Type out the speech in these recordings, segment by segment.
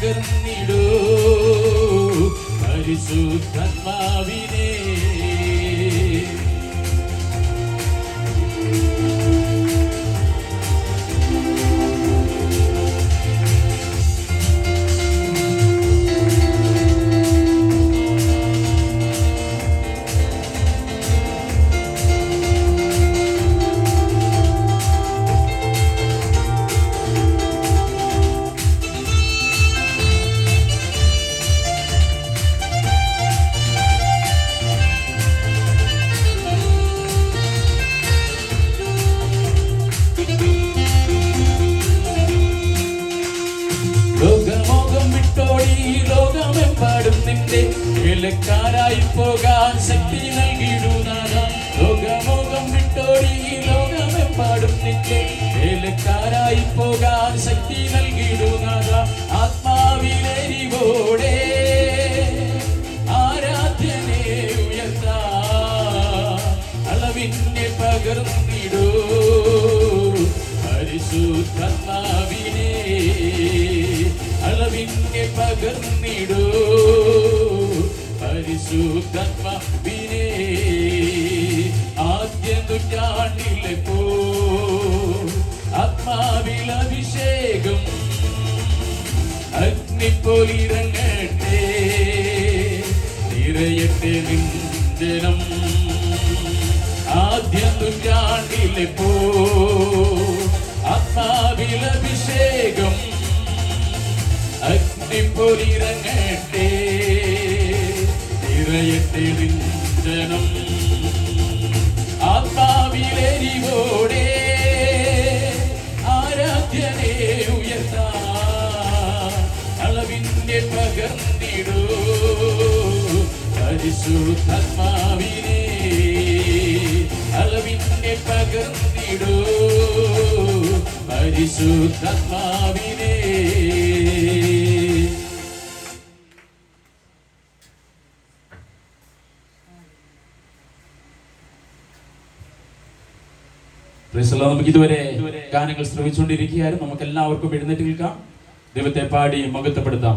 പകർന്നിടൂ പരിശുദ്ധാത്മാവിനെ ലോകമോകം വിട്ടോടി ലോകമെമ്പാടും നിന്റെ വേലക്കാരായി പോകാൻ ശക്തി നൽകിയിടുന്നാഥ ലോകമോകം വിട്ടോടി ലോകമെമ്പാടും നിന്റെ വേലക്കാരായി പോകാൻ ശക്തി നൽകിയിടുന്നാഥ ആത്മാവിലെരിവോടെ ആരാധ്യനെ ഉയർത്താ അളവിന്നെ പകർന്നിടൂ പരിശുദ്ധാത്മാവിനെ അളവിന്നെ പകർന്നിടൂ പരിശുദ്ധാത്മാവിനെ ആദ്യ നൂറ്റാണ്ടിലെ പോ ആത്മാവിൽ അഭിഷേകം അഗ്നിപ്പോലിറങ്ങട്ടെ നിറയട്ടെ നിഞ്ചനം ആദ്യ നൂറ്റാണ്ടിലെ പോ ആത്മാവിൽ അഭിഷേകം അഗ്നിപ്പൊലിറങ്ങട്ടെ നിറയട്ടെ നിഞ്ചനം ആത്മാവിലെരിവോടെ ആരാധ്യനെ ഉയർത്താ അളവിന്റെ പകർന്നിടൂ പരിശുദ്ധാത്മാവിനെ അളവിന്റെ പകർന്നിടൂ പരിശുദ്ധാത്മാവിനെ Praise the Lord. നമുക്ക് ഇതുവരെ ഗാനങ്ങൾ ശ്രമിച്ചുകൊണ്ടിരിക്കുകയായിരുന്നു നമുക്ക് എല്ലാവർക്കും എഴുന്നേറ്റ് നിൽക്കാം ദൈവത്തെ പാടി മകത്വപ്പെടുത്താം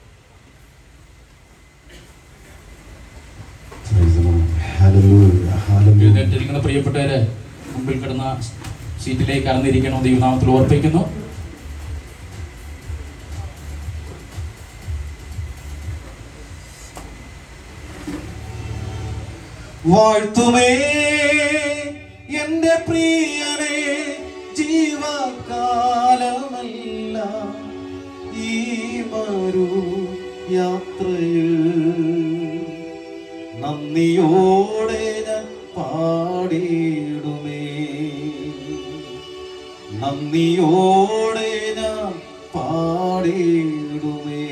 Praise the Lord. Hallelujah. Hallelujah. എഴുന്നേറ്റിരിക്കുന്ന പ്രിയപ്പെട്ടവരെ മുമ്പിൽ കിടന്ന സീറ്റിലേക്ക് അറന്നിരിക്കണം ദൈവനാമത്തിൽ ഓർപ്പിക്കുന്നു വാഴ്ത്തുമേ എന്റെ പ്രിയനെ ജീവകാലമല്ല ഈ മരു യാത്രയിൽ നന്ദിയോടെ ഞാൻ പാടിയിടുമേ നന്ദിയോടെ ഞാൻ പാടിയിടുമേ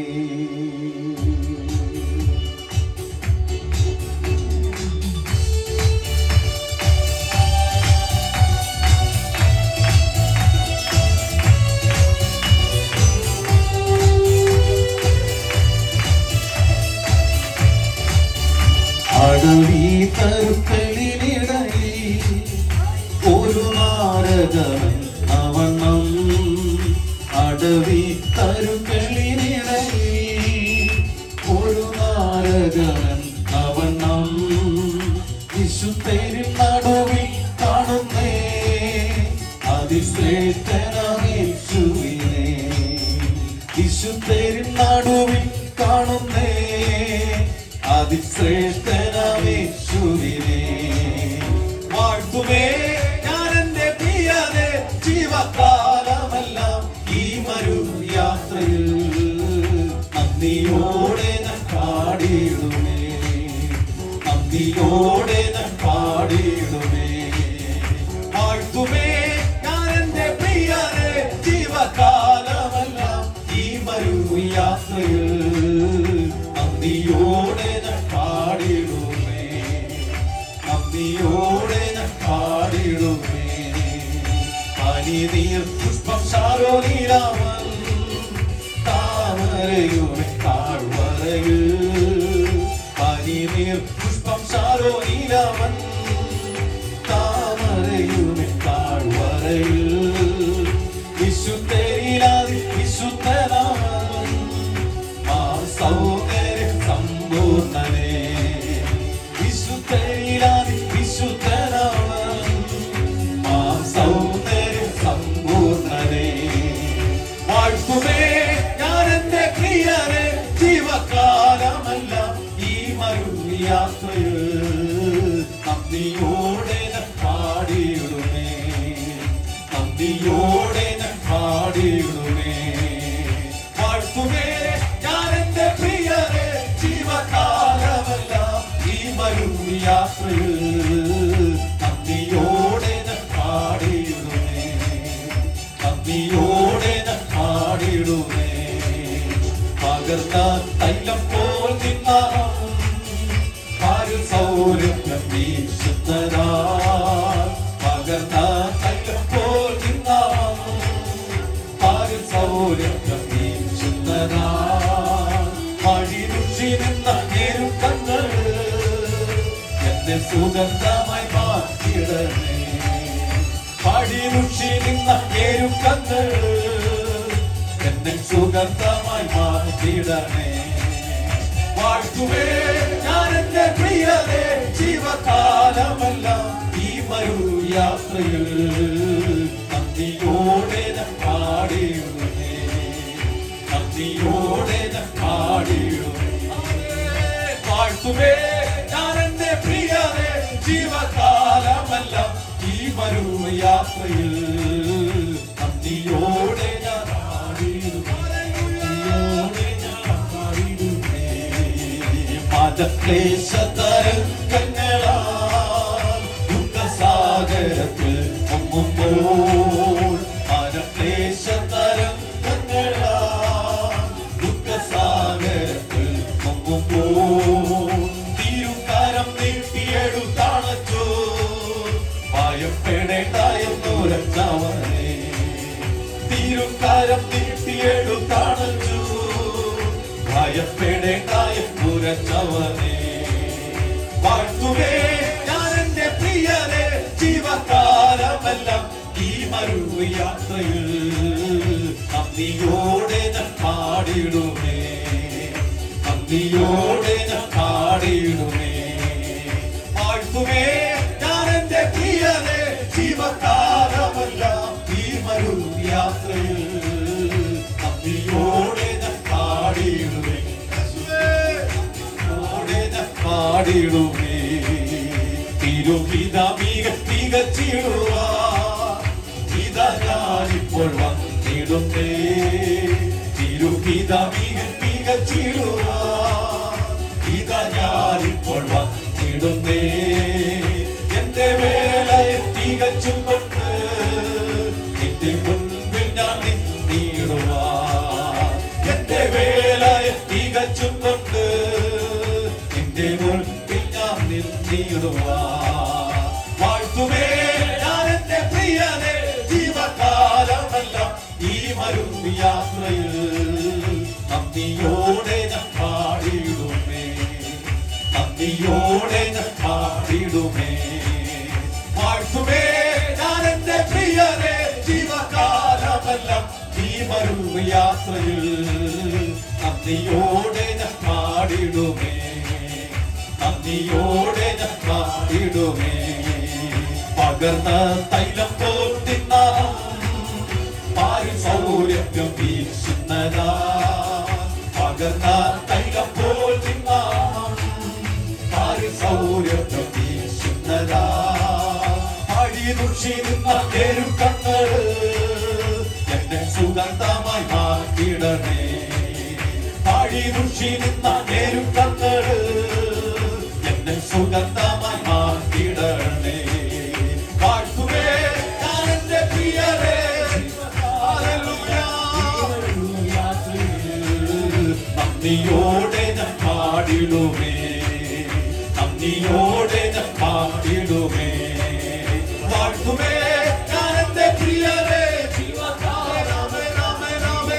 അടവി കരുക്കളിനിടയിൽ ഒരു നാരകവൻ അവണ്ണം അടവി കരുക്കളിനിടയിൽ ഒരു നാരകവൻ അവണ്ണം വിശുദ്ധരിൻ നടുവിൽ കാണുന്നേ അതിശ്രേഷ്ഠനേശുവിനെ വിശുദ്ധരിൻ നടുവിൽ കാണുന്നേ അതിശ്രേഷ്ഠനേശുവിനെ വാഴ്ത്തുമേ ഞാൻ എന്റെ പ്രിയനെ ജീവകാലമെല്ലാം ഈ മരു യാത്രയിൽ നന്ദിയോടെ ഞാൻ പാടിയിടുമേ നന്ദിയോടെ ഞാൻ പാടിയിടുമേ വാഴ്ത്തുമേ ഞാൻ എന്റെ പ്രിയനെ ജീവകാലമെല്ലാം ഈ മരു യാത്രയിൽ നന്ദിയോടെ ഞാൻ പാടിയിടുമേ നന്ദിയോടെ ഞാൻ പാടിയിടുമേ പനിനീർ പുഷ്പം ശാരോനീരാമൻ താമരയുടെ താഴ്വരയിൽ പനിനീർ പുഷ്പം ശാരോനീരാമൻ താമരയുടെ താഴ്വരയിൽ വിശുദ്ധരിലാതി വിശുദ്ധനാമൻ യാത്രയിൽ നന്ദിയോടെ ഞാൻ പാടിയിടുമേ നന്ദിയോടെ ഞാൻ പാടിയിടുമേ പകർന്ന തൈലം പോൽ നിന്നാവും പാരിൽ സൗരഭ്യം വീശുന്നതാ പകർന്ന തൈലം പോൽ നിന്നാവും പാരിൽ സൗരഭ്യം വീശുന്നതാ വഴിരുചി നിന്ന നേരുക്കങ്ങൾ എന്നെ സുഗന്ധമായി മാറ്റിയിടണേ വഴിരുചി നിന്ന നേരുക്കങ്ങൾ എന്നെ സുഗന്ധമായി മാറ്റിയിടണേ വാഴ്ത്തുവേ ഞാൻ എന്റെ പ്രിയതേ ജീവകാലമെല്ലാം ഈ മരു യാത്രയിൽ നന്ദിയോടെ ഞാൻ പാടിയിടുന്നേ നന്ദിയോടെ ഞാൻ പാടിയിടുന്നേ വാഴ്ത്തുവേ ഞാൻ എന്റെ പ്രിയതേ ജീവകാലമെല്ലാം ഈ മരു യാത്രയിൽ നന്ദിയോടെ ഞാൻ പാടിയിടുന്നേ നന്ദിയോടെ ഞാൻ പാടിയിടുന്നേ മതക്ലേശതരംഗങ്ങളാൽ ദുഃഖസാഗരത്തിൽ മുങ്ങുമ്പോൾ മതക്ലേശതരംഗങ്ങളാൽ ദുഃഖസാഗരത്തിൽ മുങ്ങുമ്പോൾ തിരുക്കരം നീട്ടിയെടുത്തണച്ചോ ഭയപ്പെടേണ്ട എന്നൊരച്ചവനെ തിരുക്കരം നീട്ടിയെടുത്തണച്ചു ഭയപ്പെടേണ്ട എന്നൊരച്ചവനെ വാഴ്ത്തുവേ ഞാൻ എന്റെ പ്രിയരെ ജീവകാലമെല്ലാം ഈ മരു യാത്രയിൽ നന്ദിയോടെ ഞാൻ പാടിയിടുമേ നന്ദിയോടെ ഞാൻ പാടിയിടുമേ വാഴ്ത്തുവേ ഞാൻ എന്റെ പ്രിയരെ ജീവകാലമെല്ലാം ഈ മരു യാത്രയിൽ നന്ദിയോടെ ഞാൻ പാടിയിടുമേ യേശുവേ, ഞാൻ പാടിയിടുമേ തിരുവിത മിക തികച്ചിടുവാ ഇതാ ഞാനിപ്പോൾ വന്നിടുന്നേ തിരുവിത മിക തികച്ചിടുവാ ഇതാ ഞാനിപ്പോൾ വന്നിടുന്നേ എന്റെ വേലയെ തികച്ചും കൊണ്ട് നിന്റെ മുൻപിൽ ഞാൻ നിന്നിടുവാ എന്റെ വേലയെ തികച്ചും കൊണ്ട് നിന്റെ മുൻപിൽ ഞാൻ നിന്നിടുവാ വാഴ്ത്തുമേ ഞാൻ എന്റെ പ്രിയനെ ജീവകാലമെല്ലാം ഈ മരു യാത്രയിൽ നന്ദിയോടെ ഞാൻ പാടിയിടുമേ നന്ദിയോടെ ഞാൻ പാടിയിടുമേ വാഴ്ത്തുമേ ഞാൻ എന്റെ പ്രിയനെ ജീവകാലമെല്ലാം ഈ മരു യാത്രയിൽ നന്ദിയോടെ ഞാൻ പാടിയിടുമേ നന്ദിയോടെ ഞാൻ പാടിയിടുമേ പകർന്ന തൈലം പോൽ തിന്നാം പാരിൽ സൗരഭ്യം വീശുന്നതാ പകർന്ന തൈലം പോൽ തിന്നാം പാരിൽ സൗരഭ്യം വീശുന്നതാ അഴിതുഷിരുന്ന തെരുക്കങ്ങൾ എന്നെ സുഗന്ധമായി മാറ്റിടണേ അഴിതുഷിരുന്ന തെരുക്കങ്ങൾ എന്നെ സുഗന്ധമായി മാറ്റിടണേ വാഴ്ത്തുവേ ഞാൻ എന്റെ പ്രിയരേ നന്ദിയോടെ ഞാൻ പാടിടുമേ നന്ദിയോടെ ഞാൻ പാടിടുമേ വാഴ്ത്തുമേ ഞാൻ എന്റെ പ്രിയരേ രാമേ രാമേ രാമേ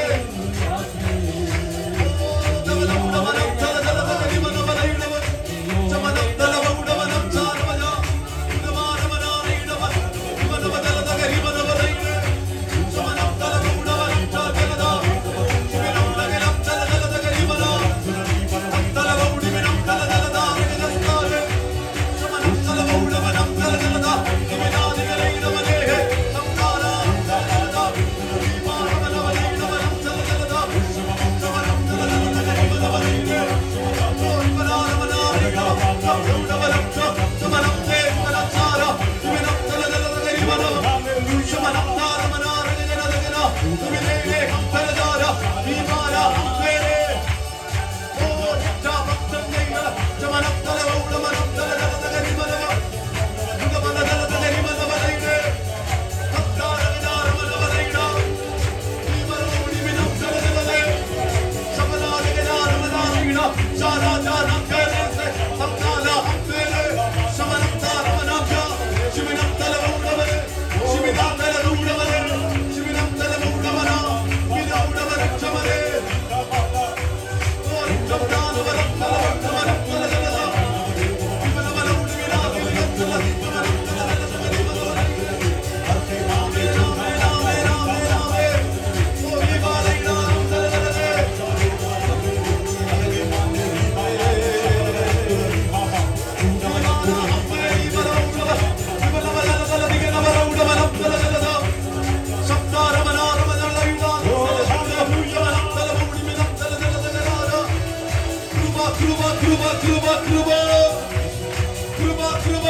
കൃപ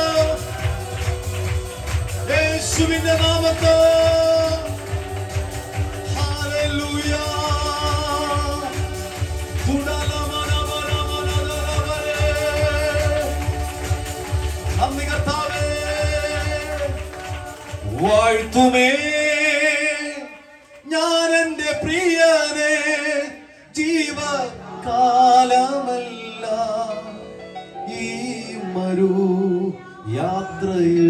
യേശുവിന്റെ നാമത്തെ ഹല്ലേലൂയ നന്ദി കർത്താവേ വാഴ്ത്തുമേ ഞാൻ എന്റെ പ്രിയനെ ജീവകാലമല്ല ഈ മരു യാത്രയിൽ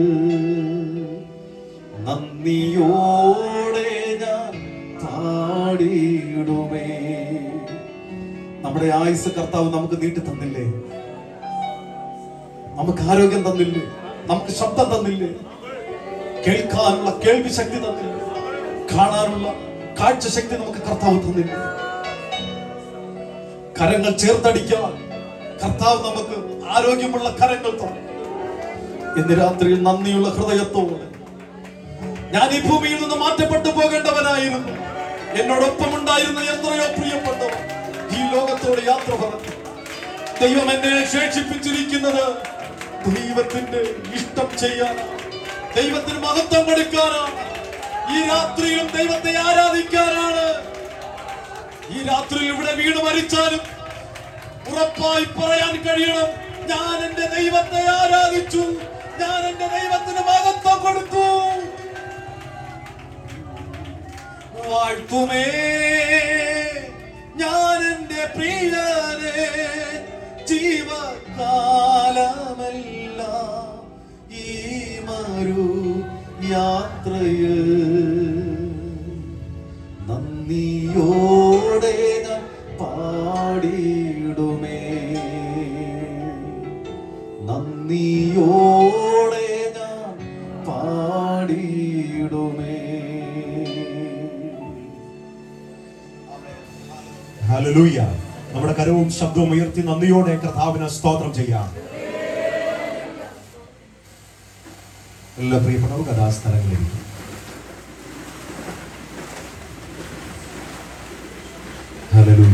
നന്ദിയോടെ ഞാൻ പാടിയിടുമേ നമ്മുടെ ആയുസ് കർത്താവ് നമുക്ക് നീട്ടി തന്നില്ലേ നമുക്ക് ആരോഗ്യം തന്നില്ലേ നമുക്ക് ശബ്ദം തന്നില്ലേ കേൾക്കാനുള്ള കേൾവി ശക്തി തന്നില്ലേ കാണാനുള്ള കാഴ്ച ശക്തി നമുക്ക് കർത്താവ് തന്നില്ലേ കരങ്ങൾ ചേർത്തടിക്കാൻ കർത്താവ് നമുക്ക് ആരോഗ്യമുള്ള കരങ്ങൾ തന്നു ഇന്ന് രാത്രിയിൽ നന്ദിയുള്ള ഹൃദയത്തോടെ ഞാൻ ഈ ഭൂമിയിൽ നിന്ന് മാറ്റപ്പെട്ടു പോകേണ്ടവനായിരുന്നു എന്നോടൊപ്പം ഉണ്ടായിരുന്ന എത്രയോ പ്രിയപ്പെട്ടവർ ഈ ലോകത്തോട് യാത്ര പറഞ്ഞു ദൈവം എന്നെ ശേഷിപ്പിച്ചിരിക്കുന്നത് ദൈവത്തിന്റെ ഇഷ്ടം ചെയ്യാനാണ് ദൈവത്തിന് മഹത്വം കൊടുക്കാനാണ് ഈ രാത്രിയിലും ദൈവത്തെ ആരാധിക്കാനാണ് ഈ രാത്രിയിൽ ഇവിടെ വീണ് മരിച്ചാലും ഉറപ്പായി പറയാൻ കഴിയണം ഞാൻ എന്റെ ദൈവത്തെ ആരാധിച്ചു ഞാൻ എന്റെ ദൈവത്തിന് മഹത്വം കൊടുത്തു വാഴ്ത്തുമേ ഞാൻ എന്റെ പ്രിയനെ ജീവകാലമല്ല ഈ മരു യാത്രയിൽ നന്ദിയോടെ ഞാൻ പാടിയിടുമേ നന്ദിയോടെ ഞാൻ പാടിയിടുമേ ഹല്ലേലൂയ നമ്മുടെ കരവും ശബ്ദവും ഉയർത്തി നന്ദിയോടെ കർത്താവിന് സ്തോത്രം ചെയ്യാം എല്ലാ പ്രിയപ്പെട്ടവർ കഥാസ്ഥലങ്ങളിലേക്ക് ഹല്ലേലൂയ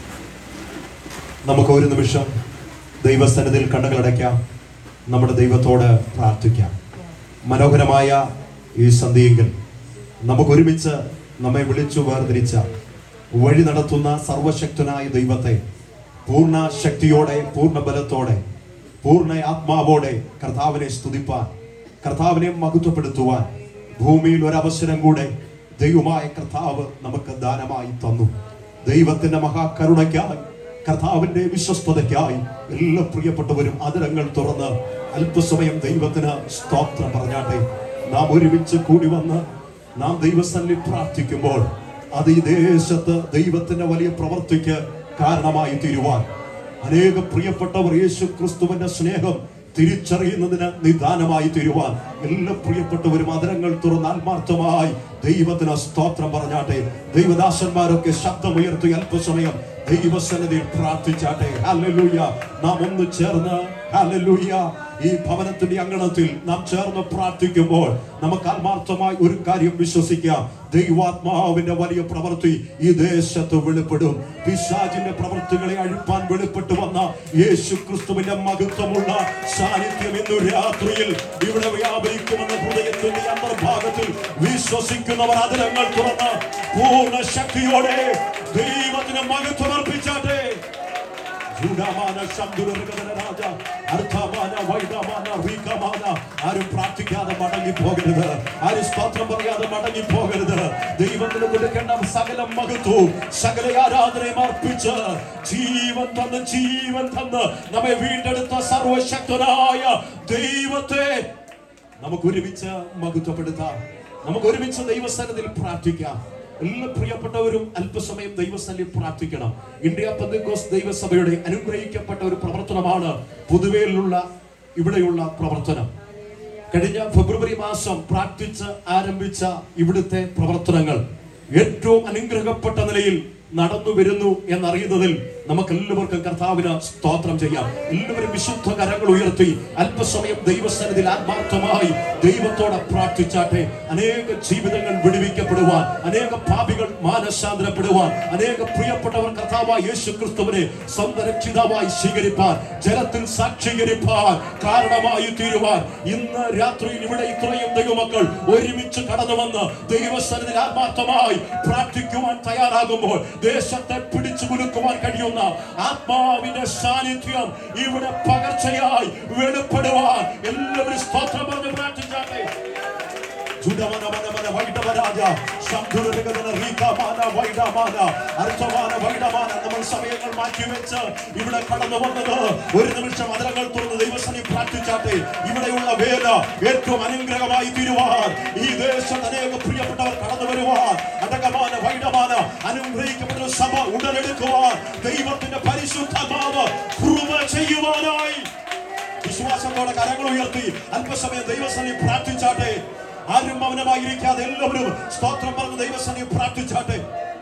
നമുക്ക് ഒരു നിമിഷം ദൈവസന്നിധിയിൽ കണ്ണുകളടയ്ക്കാം നമ്മുടെ ദൈവത്തോട് പ്രാർത്ഥിക്കാം മനോഹരമായ ഈ സന്ധിയെങ്കിൽ നമുക്ക് ഒരുമിച്ച് നമ്മെ വിളിച്ചു വേർതിരിച്ച വഴി നടത്തുന്ന സർവശക്തനായ ദൈവത്തെ പൂർണ്ണ ശക്തിയോടെ പൂർണ്ണ ബലത്തോടെ പൂർണ്ണ ആത്മാവോടെ കർത്താവിനെ സ്തുതിപ്പാൻ കർത്താവിനെ മഹത്വപ്പെടുത്തുവാൻ ഭൂമിയിൽ ഒരവസരം കൂടെ ദൈവമായ കർത്താവ് നമുക്ക് ദാനമായി തന്നു ദൈവത്തിന്റെ മഹാകരുണയ്ക്കായി കർത്താവിന്റെ വിശ്വസ്തതയ്ക്കായി എല്ലാ പ്രിയപ്പെട്ടവരും അതിരങ്ങൾ തുറന്ന് അല്പസമയം ദൈവത്തിന് സ്തോത്രം പറഞ്ഞാട്ടെ നാം ഒരുമിച്ച് കൂടി വന്ന് നാം ദൈവസ്ഥലിൽ പ്രാർത്ഥിക്കുമ്പോൾ അത് ഈ ദേശത്ത് ദൈവത്തിന്റെ വലിയ പ്രവർത്തിക്ക് കാരണമായി തീരുവാൻ അനേക പ്രിയപ്പെട്ടവർ യേശു ക്രിസ്തുവിന്റെ സ്നേഹം തിരിച്ചറിയുന്നതിന് നിദാനമായി തീരുവാൻ എല്ലാ പ്രിയപ്പെട്ടവരും അതിരങ്ങൾ തുറന്ന് ആത്മാർത്ഥമായി ദൈവത്തിന് സ്തോത്രം പറഞ്ഞാട്ടെ ദൈവദാസന്മാരൊക്കെ ശബ്ദമുയർത്തി അല്പസമയം ദൈവസന്നിധിയിൽ പ്രാർത്ഥിച്ചാട്ടെ ഹല്ലേലൂയ നാം ഒന്ന് ചേർന്ന് ഹല്ലേലൂയ ഈ ഭവനത്തിന്റെ അങ്കണത്തിൽ നാം ചേർന്ന് പ്രാർത്ഥിക്കുമ്പോൾ നമുക്ക് ആത്മാർത്ഥമായി ഒരു കാര്യം വിശ്വസിക്കാം ദൈവാത്മാവിന്റെ വലിയ പ്രവൃത്തി ഈ ദേശത്ത് വെളിപ്പെടും പിശാചിന്റെ പ്രവൃത്തികളെ അഴിപ്പാൻ വെളിപ്പെട്ടു വന്ന യേശു ക്രിസ്തുവിന്റെ മഹത്വമുള്ള സാന്നിധ്യം ഇന്നു രാത്രിയിൽ ഇവിടെ വ്യാപരിക്കുമെന്ന ഹൃദയത്തിന്റെ അന്തർഭാഗത്തിൽ വിശ്വസിക്കുന്നവർ അതിരങ്ങൾ തുറന്ന് പൂർണ്ണ ശക്തിയോടെ ദൈവത്തിന് മഹത്വം അർപ്പിച്ചാട്ടെ ജൂഡാമാന ശബ്ദുരകതന രാജ അർത്ഥമാന വൈദമാന റീകമാന ആരും പ്രാർത്ഥിക്കാതെ മടങ്ങി പോകരുത് ആരും സ്തോത്രം പറയാതെ മടങ്ങി പോകരുത് ദൈവത്തിന് കൊടുക്കേണ്ട സകല മഹത്വവും സകല ആരാധനയും അർപ്പിച്ച് ജീവൻ തന്ന് ജീവൻ തന്ന് നമ്മെ വീണ്ടെടുത്ത സർവശക്തനായ ദൈവത്തെ നമുക്ക് ഒരുമിച്ച് മഹത്വപ്പെടുത്താം നമുക്ക് ഒരുമിച്ച് ദൈവസ്ഥാനത്തിൽ പ്രാർത്ഥിക്കാം എല്ലാ പ്രിയപ്പെട്ടവരും അല്പസമയം ദൈവസ്ഥലിൽ പ്രാർത്ഥിക്കണം ഇന്ത്യ പന്തക്കോസ് ദൈവസഭയുടെ അനുഗ്രഹിക്കപ്പെട്ട ഒരു പ്രവർത്തനമാണ് പൊതുവേലുള്ള ഇവിടെയുള്ള പ്രവർത്തനം കഴിഞ്ഞ ഫെബ്രുവരി മാസം പ്രാർത്ഥിച്ച് ആരംഭിച്ച ഇവിടുത്തെ പ്രവർത്തനങ്ങൾ ഏറ്റവും അനുഗ്രഹപ്പെട്ട നിലയിൽ നടന്നു വരുന്നു എന്നറിയുന്നതിൽ നമുക്ക് എല്ലാവർക്കും കർത്താവിന് സ്തോത്രം ചെയ്യാം എല്ലാവരും വിശുദ്ധ കരങ്ങൾ ഉയർത്തി അല്പസമയം ദൈവസന്നിധിയിൽ ആത്മാർത്ഥമായി ദൈവത്തോടെ പ്രാർത്ഥിച്ചാട്ടെ അനേക ജീവിതങ്ങൾ വിടുവിക്കപ്പെടുവാൻ അനേക പാപികൾ മാനസാന്തരപ്പെടുവാൻ അനേക പ്രിയപ്പെട്ടവർ കർത്താവായ യേശു ക്രിസ്തുവിനെ സ്വന്തം രക്ഷിതാവായി സ്വീകരിപ്പാൻ ജലത്തിൽ സാക്ഷീകരിപ്പാൻ കാരണമായി തീരുവാൻ ഇന്ന് രാത്രിയിൽ ഇവിടെ ഇത്രയും ദൈവമക്കൾ ഒരുമിച്ച് കടന്നു വന്ന് ദൈവസന്നിധിയിൽ ആത്മാർത്ഥമായി പ്രാർത്ഥിക്കുവാൻ തയ്യാറാകുമ്പോൾ ദേശത്തെ പിടിച്ചു കുലുക്കുവാൻ കഴിയുന്ന ആത്മാവിന്റെ സാന്നിധ്യം ഇവിടെ പകർച്ചയായി വെളിപ്പെടുവാൻ എല്ലാവരും സ്തോത്രം പറഞ്ഞ് പ്രാർത്ഥിച്ചാട്ടെ ജുഡമനമനമന വൈഡവരാജ, ശംഖുരഗതന റീകമാന വൈഡമാന, അർത്ഥമാന വൈഡമാന. നമ്മൾ സമയങ്ങൾ മാറ്റിവെച്ച് ഇവിടെ കടന്നു വന്നത് ഒരു നിമിഷം അതിരങ്ങൾ തുറന്ന് ദൈവസനി പ്രാർത്ഥിച്ചാട്ടെ ഇവിടെയുള്ള വേല ഏറ്റവും അനുഗ്രഹമായി തീരുവാൻ ഈ ദേശത്ത് അനേക പ്രിയപ്പെട്ടവർ കടന്നു വരുവാൻ അടകമാന വൈഡമാന അനുഗ്രഹിക്കപ്പെട്ട ഒരു സഭ ഉടലെടുക്കുവാൻ ദൈവത്തിന്റെ പരിശുദ്ധമാവ് കൃപ ചെയ്യുവാനായി വിശ്വാസത്തോടെ കരങ്ങൾ ഉയർത്തി അല്പസമയം ദൈവസനി പ്രാർത്ഥിച്ചാട്ടെ ആരും മൗനമായിരിക്കാതെ എല്ലാവരും സ്തോത്രം പറഞ്ഞ് ദൈവസനി പ്രാർത്ഥിച്ചാട്ടെ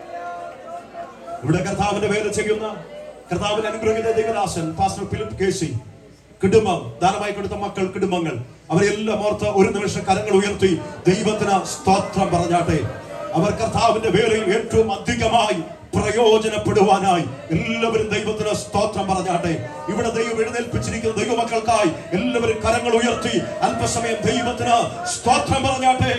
ഇവിടെ കർത്താവിന്റെ വേല ചെയ്യുന്ന കർത്താവിന്റെ അനുഗ്രഹിത ദൈവദാസൻ പാസ്റ്റർ ഫിലിപ്പ് കേസി കുടുംബം ദാനമായി കൊടുത്ത മക്കൾ കുടുംബങ്ങൾ അവരെല്ലാം ഓർത്ത് ഒരു നിമിഷം കരങ്ങൾ ഉയർത്തി ദൈവത്തിന് സ്തോത്രം പറഞ്ഞാട്ടെ അവർ കർത്താവിന്റെ വേലയിൽ ഏറ്റവും അധികമായി പ്രയോജനപ്പെടുവാനായി എല്ലാവരും ദൈവത്തിന് സ്തോത്രം പറഞ്ഞാട്ടെ ഇവിടെ ദൈവം എഴുന്നേൽപ്പിച്ചിരിക്കുന്ന ദൈവമക്കൾക്കായി എല്ലാവരും കരങ്ങൾ ഉയർത്തി അല്പസമയം ദൈവത്തിന് സ്തോത്രം പറഞ്ഞാട്ടെ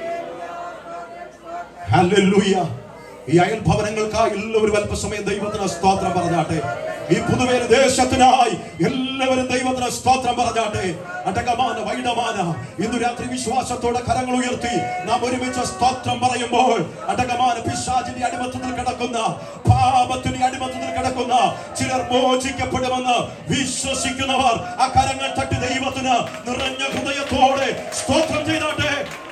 ഹല്ലേലൂയ ഈ അയൽ ഭവനങ്ങൾക്കായി എല്ലാവരും അല്പസമയം ദൈവത്തിന് സ്തോത്രം പറഞ്ഞാട്ടെ ഈ പുതുവേല ദേശത്തിനായി എല്ലാവരും ദൈവത്തിന് സ്തോത്രം പറഞ്ഞാട്ടെ അടകമാന വൈഡമാന ഇന്ന് രാത്രി വിശ്വാസത്തോടെ കരങ്ങൾ ഉയർത്തി നാം ഒരുമിച്ച് സ്തോത്രം പറയുമ്പോൾ അടകമാന പിശാചിന്റെ അടിമത്തത്തിൽ കിടക്കുന്ന പാപത്തിന്റെ അടിമത്തത്തിൽ കിടക്കുന്ന ചിലർ മോചിക്കപ്പെടുമെന്ന് വിശ്വസിക്കുന്നവർ ആ കരങ്ങൾ തട്ടി ദൈവത്തിന് നിറഞ്ഞ ഹൃദയത്തോടെ സ്തോത്രം ചെയ്താട്ടെ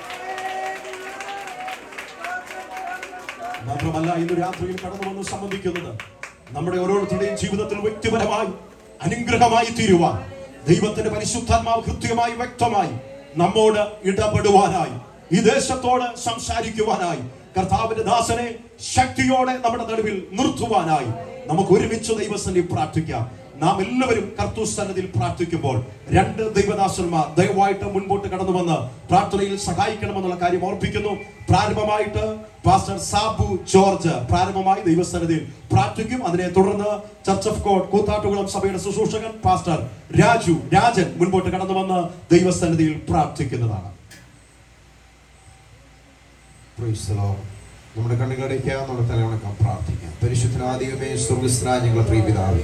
മാത്രമല്ല ഇന്ന് രാത്രിയിൽ കടന്നു വന്ന് സംബന്ധിക്കുന്നത് നമ്മുടെ ഓരോരുത്തരുടെയും ജീവിതത്തിൽ വ്യക്തിപരമായി അനുഗ്രഹമായി തീരുവാൻ ദൈവത്തിന്റെ പരിശുദ്ധാത്മാവ് കൃത്യമായി വ്യക്തമായി നമ്മോട് ഇടപെടുവാനായി ഈ ദേശത്തോട് സംസാരിക്കുവാനായി കർത്താവിന്റെ ദാസനെ ശക്തിയോടെ നമ്മുടെ നടുവിൽ നിർത്തുവാനായി നമുക്ക് ഒരുമിച്ച് ദൈവസന്നിധി പ്രാർത്ഥിക്കാം നാം എല്ലാവരും കർത്തൂസന്നതിൽ പ്രാർത്ഥിക്കുമ്പോൾ രണ്ട് ദൈവദാസന്മാർ ദയവായിട്ട് മുൻപോട്ട് കടന്നു വന്ന് പ്രാർത്ഥനയിൽ സഹായിക്കണമെന്നുള്ള കാര്യം ഓർപ്പിക്കുന്നു പ്രാരംഭമായിട്ട് പാസ്റ്റർ സാബു ജോർജ് പ്രാരംഭമായി ദൈവസന്നിധിയിൽ പ്രാർത്ഥിക്കും അതിനെ തുടർന്ന് ചർച്ച് ഓഫ് ഗോഡ് കൂത്താട്ടുകുളം സഭയുടെ ശുശ്രൂഷകൻ പാസ്റ്റർ രാജു രാജൻ മുൻപോട്ട് കടന്നു വന്ന് ദൈവസന്നിധിയിൽ പ്രാർത്ഥിക്കുന്നതാണ് Praise the Lord. നമ്മുടെ കണ്ണുകളടയ്ക്കാം നമ്മുടെ തലവണക്കാം പ്രാർത്ഥിക്കാം പരിശുദ്ധനാദികമേ സ്വർഗസ്രാ ഞങ്ങളെ പ്രിയപിതാവേ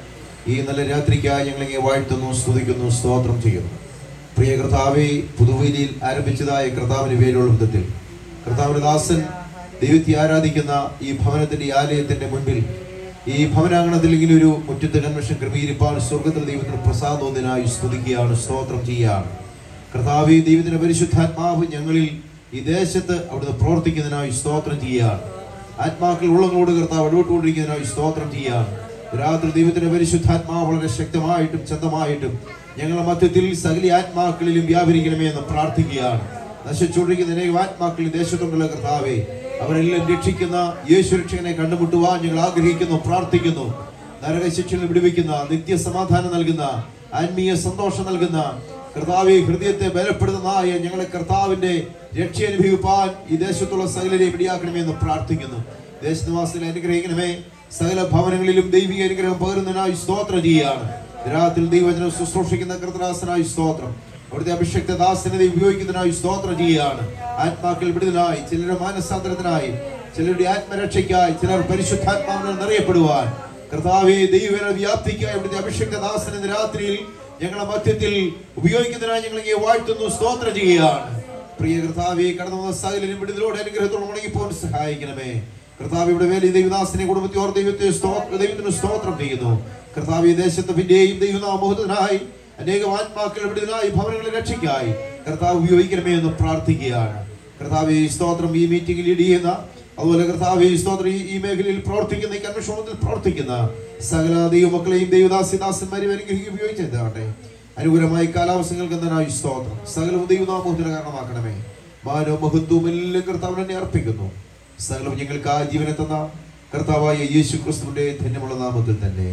ഈ നല്ല രാത്രിക്കായി ഞങ്ങളിങ്ങനെ വാഴ്ത്തുന്നു സ്തുതിക്കുന്നു സ്തോത്രം ചെയ്യുന്നു പ്രിയ കർത്താവെ പുതുവേലിയിൽ ആരംഭിച്ചതായ കർത്താവിന് പേരുള്ള വിധത്തിൽ കർത്താവിന്റെ ദാസൻ ദൈവത്തെ ആരാധിക്കുന്ന ഈ ഭവനത്തിന്റെ ഈ ആലയത്തിന്റെ മുൻപിൽ ഈ ഭവനാങ്കണത്തിൽ ഇങ്ങനെ ഒരു മുറ്റത്ത് കൺവെൻഷൻ ക്രമീകരിപ്പാൻ സ്വർഗത്തിൽ ദൈവത്തിന് പ്രസാദോന്നിനായി സ്തുതിക്കുകയാണ് സ്തോത്രം ചെയ്യുകയാണ് കർത്താവെ ദൈവത്തിന്റെ പരിശുദ്ധാത്മാവ് ഞങ്ങളിൽ ഈ ദേശത്ത് അവിടുന്ന് പ്രവർത്തിക്കുന്നതിനായി സ്തോത്രം ചെയ്യുകയാണ് ആത്മാക്കൾ ഉള്ളങ്ങളോട് കർത്താവ് ഇടപെട്ടുകൊണ്ടിരിക്കുന്നതിനായി സ്തോത്രം ചെയ്യുകയാണ് രാത്രി ദൈവത്തിന്റെ പരിശുദ്ധാത്മാവ് വളരെ ശക്തമായിട്ടും ശക്തമായിട്ടും ഞങ്ങളുടെ മധ്യത്തിൽ സകല ആത്മാക്കളിലും വ്യാപരിക്കണമേ എന്ന് പ്രാർത്ഥിക്കുകയാണ് നശിച്ചുകൊണ്ടിരിക്കുന്ന അനേകം ആത്മാക്കൾ ഈ ദേശത്തുണ്ടല്ലോ കർത്താവെ അവരെല്ലാം രക്ഷിക്കുന്ന യേശു രക്ഷകനെ കണ്ടുമുട്ടുവാൻ ഞങ്ങൾ ആഗ്രഹിക്കുന്നു പ്രാർത്ഥിക്കുന്നു നരകശിക്ഷയിൽ വിടുവിക്കുന്ന നിത്യസമാധാനം നൽകുന്ന ആത്മീയ സന്തോഷം നൽകുന്ന കർത്താവെ ഹൃദയത്തെ ബലപ്പെടുത്തുന്നതായ ഞങ്ങളെ കർത്താവിന്റെ രക്ഷ അനുഭവിപ്പാൻ ഈ ദേശത്തുള്ള സകലരെയും ഇടിയാക്കണമേ എന്ന് പ്രാർത്ഥിക്കുന്നു ദേശനിവാസികളെ അനുഗ്രഹിക്കണമേ സകല ഭവനങ്ങളിലും ദൈവിക അനുഗ്രഹം പകരുന്നതിനായി സ്തോത്രം ചെയ്യുകയാണ് രാത്രി ദൈവജനം ശുശ്രൂഷിക്കുന്ന കൃതദാസനായി സ്തോത്രം അവിടുത്തെ അഭിഷക്ത ദാസനെ ദൈവം ഉപയോഗിക്കുന്നതിനായി സ്തോത്രം ചെയ്യുകയാണ് ആത്മാക്കൾ വിടുതലായി ചിലരുടെ മാനസാന്തരത്തിനായി ചിലരുടെ ആത്മരക്ഷയ്ക്കായി ചിലർ പരിശുദ്ധാത്മാവിനെ നിറയപ്പെടുവാൻ കർത്താവെ ദൈവ വ്യാപ്തിക്കായി ഇവിടുത്തെ അഭിഷക്ത ദാസൻ ഇന്ന് രാത്രിയിൽ ഞങ്ങളുടെ മധ്യത്തിൽ ഉപയോഗിക്കുന്നതിനായി ഞങ്ങൾ ഇങ്ങനെ വാഴ്ത്തുന്നു സ്തോത്രം ചെയ്യുകയാണ് പ്രിയ കർത്താവെ കടന്നു വന്ന സകലരും വിടുതലോടെ അനുഗ്രഹത്തോടെ മുടങ്ങിപ്പോൻ സഹായിക്കണമേ കർത്താവ് ഇവിടെ വേലി ദൈവദാസനെ കുടുംബത്തെ ഓർ ദൈവത്തെ സ്തോത്ര ദൈവത്തിന് സ്തോത്രം ചെയ്യുന്നു കർത്താവ് ഈ ദേശത്ത് പിന്നെയും ദൈവനാമോഹത്തിനായി അനേകം ആത്മാക്കൾ വിടുതലായി ഭവനങ്ങളെ രക്ഷിക്കായി കർത്താവ് ഉപയോഗിക്കണമേ എന്ന് പ്രാർത്ഥിക്കുകയാണ് കർത്താവ് ഈ സ്തോത്രം ഈ മീറ്റിംഗിൽ ലീഡ് ചെയ്യുന്ന അതുപോലെ കർത്താവ് ഈ സ്തോത്രം ഈ- ഈ മേഖലയിൽ പ്രവർത്തിക്കുന്ന ഈ കൺവെൻഷനിൽ പ്രവർത്തിക്കുന്ന സകല ദൈവമക്കളെയും ദൈവദാസിദാസന്മാരെയും അനുഗ്രഹിക്കുക ഉപയോഗിച്ചെന്താകട്ടെ അനുകൂലമായി കാലാവസ്ഥകൾക്ക് എന്തിനായി സ്തോത്രം സകലവും ദൈവനാമോഹത്തിന് കാരണമാക്കണമേ മാനോ മഹത്വവും എല്ലാം കർത്താവിനെ അർപ്പിക്കുന്നു സകലവും ഞങ്ങൾക്ക് ആ ജീവനെ തന്ന കർത്താവായ യേശു ക്രിസ്തുവിന്റെ ധന്യമുള്ള നാമത്തിൽ തന്നെ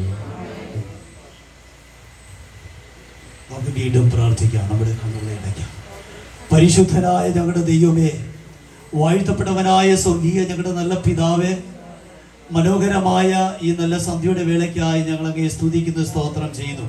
നമുക്ക് വീണ്ടും പ്രാർത്ഥിക്കാം നമ്മുടെ കണ്ണുകളെ അടയ്ക്കാം പരിശുദ്ധനായ ഞങ്ങളുടെ ദൈവമേ വാഴ്ത്തപ്പെട്ടവനായ സ്വർഗീയ ഞങ്ങളുടെ നല്ല പിതാവേ മനോഹരമായ ഈ നല്ല സന്ധ്യയുടെ വേളയ്ക്കായി ഞങ്ങൾ അങ്ങേ സ്തുതിക്കുന്ന സ്തോത്രം ചെയ്യുന്നു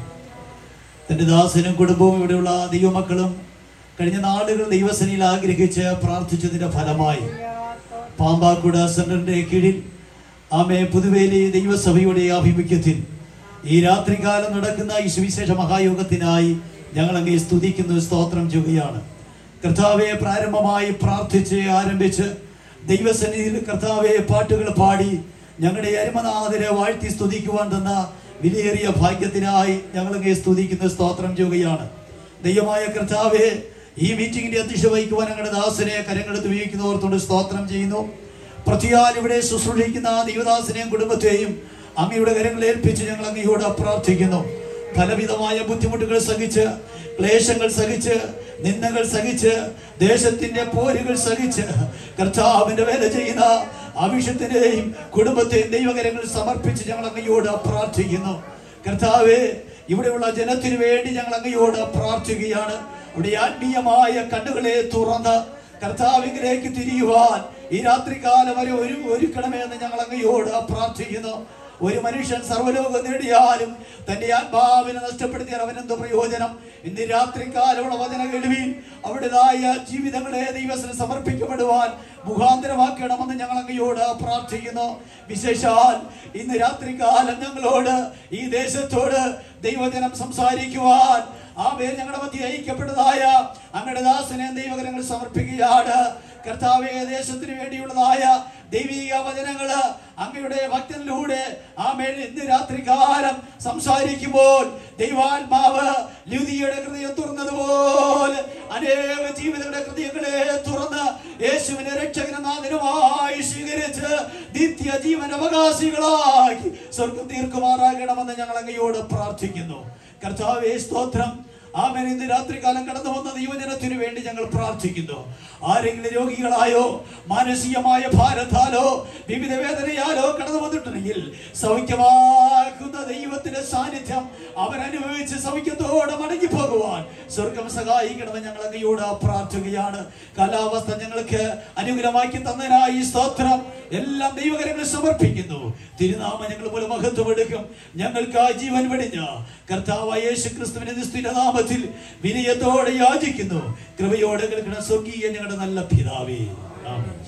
തൻ്റെ ദാസനും കുടുംബവും ഇവിടെയുള്ള ദൈവമക്കളും കഴിഞ്ഞ നാളുകൾ ദൈവസനയിൽ ആഗ്രഹിച്ച് പ്രാർത്ഥിച്ചതിൻ്റെ ഫലമായി പാമ്പാക്കുട സെന്ററിന്റെ കീഴിൽ ആമേ പുതുവേലി ദൈവസഭയുടെ ആഭിമുഖ്യത്തിൽ ഈ രാത്രികാലം നടക്കുന്ന ഈ സുവിശേഷ മഹായോഗത്തിനായി ഞങ്ങൾ അങ്ങേ സ്തുതിക്കുന്നു സ്തോത്രം ചെയ്യുകയാണ് കർത്താവെ പ്രാരംഭമായി പ്രാർത്ഥിച്ച് ആരംഭിച്ച് ദൈവസന്നിധിയിൽ കർത്താവെ പാട്ടുകൾ പാടി ഞങ്ങളുടെ അരുമനാഥരെ വാഴ്ത്തി സ്തുതിക്കുവാൻ തന്ന വിലയേറിയ ഭാഗ്യത്തിനായി ഞങ്ങൾ അങ്ങേ സ്തുതിക്കുന്ന സ്തോത്രം ചെയ്യുകയാണ് ദൈവമായ കർത്താവെ ഈ മീറ്റിംഗിന്റെ അധ്യക്ഷ വഹിക്കുവാൻ ഞങ്ങളുടെ ദാസനെ കരങ്ങളെടുത്ത് ഉപയോഗിക്കുന്നവർത്തോട് സ്തോത്രം ചെയ്യുന്നു പ്രതിയാൽ ഇവിടെ ശുശ്രൂഷിക്കുന്ന ദൈവദാസനെയും കുടുംബത്തെയും അങ്ങയുടെ കരങ്ങളിൽ ഏൽപ്പിച്ച് ഞങ്ങൾ അങ്ങയോട് പ്രാർത്ഥിക്കുന്നു പലവിധമായ ബുദ്ധിമുട്ടുകൾ സഹിച്ച് ക്ലേശങ്ങൾ സഹിച്ച് നിന്ദകൾ സഹിച്ച് ദേശത്തിന്റെ പോരുകൾ സഹിച്ച് കർത്താവിന്റെ വേല ചെയ്യുന്ന ആവശ്യത്തിനെയും കുടുംബത്തെയും ദൈവകരങ്ങളിൽ സമർപ്പിച്ച് ഞങ്ങൾ അങ്ങയോട് പ്രാർത്ഥിക്കുന്നു കർത്താവെ ഇവിടെയുള്ള ജനത്തിനു വേണ്ടി ഞങ്ങൾ അങ്ങയോട് പ്രാർത്ഥിക്കുകയാണ് ഇവിടെ ആത്മീയമായ കണ്ണുകളെ തുറന്ന് കർത്താവിലേക്ക് തിരിയുവാൻ ഈ രാത്രികാലം വരെ ഒരു ഒരുക്കണമേ എന്ന് ഞങ്ങൾ അങ്ങയോട് പ്രാർത്ഥിക്കുന്നു ഒരു മനുഷ്യൻ സർവ്വലോകം നേടിയാലും തന്റെ ആത്മാവിനെ നഷ്ടപ്പെടുത്തിയാൽ അവനെന്ത് പ്രയോജനം ഇന്ന് രാത്രികാലമുള്ള വചന കേൾവിയിൽ അവരുടേതായ ജീവിതങ്ങളെ ദൈവത്തിന് സമർപ്പിക്കപ്പെടുവാൻ മുഖാന്തരമാക്കണമെന്ന് ഞങ്ങൾ അങ്ങയോട് പ്രാർത്ഥിക്കുന്നു വിശേഷാൽ ഇന്ന് രാത്രികാലം ഞങ്ങളോട് ഈ ദേശത്തോട് ദൈവജനം സംസാരിക്കുവാൻ ആ പേര് ഞങ്ങളുടെ മധ്യ ഐക്യപ്പെട്ടതായ അങ്ങയുടെ ദാസനെ ദൈവകരങ്ങൾ സമർപ്പിക്കുകയാണ് കർത്താവെ ദേശത്തിന് വേണ്ടിയുള്ളതായ ദൈവിക വചനങ്ങള് അങ്ങയുടെ ഭക്തനിലൂടെ ആ മേൽ ഇന്ന് രാത്രികാലം സംസാരിക്കുമ്പോൾ ദൈവാത്മാവ് ലുതിയുടെ ഹൃദയം തുറന്നതുപോലെ അനേക ജീവിതങ്ങളുടെ ഹൃദയങ്ങളെ തുറന്ന് യേശുവിനെ രക്ഷകനാഥനുമായി സ്വീകരിച്ച് നിത്യ ജീവൻ അവകാശികളാക്കി സ്വർഗം തീർക്കുമാറാകണമെന്ന് ഞങ്ങൾ അങ്ങയോട് പ്രാർത്ഥിക്കുന്നു കർത്താവേ സ്തോത്രം ആമേൻ ഇന്ന് രാത്രികാലം കടന്നു വന്ന ദൈവജനത്തിനു വേണ്ടി ഞങ്ങൾ പ്രാർത്ഥിക്കുന്നു ആരെങ്കിലും രോഗികളായോ മാനസികമായ ഭാരത്താലോ വിവിധ വേദനയാലോ കടന്നു വന്നിട്ടുണ്ടെങ്കിൽ സൗഖ്യമാക്കുന്ന ദൈവത്തിന്റെ സാന്നിധ്യം അവരനുഭവിച്ച് സൗഖ്യത്തോടെ മടങ്ങി പോകുവാൻ സ്വർഗം സഹായിക്കണമെന്ന് ഞങ്ങൾ അങ്ങയോട് പ്രാർത്ഥിക്കുകയാണ് കാലാവസ്ഥ ഞങ്ങൾക്ക് അനുകൂലമാക്കി തന്നതിനായി സ്തോത്രം എല്ലാം ദൈവകരങ്ങൾ സമർപ്പിക്കുന്നു തിരുനാമ ഞങ്ങൾ പോലെ മഹത്വം എടുക്കും ഞങ്ങൾക്ക് ആ ജീവൻ വെടിഞ്ഞ കർത്താവായ യേശു ക്രിസ്തുവിന്റെ നിസ്തുല നാമത്തിൽ വിനയത്തോടെ യാചിക്കുന്നു കൃപയോടെ കേൾക്കുന്ന സ്വർഗീയ ഞങ്ങളുടെ നല്ല പിതാവേ ആമേൻ.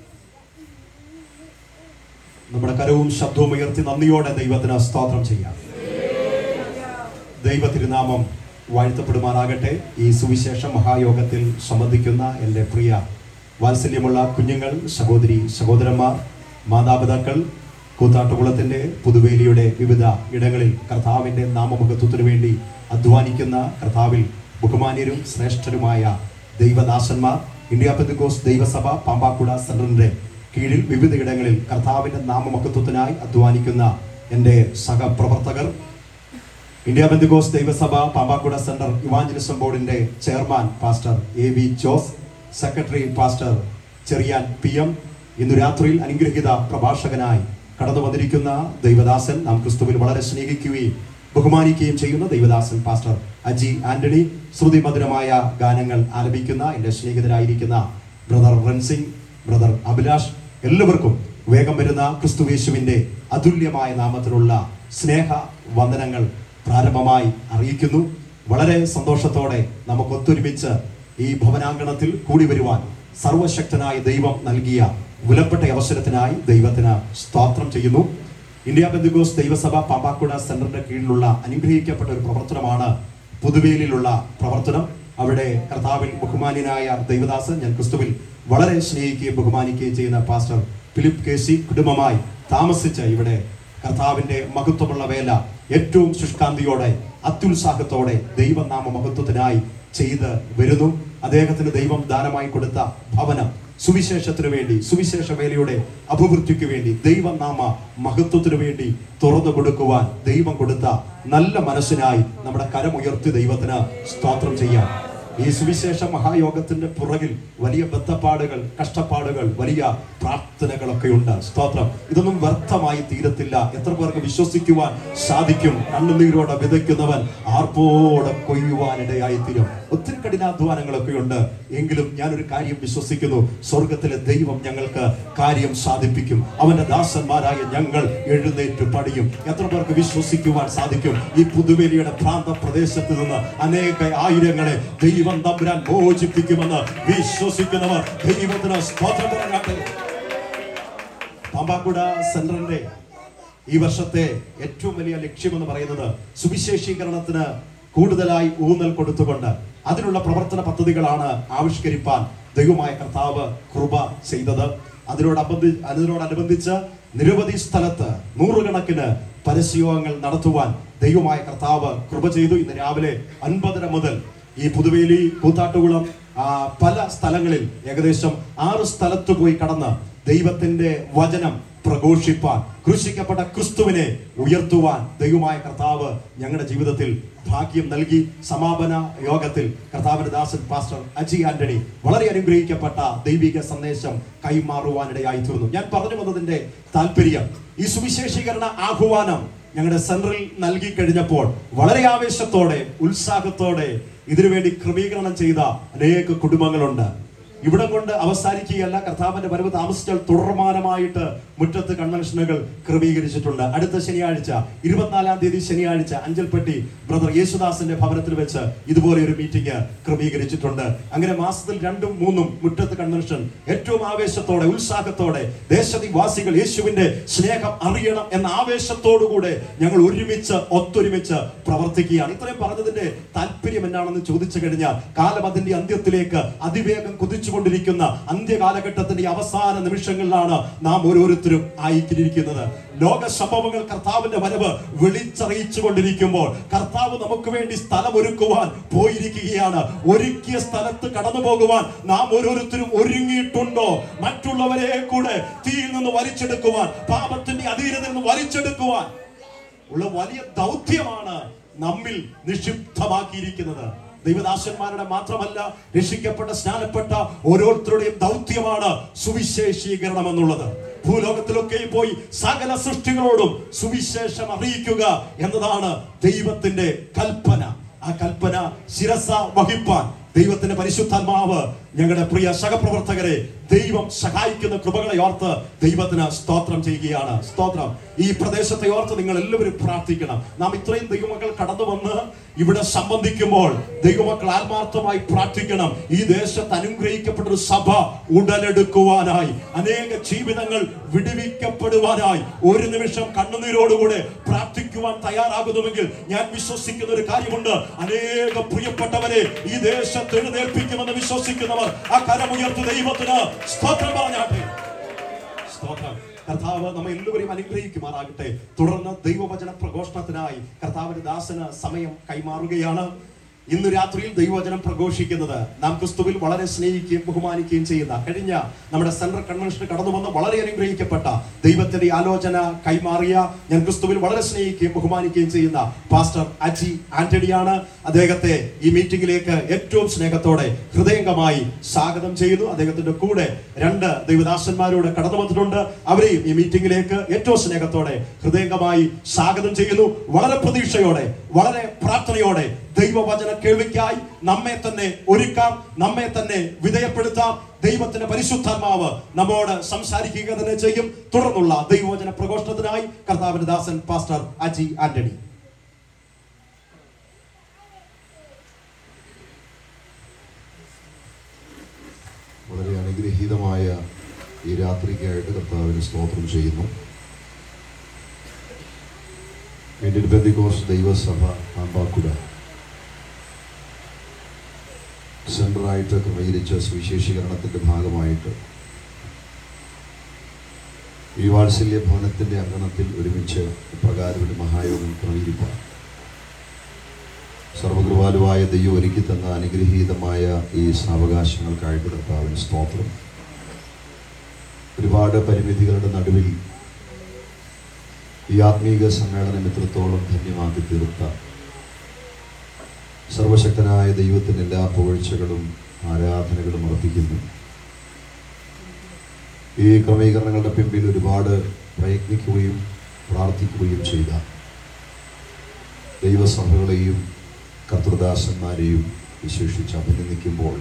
നമ്മുടെ കരവും ശബ്ദവും ഉയർത്തി നന്ദിയോടെ ദൈവത്തിന് സ്തോത്രം ചെയ്യാം ദൈവ തിരുനാമം വാഴ്ത്തപ്പെടുമാറാകട്ടെ ഈ സുവിശേഷ മഹായോഗത്തിൽ സംബന്ധിക്കുന്ന എൻ്റെ പ്രിയ വാത്സല്യമുള്ള കുഞ്ഞുങ്ങൾ സഹോദരി സഹോദരന്മാർ മാതാപിതാക്കൾ കൂത്താട്ടുകുളത്തിൻ്റെ പുതുവേലിയുടെ വിവിധ ഇടങ്ങളിൽ കർത്താവിൻ്റെ നാമമഹത്വത്തിനു വേണ്ടി അധ്വാനിക്കുന്ന കർത്താവിൽ ബഹുമാന്യരും ശ്രേഷ്ഠരുമായ ദൈവദാസന്മാർ ഇന്ത്യ പെന്തക്കോസ് ദൈവസഭ പാമ്പാക്കുട സെന്ററിന്റെ കീഴിൽ വിവിധ ഇടങ്ങളിൽ കർത്താവിന്റെ നാമമഹത്വത്തിനായി അധ്വാനിക്കുന്ന എൻ്റെ സഹപ്രവർത്തകർ ഇന്ത്യ ബന്ധുക്കോസ് ദൈവസഭ പാമ്പാക്കുട സെന്റർ ഇവാഞ്ചലിസം ബോർഡിന്റെ chairman pastor A V Jose secretary pastor Cherian P M ഇന്നു രാത്രിയിൽ അനുഗ്രഹീത പ്രഭാഷകനായി കടന്നു വന്നിരിക്കുന്ന ദൈവദാസൻ നാം ക്രിസ്തുവിൽ വളരെ സ്നേഹിക്കുകയും ബഹുമാനിക്കുകയും ചെയ്യുന്ന ദൈവദാസൻ പാസ്റ്റർ അജി ആന്റണി ശ്രുതി മധുരമായ ഗാനങ്ങൾ ആലപിക്കുന്ന എൻ്റെ സ്നേഹിതരായിരിക്കുന്ന ബ്രദർ റൺസിംഗ് ബ്രദർ അഭിലാഷ് എല്ലാവർക്കും വേഗം വരുന്ന ക്രിസ്തുവേശുവിന്റെ അതുല്യമായ നാമത്തിലുള്ള സ്നേഹ വന്ദനങ്ങൾ പ്രാരംഭമായി അറിയിക്കുന്നു വളരെ സന്തോഷത്തോടെ നമുക്ക് ഒത്തൊരുമിച്ച് ഈ ഭവനാങ്കണത്തിൽ കൂടി വരുവാൻ സർവശക്തനായ ദൈവം നൽകിയ വിലപ്പെട്ട അവസരത്തിനായി ദൈവത്തിന് സ്തോത്രം ചെയ്യുന്നു ഇന്ത്യ ബന്ധുഗോസ് ദൈവസഭ പാമ്പാക്കുട സെന്ററിന്റെ കീഴിലുള്ള അനുഗ്രഹിക്കപ്പെട്ട ഒരു പ്രവർത്തനമാണ് പുതുവേലിലുള്ള പ്രവർത്തനം അവിടെ കർത്താവിൽ ബഹുമാന്യനായ ദൈവദാസൻ ഞാൻ ക്രിസ്തുവിൽ വളരെ സ്നേഹിക്കുകയും ബഹുമാനിക്കുകയും ചെയ്യുന്ന പാസ്റ്റർ ഫിലിപ്പ് കെ സി കുടുംബമായി താമസിച്ച് ഇവിടെ കർത്താവിന്റെ മഹത്വമുള്ള വേല ഏറ്റവും ശുഷ്കാന്തിയോടെ അത്യുത്സാഹത്തോടെ ദൈവനാമ മഹത്വത്തിനായി ചെയ്ത് വരുന്നു അദ്ദേഹത്തിന് ദൈവം ദാനമായി കൊടുത്ത ഭവനം സുവിശേഷത്തിനു വേണ്ടി സുവിശേഷ വേലയുടെ അഭിവൃദ്ധിക്ക് വേണ്ടി ദൈവനാമ മഹത്വത്തിനു വേണ്ടി തുറന്നു കൊടുക്കുവാൻ ദൈവം കൊടുത്ത നല്ല മനസ്സിനായി നമ്മുടെ കരമുയർത്തി ദൈവത്തിന് സ്തോത്രം ചെയ്യാം ഈ സുവിശേഷ മഹായോഗത്തിന്റെ പുറകിൽ വലിയ ബദ്ധപ്പാടുകൾ കഷ്ടപ്പാടുകൾ വലിയ പ്രാർത്ഥനകളൊക്കെ ഉണ്ട് സ്തോത്രം ഇതൊന്നും വ്യർത്ഥമായി തീരത്തില്ല എത്ര പേർക്ക് വിശ്വസിക്കുവാൻ സാധിക്കും കണ്ണുനീരോടെ വിതയ്ക്കുന്നവൻ ആർപ്പോടെ കൊയ്യുവാനിടയായി തീരും ഒത്തിരി കഠിനാധ്വാനങ്ങളൊക്കെ ഉണ്ട് എങ്കിലും ഞാനൊരു കാര്യം വിശ്വസിക്കുന്നു സ്വർഗത്തിലെ ദൈവം ഞങ്ങൾക്ക് കാര്യം സാധിപ്പിക്കും അവന്റെ ദാസന്മാരായ ഞങ്ങൾ എഴുന്നേറ്റ് പടിയും എത്ര പേർക്ക് വിശ്വസിക്കുവാൻ സാധിക്കും ഈ പുതുവേലിയുടെ പ്രാന്ത പ്രദേശത്ത് നിന്ന് അനേക ആയിരങ്ങളെ ദൈവം തമ്പുരാൻ മോചിപ്പിക്കുമെന്ന് വിശ്വസിക്കുന്നവർ ദൈവത്തിന് സ്തോത്രം പറഞ്ഞാട്ടെ പാമ്പാക്കുട സെന്ററിന്റെ ഈ വർഷത്തെ ഏറ്റവും വലിയ ലക്ഷ്യമെന്ന് പറയുന്നത് സുവിശേഷീകരണത്തിന് കൂടുതലായി ഊന്നൽ കൊടുത്തുകൊണ്ട് അതിനുള്ള പ്രവർത്തന പദ്ധതികളാണ് ആവിഷ്കരിപ്പാൻ ദൈവമായ കർത്താവ് കൃപ ചെയ്തത് അതിനോടബന്ധി അതിനോടനുബന്ധിച്ച് നിരവധി സ്ഥലത്ത് നൂറുകണക്കിന് പരസ്യയോഗങ്ങൾ നടത്തുവാൻ ദൈവമായ കർത്താവ് കൃപ ചെയ്തു ഇന്ന് രാവിലെ അൻപതര മുതൽ ഈ പുതുവേലി കൂത്താട്ടുകുളം ആ, പല സ്ഥലങ്ങളിൽ ഏകദേശം ആറ് സ്ഥലത്ത് പോയി കടന്ന് ദൈവത്തിന്റെ വചനം പ്രഘോഷിപ്പാൻ ക്രൂശിക്കപ്പെട്ട ക്രിസ്തുവിനെ ഉയർത്തുവാൻ ദൈവമായ കർത്താവ് ഞങ്ങളുടെ ജീവിതത്തിൽ ഭാഗ്യം നൽകി സമാപന യോഗത്തിൽ കർത്താവിന്റെ ദാസൻ പാസ്റ്റർ അജി ആന്റണി വളരെ അനുഗ്രഹിക്കപ്പെട്ട ദൈവിക സന്ദേശം കൈമാറുവാനിടയായി തീർന്നു ഞാൻ പറഞ്ഞു വന്നതിന്റെ താല്പര്യം ഈ സുവിശേഷീകരണ ആഹ്വാനം ഞങ്ങളുടെ സെൻട്രൽ നൽകി കഴിഞ്ഞപ്പോൾ വളരെ ആവേശത്തോടെ ഉത്സാഹത്തോടെ ഇതിനുവേണ്ടി ക്രമീകരണം ചെയ്ത അനേക കുടുംബങ്ങളുണ്ട് ഇവിടം കൊണ്ട് അവസാനിക്കുകയല്ല കർത്താവിന്റെ വരവ് താമസിച്ചാൽ തുടർമാനമായിട്ട് മുറ്റത്ത് കൺവെൻഷനുകൾ ക്രമീകരിച്ചിട്ടുണ്ട് അടുത്ത ശനിയാഴ്ച ഇരുപത്തിനാലാം തീയതി ശനിയാഴ്ച അഞ്ചൽപ്പെട്ടി ബ്രദർ യേശുദാസിന്റെ ഭവനത്തിൽ വെച്ച് ഇതുപോലെ ഒരു മീറ്റിംഗ് ക്രമീകരിച്ചിട്ടുണ്ട് അങ്ങനെ മാസത്തിൽ രണ്ടും മൂന്നും മുറ്റത്ത് കൺവെൻഷൻ ഏറ്റവും ആവേശത്തോടെ ഉത്സാഹത്തോടെ ദേശനിവാസികൾ യേശുവിന്റെ സ്നേഹം അറിയണം എന്ന ആവേശത്തോടുകൂടെ ഞങ്ങൾ ഒരുമിച്ച് ഒത്തൊരുമിച്ച് പ്രവർത്തിക്കുകയാണ് ഇത്രയും പറഞ്ഞതിന്റെ താല്പര്യം എന്നാണെന്ന് ചോദിച്ചു കഴിഞ്ഞാൽ കാലം അതിന്റെ അന്ത്യത്തിലേക്ക് അതിവേഗം കുതിച്ചുകൊണ്ടിരിക്കുന്ന അന്ത്യകാലഘട്ടത്തിന്റെ അവസാന നിമിഷങ്ങളിലാണ് നാം ഓരോരുത്തരും ആയിക്കിരിക്കുന്നത് ലോക സംഭവങ്ങൾ കർത്താവിന്റെ വരവ് വിളിച്ചറിയിച്ചു കൊണ്ടിരിക്കുമ്പോൾ കർത്താവ് നമുക്ക് വേണ്ടി സ്ഥലം ഒരുക്കുവാൻ പോയിരിക്കുകയാണ് ഒരുക്കിയ സ്ഥലത്ത് കടന്നു പോകുവാൻ നാം ഓരോരുത്തരും ഒരുങ്ങിയിട്ടുണ്ടോ മറ്റുള്ളവരെ കൂടെ തീയിൽ നിന്ന് വലിച്ചെടുക്കുവാൻ പാപത്തിന്റെ അധീനതയിൽ നിന്ന് വലിച്ചെടുക്കുവാൻ ഉള്ള വലിയ ദൗത്യമാണ് നമ്മിൽ നിക്ഷിപ്തമാക്കിയിരിക്കുന്നത് ദൈവദാസന്മാരുടെ മാത്രമല്ല രക്ഷിക്കപ്പെട്ട സ്നാനപ്പെട്ട ഓരോരുത്തരുടെയും ദൗത്യമാണ് സുവിശേഷീകരണം എന്നുള്ളത് ഭൂലോകത്തിലൊക്കെ പോയി സകല സൃഷ്ടികളോടും സുവിശേഷം അറിയിക്കുക എന്നതാണ് ദൈവത്തിന്റെ കൽപ്പന ആ കൽപ്പന ശിരസ വഹിപ്പാൻ ദൈവത്തിന്റെ പരിശുദ്ധാത്മാവ് ഞങ്ങളുടെ പ്രിയ സഹപ്രവർത്തകരെ ദൈവം സഹായിക്കുന്ന കൃപകളെ ഓർത്ത് ദൈവത്തിന് സ്തോത്രം ചെയ്യുകയാണ് സ്തോത്രം ഈ പ്രദേശത്തെ ഓർത്ത് നിങ്ങൾ എല്ലാവരും പ്രാർത്ഥിക്കണം നാം ഇത്രയും ദൈവമക്കൾ കടന്നു വന്ന് ഇവിടെ സംബന്ധിക്കുമ്പോൾ ദൈവമക്കൾ ആത്മാർത്ഥമായി പ്രാർത്ഥിക്കണം ഈ ദേശത്ത് അനുഗ്രഹിക്കപ്പെട്ട ഒരു സഭ ഉടലെടുക്കുവാനായി അനേക ജീവിതങ്ങൾ വിടുവിക്കപ്പെടുവാനായി ഒരു നിമിഷം കണ്ണുനീരോടുകൂടെ പ്രാർത്ഥിക്കുവാൻ തയ്യാറാകുന്നുവെങ്കിൽ ഞാൻ വിശ്വസിക്കുന്ന ഒരു കാര്യമുണ്ട് അനേക പ്രിയപ്പെട്ടവരെ ഈ ദേശത്ത് എഴുന്നേൽപ്പിക്കുമെന്ന് വിശ്വസിക്കുന്നവർ ആ കരമുയർത്ത് ദൈവത്തിന് സ്തോത്രം പറഞ്ഞാട്ടെ സ്തോത്രം കർത്താവ് നമ്മെ എല്ലാവരെയും അനുഗ്രഹിക്കുമാറാകട്ടെ തുടർന്ന് ദൈവവചന പ്രഘോഷണത്തിനായി കർത്താവിന്റെ ദാസന് സമയം കൈമാറുകയാണ് ഇന്ന് രാത്രിയിൽ ദൈവവചനം പ്രഘോഷിക്കുന്നത് നാം ക്രിസ്തുവിൽ വളരെ സ്നേഹിക്കുകയും ബഹുമാനിക്കുകയും ചെയ്യുന്ന കഴിഞ്ഞ നമ്മുടെ സെൻട്രൽ കൺവെൻഷന് കടന്നു വന്ന് വളരെ അനുഗ്രഹിക്കപ്പെട്ട ദൈവത്തിന്റെ ആലോചന കൈമാറിയ ഞാൻ ക്രിസ്തുവിൽ വളരെ സ്നേഹിക്കുകയും ബഹുമാനിക്കുകയും ചെയ്യുന്ന പാസ്റ്റർ അജി ആന്റണിയാണ് അദ്ദേഹത്തെ ഈ മീറ്റിംഗിലേക്ക് ഏറ്റവും സ്നേഹത്തോടെ ഹൃദയംഗമായി സ്വാഗതം ചെയ്യുന്നു അദ്ദേഹത്തിന്റെ കൂടെ രണ്ട് ദൈവദാസന്മാരോട് കടന്നു വന്നിട്ടുണ്ട് അവരെയും ഈ മീറ്റിംഗിലേക്ക് ഏറ്റവും സ്നേഹത്തോടെ ഹൃദയംഗമായി സ്വാഗതം ചെയ്യുന്നു വളരെ പ്രതീക്ഷയോടെ വളരെ പ്രാർത്ഥനയോടെ ദൈവവചന കേൾവിക്കായി നമ്മെ തന്നെ ഒരുക്കാം നമ്മെ തന്നെ വിധേയപ്പെടുത്താം ദൈവത്തിന്റെ പരിശുദ്ധാത്മാവ് നമ്മോട് സംസാരിക്കുക തന്നെ ചെയ്യും തുടർന്നുള്ള ദൈവവചന പ്രഘോഷണത്തിനായി കർത്താവിന്റെ ദാസൻ പാസ്റ്റർ അജി ആന്റണി വളരെ അനുഗ്രഹീതമായ ഈ രാത്രിക്കായിട്ട് കർത്താവിന് സ്തോത്രം ചെയ്യുന്നു ഇന്ത്യൻ ബന്ദിക്കോസ് ദൈവസഭ ആമ്പാക്കുട സെൻട്രലായിട്ട് ക്രമീകരിച്ച സുവിശേഷീകരണത്തിന്റെ ഭാഗമായിട്ട് ഈ വാത്സല്യ ഭവനത്തിന്റെ അങ്കണത്തിൽ ഒരുമിച്ച് പ്രകാരം ഒരു മഹായോഗം ക്രമീകരിപ്പാൻ സർവകൃപാലുവായ ദൈവം ഒരുക്കി തന്ന അനുഗ്രഹീതമായ ഈ സാവകാശങ്ങൾക്കായിട്ട് കർത്താവിന് സ്തോത്രം ഒരുപാട് പരിമിതികളുടെ നടുവിൽ ഈ ആത്മീക സമ്മേളനം ഇത്രത്തോളം ധന്യമാക്കി തീർത്ത സർവശക്തനായ ദൈവത്തിന് എല്ലാ പുകഴ്ചകളും ആരാധനകളും അർപ്പിക്കുന്നു ഈ ക്രമീകരണങ്ങളുടെ പിമ്പിൽ ഒരുപാട് പ്രയത്നിക്കുകയും പ്രാർത്ഥിക്കുകയും ചെയ്ത ദൈവസഭകളെയും കർത്തൃദാസന്മാരെയും വിശേഷിച്ച് അഭിനന്ദിക്കുമ്പോൾ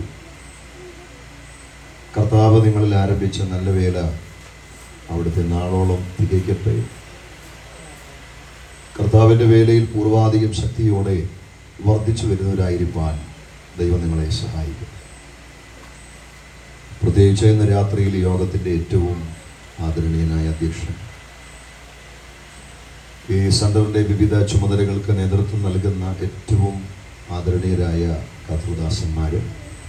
കർത്താവ് നിങ്ങളിൽ ആരംഭിച്ച നല്ല വേല അവിടുത്തെ നാളോളം തികയ്ക്കട്ടെ കർത്താവിൻ്റെ വേലയിൽ പൂർവാധികം ശക്തിയോടെ വർദ്ധിച്ചു വരുന്നവരായിരിക്കാൻ ദൈവം നിങ്ങളെ സഹായിക്കും പ്രത്യേകിച്ച് ഇന്ന് രാത്രിയിൽ യോഗത്തിൻ്റെ ഏറ്റവും ആദരണീയനായ അധ്യക്ഷൻ ഈ സെന്ററിൻ്റെ വിവിധ ചുമതലകൾക്ക് നേതൃത്വം നൽകുന്ന ഏറ്റവും ആദരണീയരായ കർത്തൃദാസന്മാരും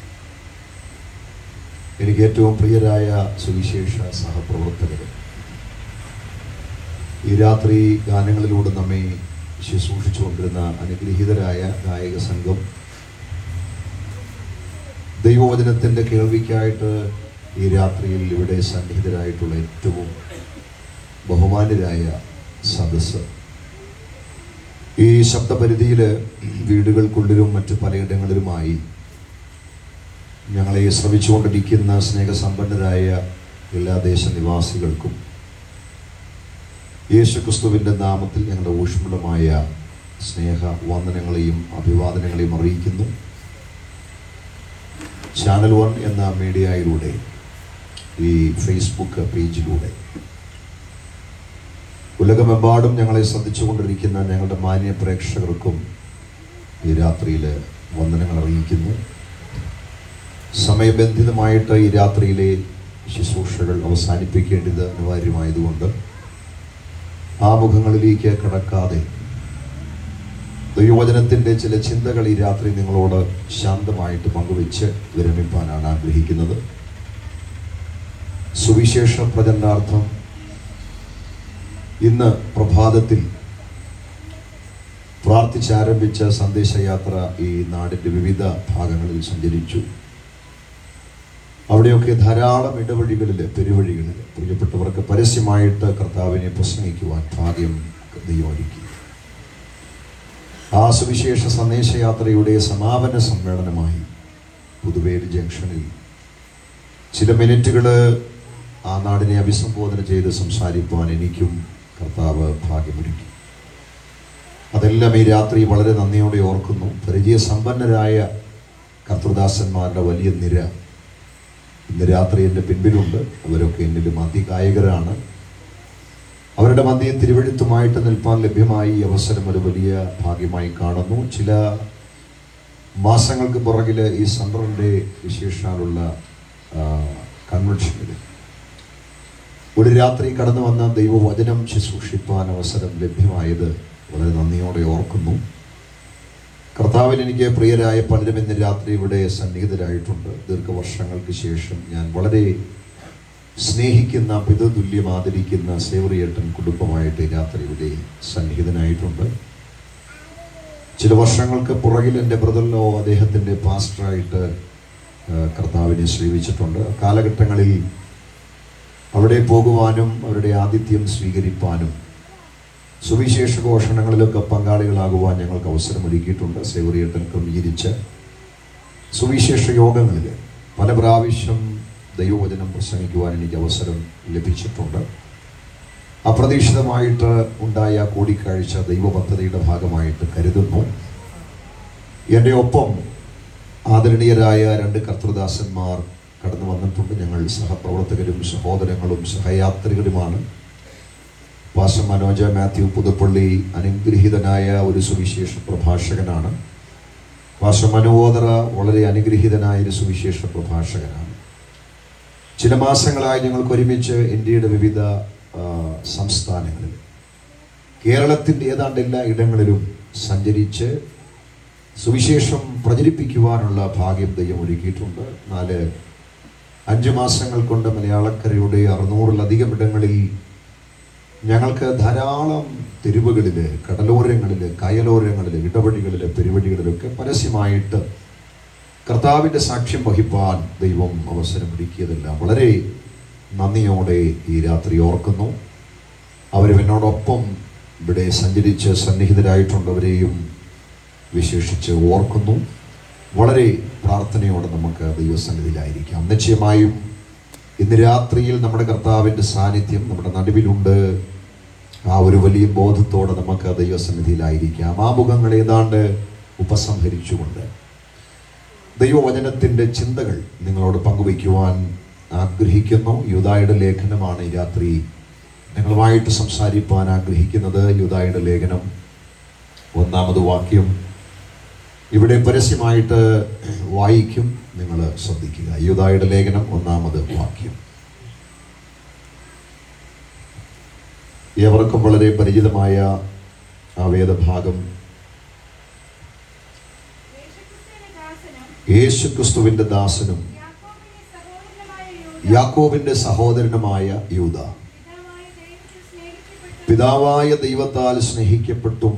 എനിക്ക് ഏറ്റവും പ്രിയരായ സുവിശേഷ സഹപ്രവർത്തകരും ഈ രാത്രി ഗാനങ്ങളിലൂടെ നമ്മെ ശുശ്രൂഷിച്ചുകൊണ്ടിരുന്ന അനുഗ്രഹീതരായ ഗായക സംഘം ദൈവവചനത്തിൻ്റെ കേൾവിക്കായിട്ട് ഈ രാത്രിയിൽ ഇവിടെ സന്നിഹിതരായിട്ടുള്ള ഏറ്റവും ബഹുമാന്യരായ സദസ്സ് ഈ ശബ്ദപരിധിയിൽ വീടുകൾക്കുള്ളിലും മറ്റു പലയിടങ്ങളിലുമായി ഞങ്ങളെ ശ്രമിച്ചുകൊണ്ടിരിക്കുന്ന സ്നേഹസമ്പന്നരായ എല്ലാ ദേശനിവാസികൾക്കും യേശുക്രിസ്തുവിൻ്റെ നാമത്തിൽ ഞങ്ങളുടെ ഊഷ്മളമായ സ്നേഹ വന്ദനങ്ങളെയും അഭിവാദനങ്ങളെയും അറിയിക്കുന്നു ചാനൽ വൺ എന്ന മീഡിയയിലൂടെ ഈ ഫേസ്ബുക്ക് പേജിലൂടെ ഉലകമെമ്പാടും ഞങ്ങളെ ശ്രദ്ധിച്ചുകൊണ്ടിരിക്കുന്ന ഞങ്ങളുടെ മാന്യ പ്രേക്ഷകർക്കും ഈ രാത്രിയിൽ വന്ദനങ്ങൾ അറിയിക്കുന്നു സമയബന്ധിതമായിട്ട് ഈ രാത്രിയിലെ ശുശ്രൂഷകൾ അവസാനിപ്പിക്കേണ്ടത് അനിവാര്യമായതുകൊണ്ട് ആ മുഖങ്ങളിലേക്ക് കടക്കാതെ ദൈവവചനത്തിൻ്റെ ചില ചിന്തകൾ ഈ രാത്രി നിങ്ങളോട് ശാന്തമായിട്ട് പങ്കുവെച്ച് വിരമിപ്പാനാണ് ആഗ്രഹിക്കുന്നത് സുവിശേഷ പ്രചരണാർത്ഥം ഇന്ന് പ്രഭാതത്തിൽ പ്രാർത്ഥിച്ചാരംഭിച്ച സന്ദേശയാത്ര ഈ നാടിൻ്റെ വിവിധ ഭാഗങ്ങളിൽ സഞ്ചരിച്ചു അവിടെയൊക്കെ ധാരാളം ഇടവഴികളിൽ പെരുവഴികളിൽ പ്രിയപ്പെട്ടവർക്ക് പരസ്യമായിട്ട് കർത്താവിനെ പ്രസംഗിക്കുവാൻ ഭാഗ്യം ദൈവമൊരുക്കി ആ സുവിശേഷ സന്ദേശയാത്രയുടെ സമാപന സമ്മേളനമായി പുതുവേലി ജംഗ്ഷനിൽ ചില മിനിറ്റുകൾ ആ നാടിനെ അഭിസംബോധന ചെയ്ത് സംസാരിക്കുവാൻ എനിക്കും കർത്താവ് ഭാഗ്യമൊരുക്കി അതെല്ലാം ഈ രാത്രി വളരെ നന്ദിയോടെ ഓർക്കുന്നു പരിചയസമ്പന്നരായ കർത്തൃദാസന്മാരുടെ വലിയ നിര ഇന്ന് രാത്രി എൻ്റെ പിൻപിലുണ്ട് അവരൊക്കെ എന്നിലും അതികായകരാണ് അവരുടെ മധ്യേ തിരുവഴുത്തുമായിട്ട് നിൽപ്പാൻ ലഭ്യമായി ഈ അവസരം ഒരു വലിയ ഭാഗ്യമായി കാണുന്നു ചില മാസങ്ങൾക്ക് പുറകിൽ ഈ സെൻറ്ററിൻ്റെ വിശേഷാലുള്ള കൺവെൻഷനിൽ ഒരു രാത്രി കടന്നു വന്ന ദൈവവചനം ശുശ്രൂഷിപ്പാൻ അവസരം ലഭ്യമായത് വളരെ നന്ദിയോടെ ഓർക്കുന്നു കർത്താവിൽ എനിക്ക് പ്രിയരായ പലരും ഇന്ന് രാത്രി ഇവിടെ സന്നിഹിതരായിട്ടുണ്ട് ദീർഘവർഷങ്ങൾക്ക് ശേഷം ഞാൻ വളരെ സ്നേഹിക്കുന്ന പിതൃതുല്യം ആദരിക്കുന്ന സേവറിയേട്ടൻ കുടുംബമായിട്ട് ഈ രാത്രി ഇവിടെ സന്നിഹിതനായിട്ടുണ്ട് ചില വർഷങ്ങൾക്ക് പുറകിൽ എൻ്റെ ബ്രദറിലോ അദ്ദേഹത്തിൻ്റെ പാസ്റ്ററായിട്ട് ആ, കർത്താവിനെ സേവിച്ചിട്ടുണ്ട് കാലഘട്ടങ്ങളിൽ അവിടെ പോകുവാനും അവരുടെ ആതിഥ്യം സ്വീകരിപ്പാനും സുവിശേഷ ഘോഷണങ്ങളിലൊക്കെ പങ്കാളികളാകുവാൻ ഞങ്ങൾക്ക് അവസരം ഒരുക്കിയിട്ടുണ്ട് സേവറിയേട്ടൻ ക്രമീകരിച്ച സുവിശേഷ യോഗങ്ങളിൽ പല പ്രാവശ്യം ദൈവവചനം പ്രസംഗിക്കുവാൻ എനിക്ക് അവസരം ലഭിച്ചിട്ടുണ്ട് അപ്രതീക്ഷിതമായിട്ട് ഉണ്ടായ കൂടിക്കാഴ്ച ദൈവപദ്ധതിയുടെ ഭാഗമായിട്ട് കരുതുന്നു എൻ്റെ ഒപ്പം ആദരണീയരായ രണ്ട് കർത്തൃദാസന്മാർ കടന്നു വന്നിട്ടുണ്ട് ഞങ്ങൾ സഹപ്രവർത്തകരും സഹോദരങ്ങളും സഹയാത്രികരുമാണ് പാസ മനോജ മാത്യു പുതുപ്പള്ളി അനുഗ്രഹീതനായ ഒരു സുവിശേഷ പ്രഭാഷകനാണ് പാസ മനോദര വളരെ അനുഗ്രഹീതനായ ഒരു സുവിശേഷ പ്രഭാഷകനാണ് ചില മാസങ്ങളായി ഞങ്ങൾക്ക് ഒരുമിച്ച് ഇന്ത്യയുടെ വിവിധ ആ, സംസ്ഥാനങ്ങളിൽ കേരളത്തിൻ്റെ ഏതാണ്ട് എല്ലാ ഇടങ്ങളിലും സഞ്ചരിച്ച് സുവിശേഷം പ്രചരിപ്പിക്കുവാനുള്ള ഭാഗ്യം ദൈവം ഒരുക്കിയിട്ടുണ്ട് നാല് അഞ്ച് മാസങ്ങൾ കൊണ്ട് മലയാളക്കരയുടെ അറുന്നൂറിലധികം ഇടങ്ങളിൽ ഞങ്ങൾക്ക് ധാരാളം തെരുവുകളിൽ കടലോരങ്ങളിൽ കയലോരങ്ങളിൽ ഇടവഴികളിൽ പെരുവഴികളിലൊക്കെ പരസ്യമായിട്ട് കർത്താവിൻ്റെ സാക്ഷ്യം വഹിപ്പാൻ ദൈവം അവസരമൊരുക്കിയതെല്ലാം വളരെ നന്ദിയോടെ ഈ രാത്രി ഓർക്കുന്നു അവരും എന്നോടൊപ്പം ഇവിടെ സഞ്ചരിച്ച് സന്നിഹിതരായിട്ടുള്ളവരെയും വിശേഷിച്ച് ഓർക്കുന്നു വളരെ പ്രാർത്ഥനയോടെ നമുക്ക് ദൈവസന്നിധിയിലായിരിക്കാം നിശ്ചയമായും ഇന്ന് രാത്രിയിൽ നമ്മുടെ കർത്താവിൻ്റെ സാന്നിധ്യം നമ്മുടെ നടുവിലുണ്ട് ആ ഒരു വലിയ ബോധത്തോടെ നമുക്ക് ദൈവസന്നിധിയിലായിരിക്കാം ആ മുഖങ്ങൾ ഏതാണ്ട് ഉപസംഹരിച്ചുകൊണ്ട് ദൈവവചനത്തിൻ്റെ ചിന്തകൾ നിങ്ങളോട് പങ്കുവയ്ക്കുവാൻ ആഗ്രഹിക്കുന്നു യൂതായുടെ ലേഖനമാണ് ഈ രാത്രി നിങ്ങളുമായിട്ട് സംസാരിപ്പാൻ ആഗ്രഹിക്കുന്നത് യൂതായുടെ ലേഖനം ഒന്നാമത് വാക്യം ഇവിടെ പരസ്യമായിട്ട് വായിക്കും നിങ്ങൾ ശ്രദ്ധിക്കുക യൂതായുടെ ലേഖനം ഒന്നാമത് വാക്യം ഏവർക്കും വളരെ പരിചിതമായ ആ വേദഭാഗം യേശുക്രിസ്തുവിന്റെ ദാസനും യേശുക്രിസ്തുവിന്റെ ദാസനും യാക്കോബിന്റെ സഹോദരനുമായ യൂദ, യാക്കോബിന്റെ സഹോദരനുമായ യൂത പിതാവായ ദൈവത്തിൽ പിതാവായ ദൈവത്താൽ സ്നേഹിക്കപ്പെട്ടും സ്നേഹിക്കപ്പെട്ടും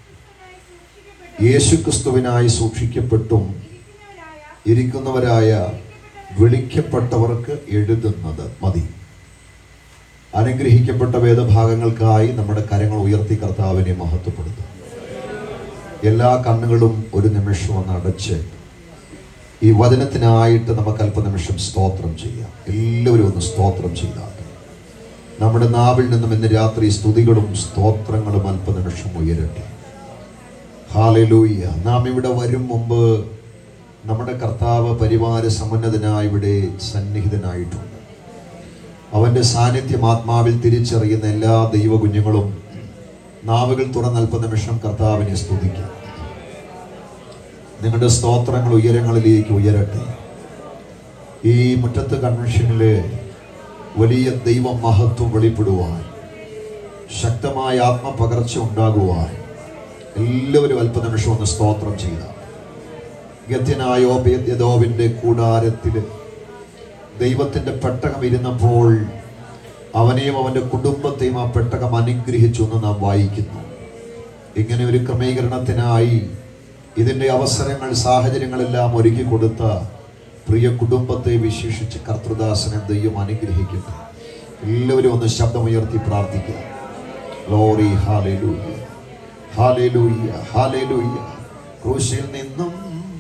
യേശുക്രിസ്തുവിനായി യേശുക്രിസ്തുവിനായി സൂക്ഷിക്കപ്പെട്ടും സൂക്ഷിക്കപ്പെട്ടും ഇരിക്കുന്നവരായ ഇരിക്കുന്നവരായ വിളിക്കപ്പെട്ടവർക്ക് എഴുതുന്നത് മതി അനുഗ്രഹിക്കപ്പെട്ട വേദഭാഗങ്ങൾക്കായി നമ്മുടെ കരങ്ങൾ ഉയർത്തി കർത്താവിനെ മഹത്വപ്പെടുത്തും എല്ലാ കണ്ണുകളും ഒരു നിമിഷം ഒന്ന് അടച്ച് ഈ വചനത്തിനായിട്ട് നമുക്ക് അല്പനിമിഷം സ്തോത്രം ചെയ്യാം എല്ലാവരും ഒന്ന് സ്തോത്രം ചെയ്താൽ നമ്മുടെ നാവിൽ നിന്നും ഇന്ന് രാത്രി സ്തുതികളും സ്തോത്രങ്ങളും അല്പനിമിഷം ഉയരട്ടെ ഹാലലൂയ്യ നാം ഇവിടെ വരും മുമ്പ് നമ്മുടെ കർത്താവ് പരിവാര സമുന്നതനായി ഇവിടെ സന്നിഹിതനായിട്ടുണ്ട് അവൻ്റെ സാന്നിധ്യം ആത്മാവിൽ തിരിച്ചറിയുന്ന എല്ലാ ദൈവ കുഞ്ഞുങ്ങളും നാവുകൾ തുറന്ന് അല്പനിമിഷം കർത്താവിനെ സ്തുതിക്കാം നിങ്ങളുടെ സ്തോത്രങ്ങൾ ഉയരങ്ങളിലേക്ക് ഉയരട്ടെ ഈ മുറ്റത്ത് കൺവെൻഷനിലെ വലിയ ദൈവ മഹത്വം വെളിപ്പെടുവാൻ ശക്തമായ ആത്മപകർച്ച ഉണ്ടാകുവാൻ എല്ലാവരും അല്പനിമിഷം ഒന്ന് സ്തോത്രം ചെയ്ത ഗത്യനായ ഓപേദ്യദോവിൻ്റെ കൂടാരത്തിൽ ദൈവത്തിൻ്റെ പെട്ടകം ഇരുന്നപ്പോൾ അവനെയും അവൻ്റെ കുടുംബത്തെയും ആ പെട്ടകം അനുഗ്രഹിച്ചു എന്ന് നാം വായിക്കുന്നു ഇങ്ങനെ ഒരു ക്രമീകരണത്തിനായി ഇതിൻ്റെ അവസരങ്ങൾ സാഹചര്യങ്ങളെല്ലാം ഒരുക്കി കൊടുത്ത പ്രിയ കുടുംബത്തെ വിശേഷിച്ച് കർത്തൃദാസനെ ദൈവം അനുഗ്രഹിക്കട്ടെ എല്ലാവരും ഒന്ന് ശബ്ദമുയർത്തി പ്രാർത്ഥിക്കുക ലോറി ഹാലേലൂയ്യ ഹാലേലൂയ്യ ഹാലേലൂയ്യ ക്രൂശിൽ നിന്നും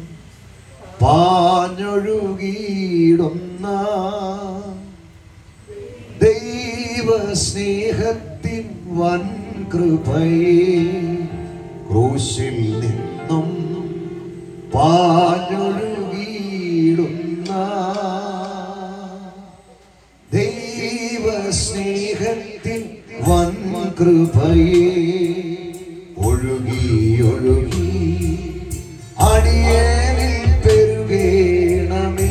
പാഞ്ഞൊഴുകിയിടുന്ന ദൈവസ്നേഹത്തിൻ വൻ കൃപയെ ക്രൂശിൽ നിന്നും പാഞ്ഞൊഴുകിയിടുന്ന ദൈവസ്നേഹത്തിൻ വൻ കൃപയെ ഒഴുകി ഒഴുകി അടിയേനിൽ പെരുകേണമേ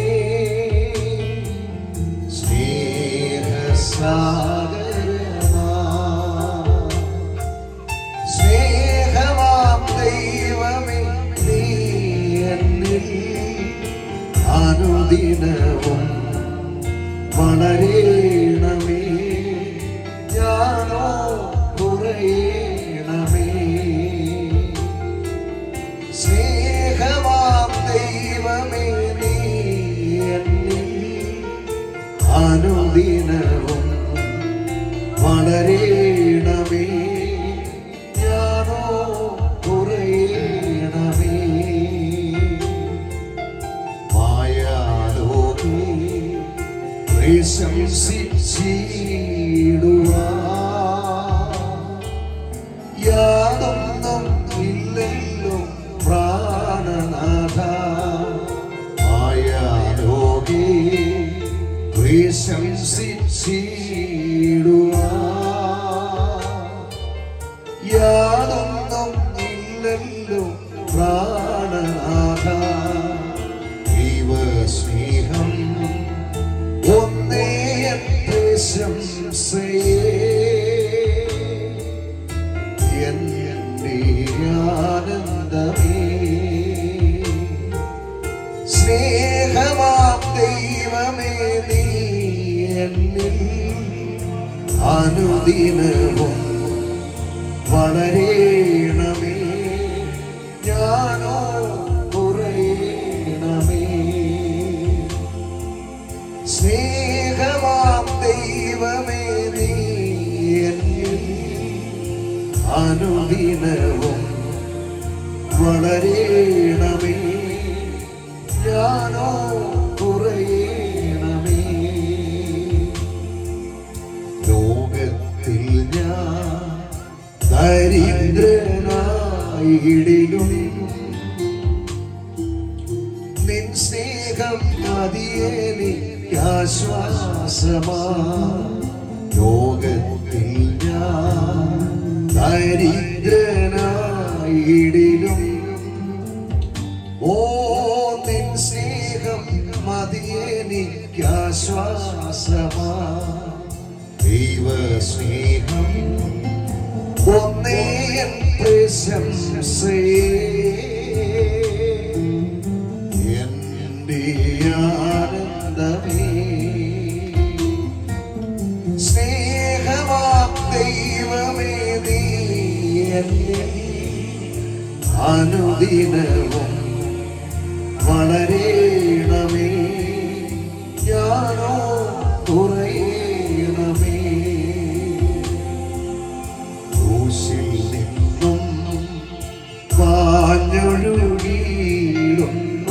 സ്നേഹസാഗരമാ സ്നേഹമാം ദൈവമേ നീ എന്നിൽ അനുദിനവും വളരേണമേ ഞാനോ കുറയണമേ സ്നേഹമാം ദൈവമേ നീ എന്നിൽ അനുദിനവും വളരേണമേ ഞാനോ കുറയണമേ മായാലോകേ പ്രശംസിച്ചിടുവാൻ യാതൊന്നും ഇല്ലല്ലോ പ്രാണനാഥ മായാലോകേ പ്രശംസിച്ചിടുവാൻ യാതൊന്നും ഇല്ലല്ലോ പ്രാണനാഥ ദൈവസ്നേഹം ഒന്നേ പ്രശംസയേ എന്റെ ആനന്ദമേ സ്നേഹമാം ദൈവമേ നീ എന്നിൽ അനുദിനവും വളരേണമേ ഞാനോ കുറയണമേ സ്നേഹമാം ദൈവമേ നീ എന്നിൽ അനുദിനവും വളരേണമേ ഞാനോ കുറയണമേ ലോകത്തിൽ ഞാൻ ദരിദ്രനായിടിലും നിൻ സ്നേഹം മതിയേലിക്കാശ്വാസമാ ലോകത്തിൽ ഞാൻ ദരിദ്രനായിടിലും ഓ നിൻ സ്നേഹം മതിയേലിക്കാശ്വാസമാ ദൈവ സ്നേഹം ഒന്നേയൻ പ്രശംസയേ എന്റെ ആനന്ദമേ സ്നേഹമാ ദൈവമേ നീ എന്നെ അനുദിനവും വളരേണമേ ഞാനോ കുറയണമേ ക്രൂശിൽ നിന്നും പാഞ്ഞൊഴുകിയിടുന്ന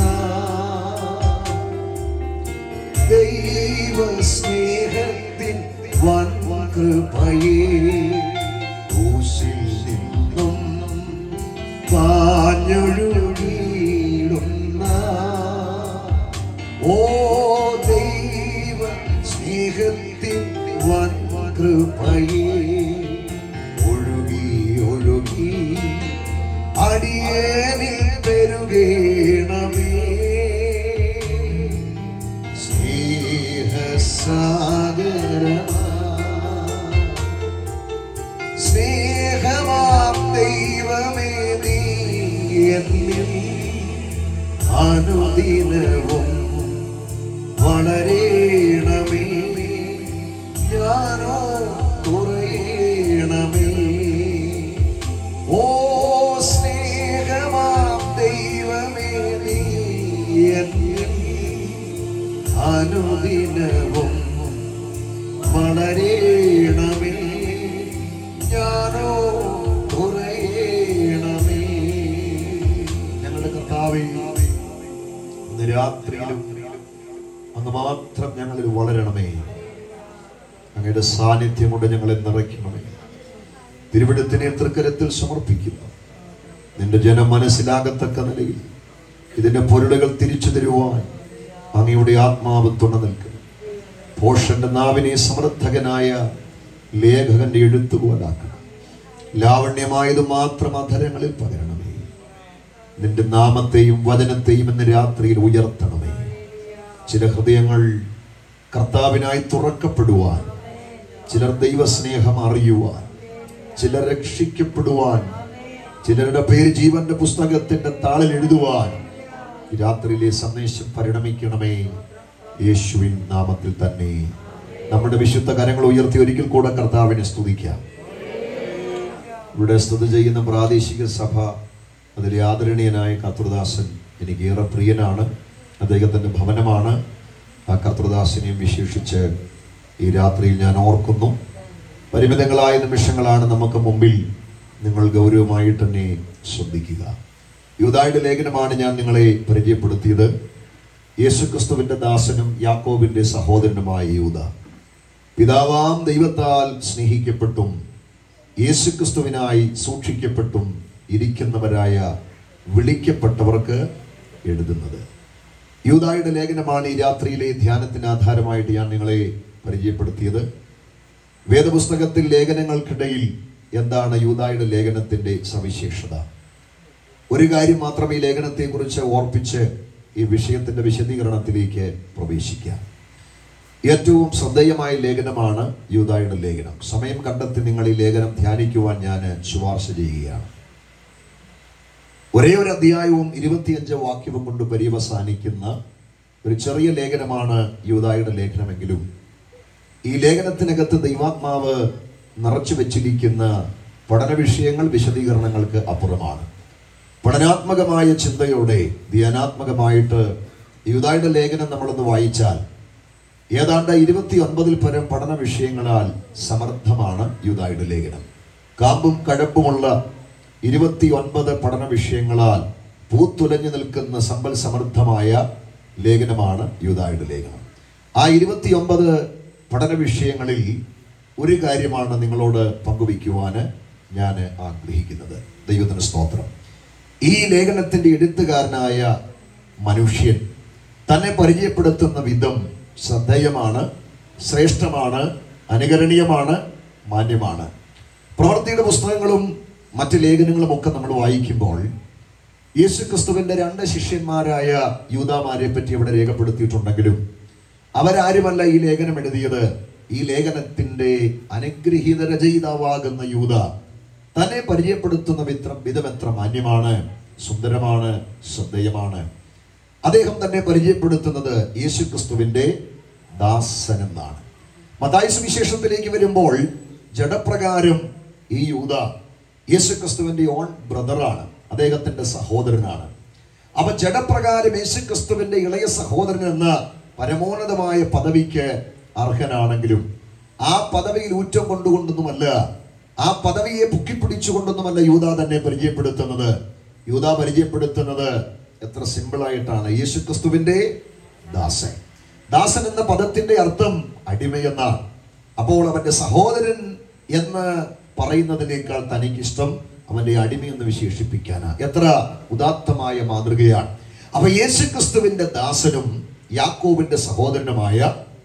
ദൈവ സ്നേഹത്തിൻ വൻ കൃപയേ ക്രൂശിൽ നിന്നും പാഞ്ഞൊഴുകിയിടുന്ന ഓ ദൈവ സ്നേഹത്തിൻ വൻ കൃപയേ ഒഴുകി ഒഴുകി അടിയേനിൽ പെരുകേണമേ സ്നേഹസാഗരമാ സ്നേഹമാം ദൈവമേ നീ എന്നിൽ അനുദിനവും വളരേണമേ ഞാനോ കുറയണമേ ഓ സ്നേഹമാം ദൈവമേ നീ എന്നിൽ അനുദിനവും വളരേണമേ ഞാനോ കുറയണമേ ഞങ്ങളുടെ കർത്താവേ ഇന്ന് രാത്രിയിലും അങ്ങ് മാത്രം ഞങ്ങളിൽ വളരണമേ അങ്ങയുടെ സാന്നിധ്യം കൊണ്ട് ഞങ്ങളെ നിറയ്ക്കണമേ തിരുവിടത്തിനെ തൃക്കരത്തിൽ സമർപ്പിക്കുന്നു നിന്റെ ജനം മനസ്സിലാകത്തക്ക നിലയിൽ ഇതിന്റെ പൊരുളുകൾ തിരിച്ചു തരുവാൻ അങ്ങയുടെ ആത്മാവ് തുണ നിൽക്കുന്നു പോഷന്റെ നാവിനെ സമർത്ഥകനായ ലേഖകന്റെ എഴുത്തുപോലാക്കണം ലാവണ്യമായത് മാത്രം അധരങ്ങളിൽ പകരണമേ നിന്റെ നാമത്തെയും വചനത്തെയും ഇന്ന് രാത്രിയിൽ ഉയർത്തണമേ ചില ഹൃദയങ്ങൾ കർത്താവിനായി തുറക്കപ്പെടുവാൻ ചിലർ ദൈവസ്നേഹം അറിയുവാൻ ചിലർ രക്ഷിക്കപ്പെടുവാൻ ചിലരുടെ പേര് ജീവന്റെ പുസ്തകത്തിന്റെ താളിൽ എഴുതുവാൻ ഈ രാത്രിയിലെ സന്ദേശം പരിണമിക്കണമേ യേശുവിൻ നാമത്തിൽ തന്നെ നമ്മുടെ വിശുദ്ധ കരങ്ങൾ ഉയർത്തി ഒരിക്കൽ കൂടെ കർത്താവിനെ സ്തുതിക്കാം ഇവിടെ സ്തുതി ചെയ്യുന്ന പ്രാദേശിക സഭ അതിലെ ആദരണീയനായ കർത്തൃദാസൻ എനിക്ക് ഏറെ പ്രിയനാണ് അദ്ദേഹത്തിൻ്റെ ഭവനമാണ് ആ കർത്തൃദാസിനെയും വിശേഷിച്ച് ഈ രാത്രിയിൽ ഞാൻ ഓർക്കുന്നു പരിമിതങ്ങളായ നിമിഷങ്ങളാണ് നമുക്ക് മുമ്പിൽ നിങ്ങൾ ഗൗരവമായിട്ട് തന്നെ ശ്രദ്ധിക്കുക യൂതായുടെ ലേഖനമാണ് ഞാൻ നിങ്ങളെ പരിചയപ്പെടുത്തിയത് യേശുക്രിസ്തുവിന്റെ ദാസനും യാക്കോബിന്റെ സഹോദരനുമായ യൂത പിതാവാം ദൈവത്താൽ സ്നേഹിക്കപ്പെട്ടും യേശുക്രിസ്തുവിനായി സൂക്ഷിക്കപ്പെട്ടും ഇരിക്കുന്നവരായ വിളിക്കപ്പെട്ടവർക്ക് എഴുതുന്നത് യൂതായുടെ ലേഖനമാണ് ഈ രാത്രിയിലെ ധ്യാനത്തിന് ആധാരമായിട്ട് ഞാൻ നിങ്ങളെ പരിചയപ്പെടുത്തിയത് വേദപുസ്തകത്തിൽ ലേഖനങ്ങൾക്കിടയിൽ എന്താണ് യൂതായുടെ ലേഖനത്തിന്റെ സവിശേഷത ഒരു കാര്യം മാത്രം ഈ ലേഖനത്തെക്കുറിച്ച് ഓർപ്പിച്ച് ഈ വിഷയത്തിന്റെ വിശദീകരണത്തിലേക്ക് പ്രവേശിക്കാം ഏറ്റവും ശ്രദ്ധേയമായ ലേഖനമാണ് യൂതായുടെ ലേഖനം സമയം കണ്ടെത്തി നിങ്ങൾ ഈ ലേഖനം ധ്യാനിക്കുവാൻ ഞാൻ ശുപാർശ ചെയ്യുകയാണ് ഒരേ ഒരു അധ്യായവും ഇരുപത്തിയഞ്ച് വാക്യവും കൊണ്ട് പര്യവസാനിക്കുന്ന ഒരു ചെറിയ ലേഖനമാണ് യൂതായുടെ ലേഖനമെങ്കിലും ഈ ലേഖനത്തിനകത്ത് ദൈവാത്മാവ് നിറച്ചു വെച്ചിരിക്കുന്ന പഠന വിഷയങ്ങൾ വിശദീകരണങ്ങൾക്ക് അപ്പുറമാണ് പഠനാത്മകമായ ചിന്തയോടെ ധ്യാനാത്മകമായിട്ട് യൂതായുടെ ലേഖനം നമ്മളൊന്ന് വായിച്ചാൽ ഏതാണ്ട് ഇരുപത്തി ഒൻപതിൽ പരം പഠന വിഷയങ്ങളാൽ സമർത്ഥമാണ് യൂതായുടെ ലേഖനം കാമ്പും കഴപ്പുമുള്ള ഇരുപത്തി ഒൻപത് പഠന വിഷയങ്ങളാൽ പൂത്തുലഞ്ഞു നിൽക്കുന്ന സമ്പൽ സമൃദ്ധമായ ലേഖനമാണ് യൂതായുടെ ലേഖനം ആ ഇരുപത്തിയൊമ്പത് പഠന വിഷയങ്ങളിൽ ഒരു കാര്യമാണ് നിങ്ങളോട് പങ്കുവയ്ക്കുവാൻ ഞാൻ ആഗ്രഹിക്കുന്നത് ദൈവത്തിന് സ്തോത്രം ഈ ലേഖനത്തിന്റെ എഴുത്തുകാരനായ മനുഷ്യൻ തന്നെ പരിചയപ്പെടുത്തുന്ന വിധം ശ്രദ്ധേയമാണ് ശ്രേഷ്ഠമാണ് അനുകരണീയമാണ് മാന്യമാണ് പ്രവർത്തിയുടെ പുസ്തകങ്ങളും മറ്റ് ലേഖനങ്ങളും ഒക്കെ നമ്മൾ വായിക്കുമ്പോൾ യേശു ക്രിസ്തുവിന്റെ രണ്ട് ശിഷ്യന്മാരായ യൂതാമാരെ പറ്റി അവിടെ രേഖപ്പെടുത്തിയിട്ടുണ്ടെങ്കിലും അവരാരുമല്ല ഈ ലേഖനം എഴുതിയത് ഈ ലേഖനത്തിന്റെ അനുഗ്രഹീത രചയിതാവാകുന്ന യൂത തന്നെ പരിചയപ്പെടുത്തുന്ന വിത്രം വിധം എത്ര മാന്യമാണ് സുന്ദരമാണ് ശ്രദ്ധേയമാണ് അദ്ദേഹം തന്നെ പരിചയപ്പെടുത്തുന്നത് യേശു ക്രിസ്തുവിന്റെ ദാസൻ എന്നാണ് മതായ സുവിശേഷത്തിലേക്ക് വരുമ്പോൾ ജഡപ്രകാരം ഈ യൂത യേശു ക്രിസ്തുവിന്റെ ഓൺ ബ്രദറാണ് അദ്ദേഹത്തിന്റെ സഹോദരനാണ് അവ ജഡപ്രകാരം യേശു ക്രിസ്തുവിന്റെ ഇളയ സഹോദരൻ എന്ന പരമോന്നതമായ പദവിക്ക് അർഹനാണെങ്കിലും ആ പദവിയിൽ ഊറ്റം കൊണ്ടുകൊണ്ടൊന്നുമല്ല ആ പദവിയെ പൊക്കിപ്പിടിച്ചുകൊണ്ടൊന്നുമല്ല യൂത തന്നെ പരിചയപ്പെടുത്തുന്നത് യൂത പരിചയപ്പെടുത്തുന്നത് എത്ര സിമ്പിളായിട്ടാണ് യേശു ക്രിസ്തുവിന്റെ ദാസൻ ദാസൻ എന്ന പദത്തിന്റെ അർത്ഥം അടിമയെന്നാണ് അപ്പോൾ അവന്റെ സഹോദരൻ എന്ന് പറയുന്നതിനേക്കാൾ തനിക്കിഷ്ടം അവന്റെ അടിമയെന്ന് വിശേഷിപ്പിക്കാനാ എത്ര ഉദാത്തമായ മാതൃകയാണ് അപ്പൊ യേശു ക്രിസ്തുവിന്റെ ദാസനും യാക്കോബിന്റെ സഹോദരനുമായ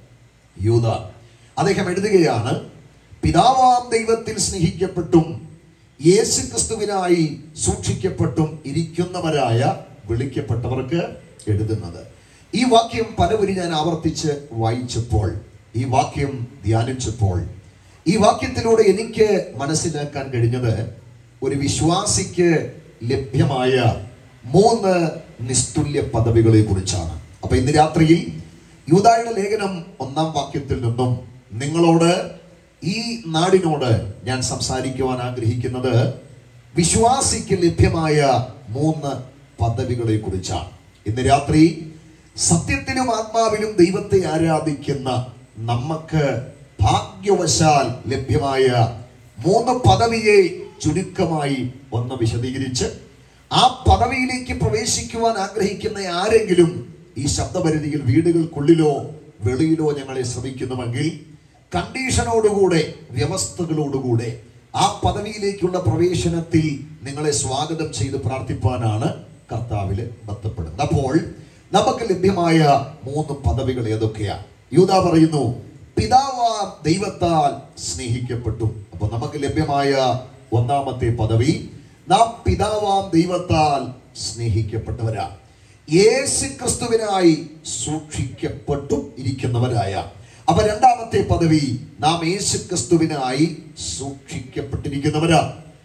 യൂത അദ്ദേഹം എഴുതുകയാണ് പിതാവാം ദൈവത്തിൽ സ്നേഹിക്കപ്പെട്ടും യേശു ക്രിസ്തുവിനായി സൂക്ഷിക്കപ്പെട്ടും ഇരിക്കുന്നവരായ വിളിക്കപ്പെട്ടവർക്ക് എഴുതുന്നത് ഈ വാക്യം പലവരും ഞാൻ ആവർത്തിച്ച് വായിച്ചപ്പോൾ ഈ വാക്യം ധ്യാനിച്ചപ്പോൾ ഈ വാക്യത്തിലൂടെ എനിക്ക് മനസ്സിലാക്കാൻ കഴിഞ്ഞത് ഒരു വിശ്വാസിക്ക് ലഭ്യമായ മൂന്ന് നിസ്തുല്യ പദവികളെ കുറിച്ചാണ് അപ്പൊ ഇന്ന് രാത്രിയിൽ യൂതായുടെ ലേഖനം ഒന്നാം വാക്യത്തിൽ നിന്നും നിങ്ങളോട് ഈ നാടിനോട് ഞാൻ സംസാരിക്കുവാൻ ആഗ്രഹിക്കുന്നത് വിശ്വാസിക്ക് ലഭ്യമായ മൂന്ന് പദവികളെ കുറിച്ചാണ് ഇന്ന് രാത്രി സത്യത്തിലും ആത്മാവിലും ദൈവത്തെ ആരാധിക്കുന്ന നമുക്ക് ഭാഗ്യവശാൽ ലഭ്യമായ മൂന്ന് പദവിയെ ചുരുക്കമായി ഒന്ന് വിശദീകരിച്ച് ആ പദവിയിലേക്ക് പ്രവേശിക്കുവാൻ ആഗ്രഹിക്കുന്ന ആരെങ്കിലും ഈ ശബ്ദപരിധിയിൽ വീടുകൾക്കുള്ളിലോ വെളിയിലോ ഞങ്ങളെ ശ്രമിക്കുന്നുവെങ്കിൽ കണ്ടീഷനോടുകൂടെ വ്യവസ്ഥകളോടുകൂടെ ആ പദവിയിലേക്കുള്ള പ്രവേശനത്തിൽ നിങ്ങളെ സ്വാഗതം ചെയ്ത് പ്രാർത്ഥിപ്പാനാണ് കർത്താവില് ബന്ധപ്പെടുന്നത് അപ്പോൾ നമുക്ക് ലഭ്യമായ മൂന്ന് പദവികൾ ഏതൊക്കെയാ യൂത പറയുന്നു പിതാവാ ദൈവത്താൽ സ്നേഹിക്കപ്പെട്ടു അപ്പൊ നമുക്ക് ലഭ്യമായ ഒന്നാമത്തെ പദവി നാം പിതാവാം ദൈവത്താൽ സ്നേഹിക്കപ്പെട്ടവരാ യേശു ക്രിസ്തുവിനായി സൂക്ഷിക്കപ്പെട്ടു ഇരിക്കുന്നവരായ അപ്പൊ രണ്ടാമത്തെ പദവി നാം യേശു ക്രിസ്തുവിനായി സൂക്ഷിക്കപ്പെട്ടിരിക്കുന്നവരാ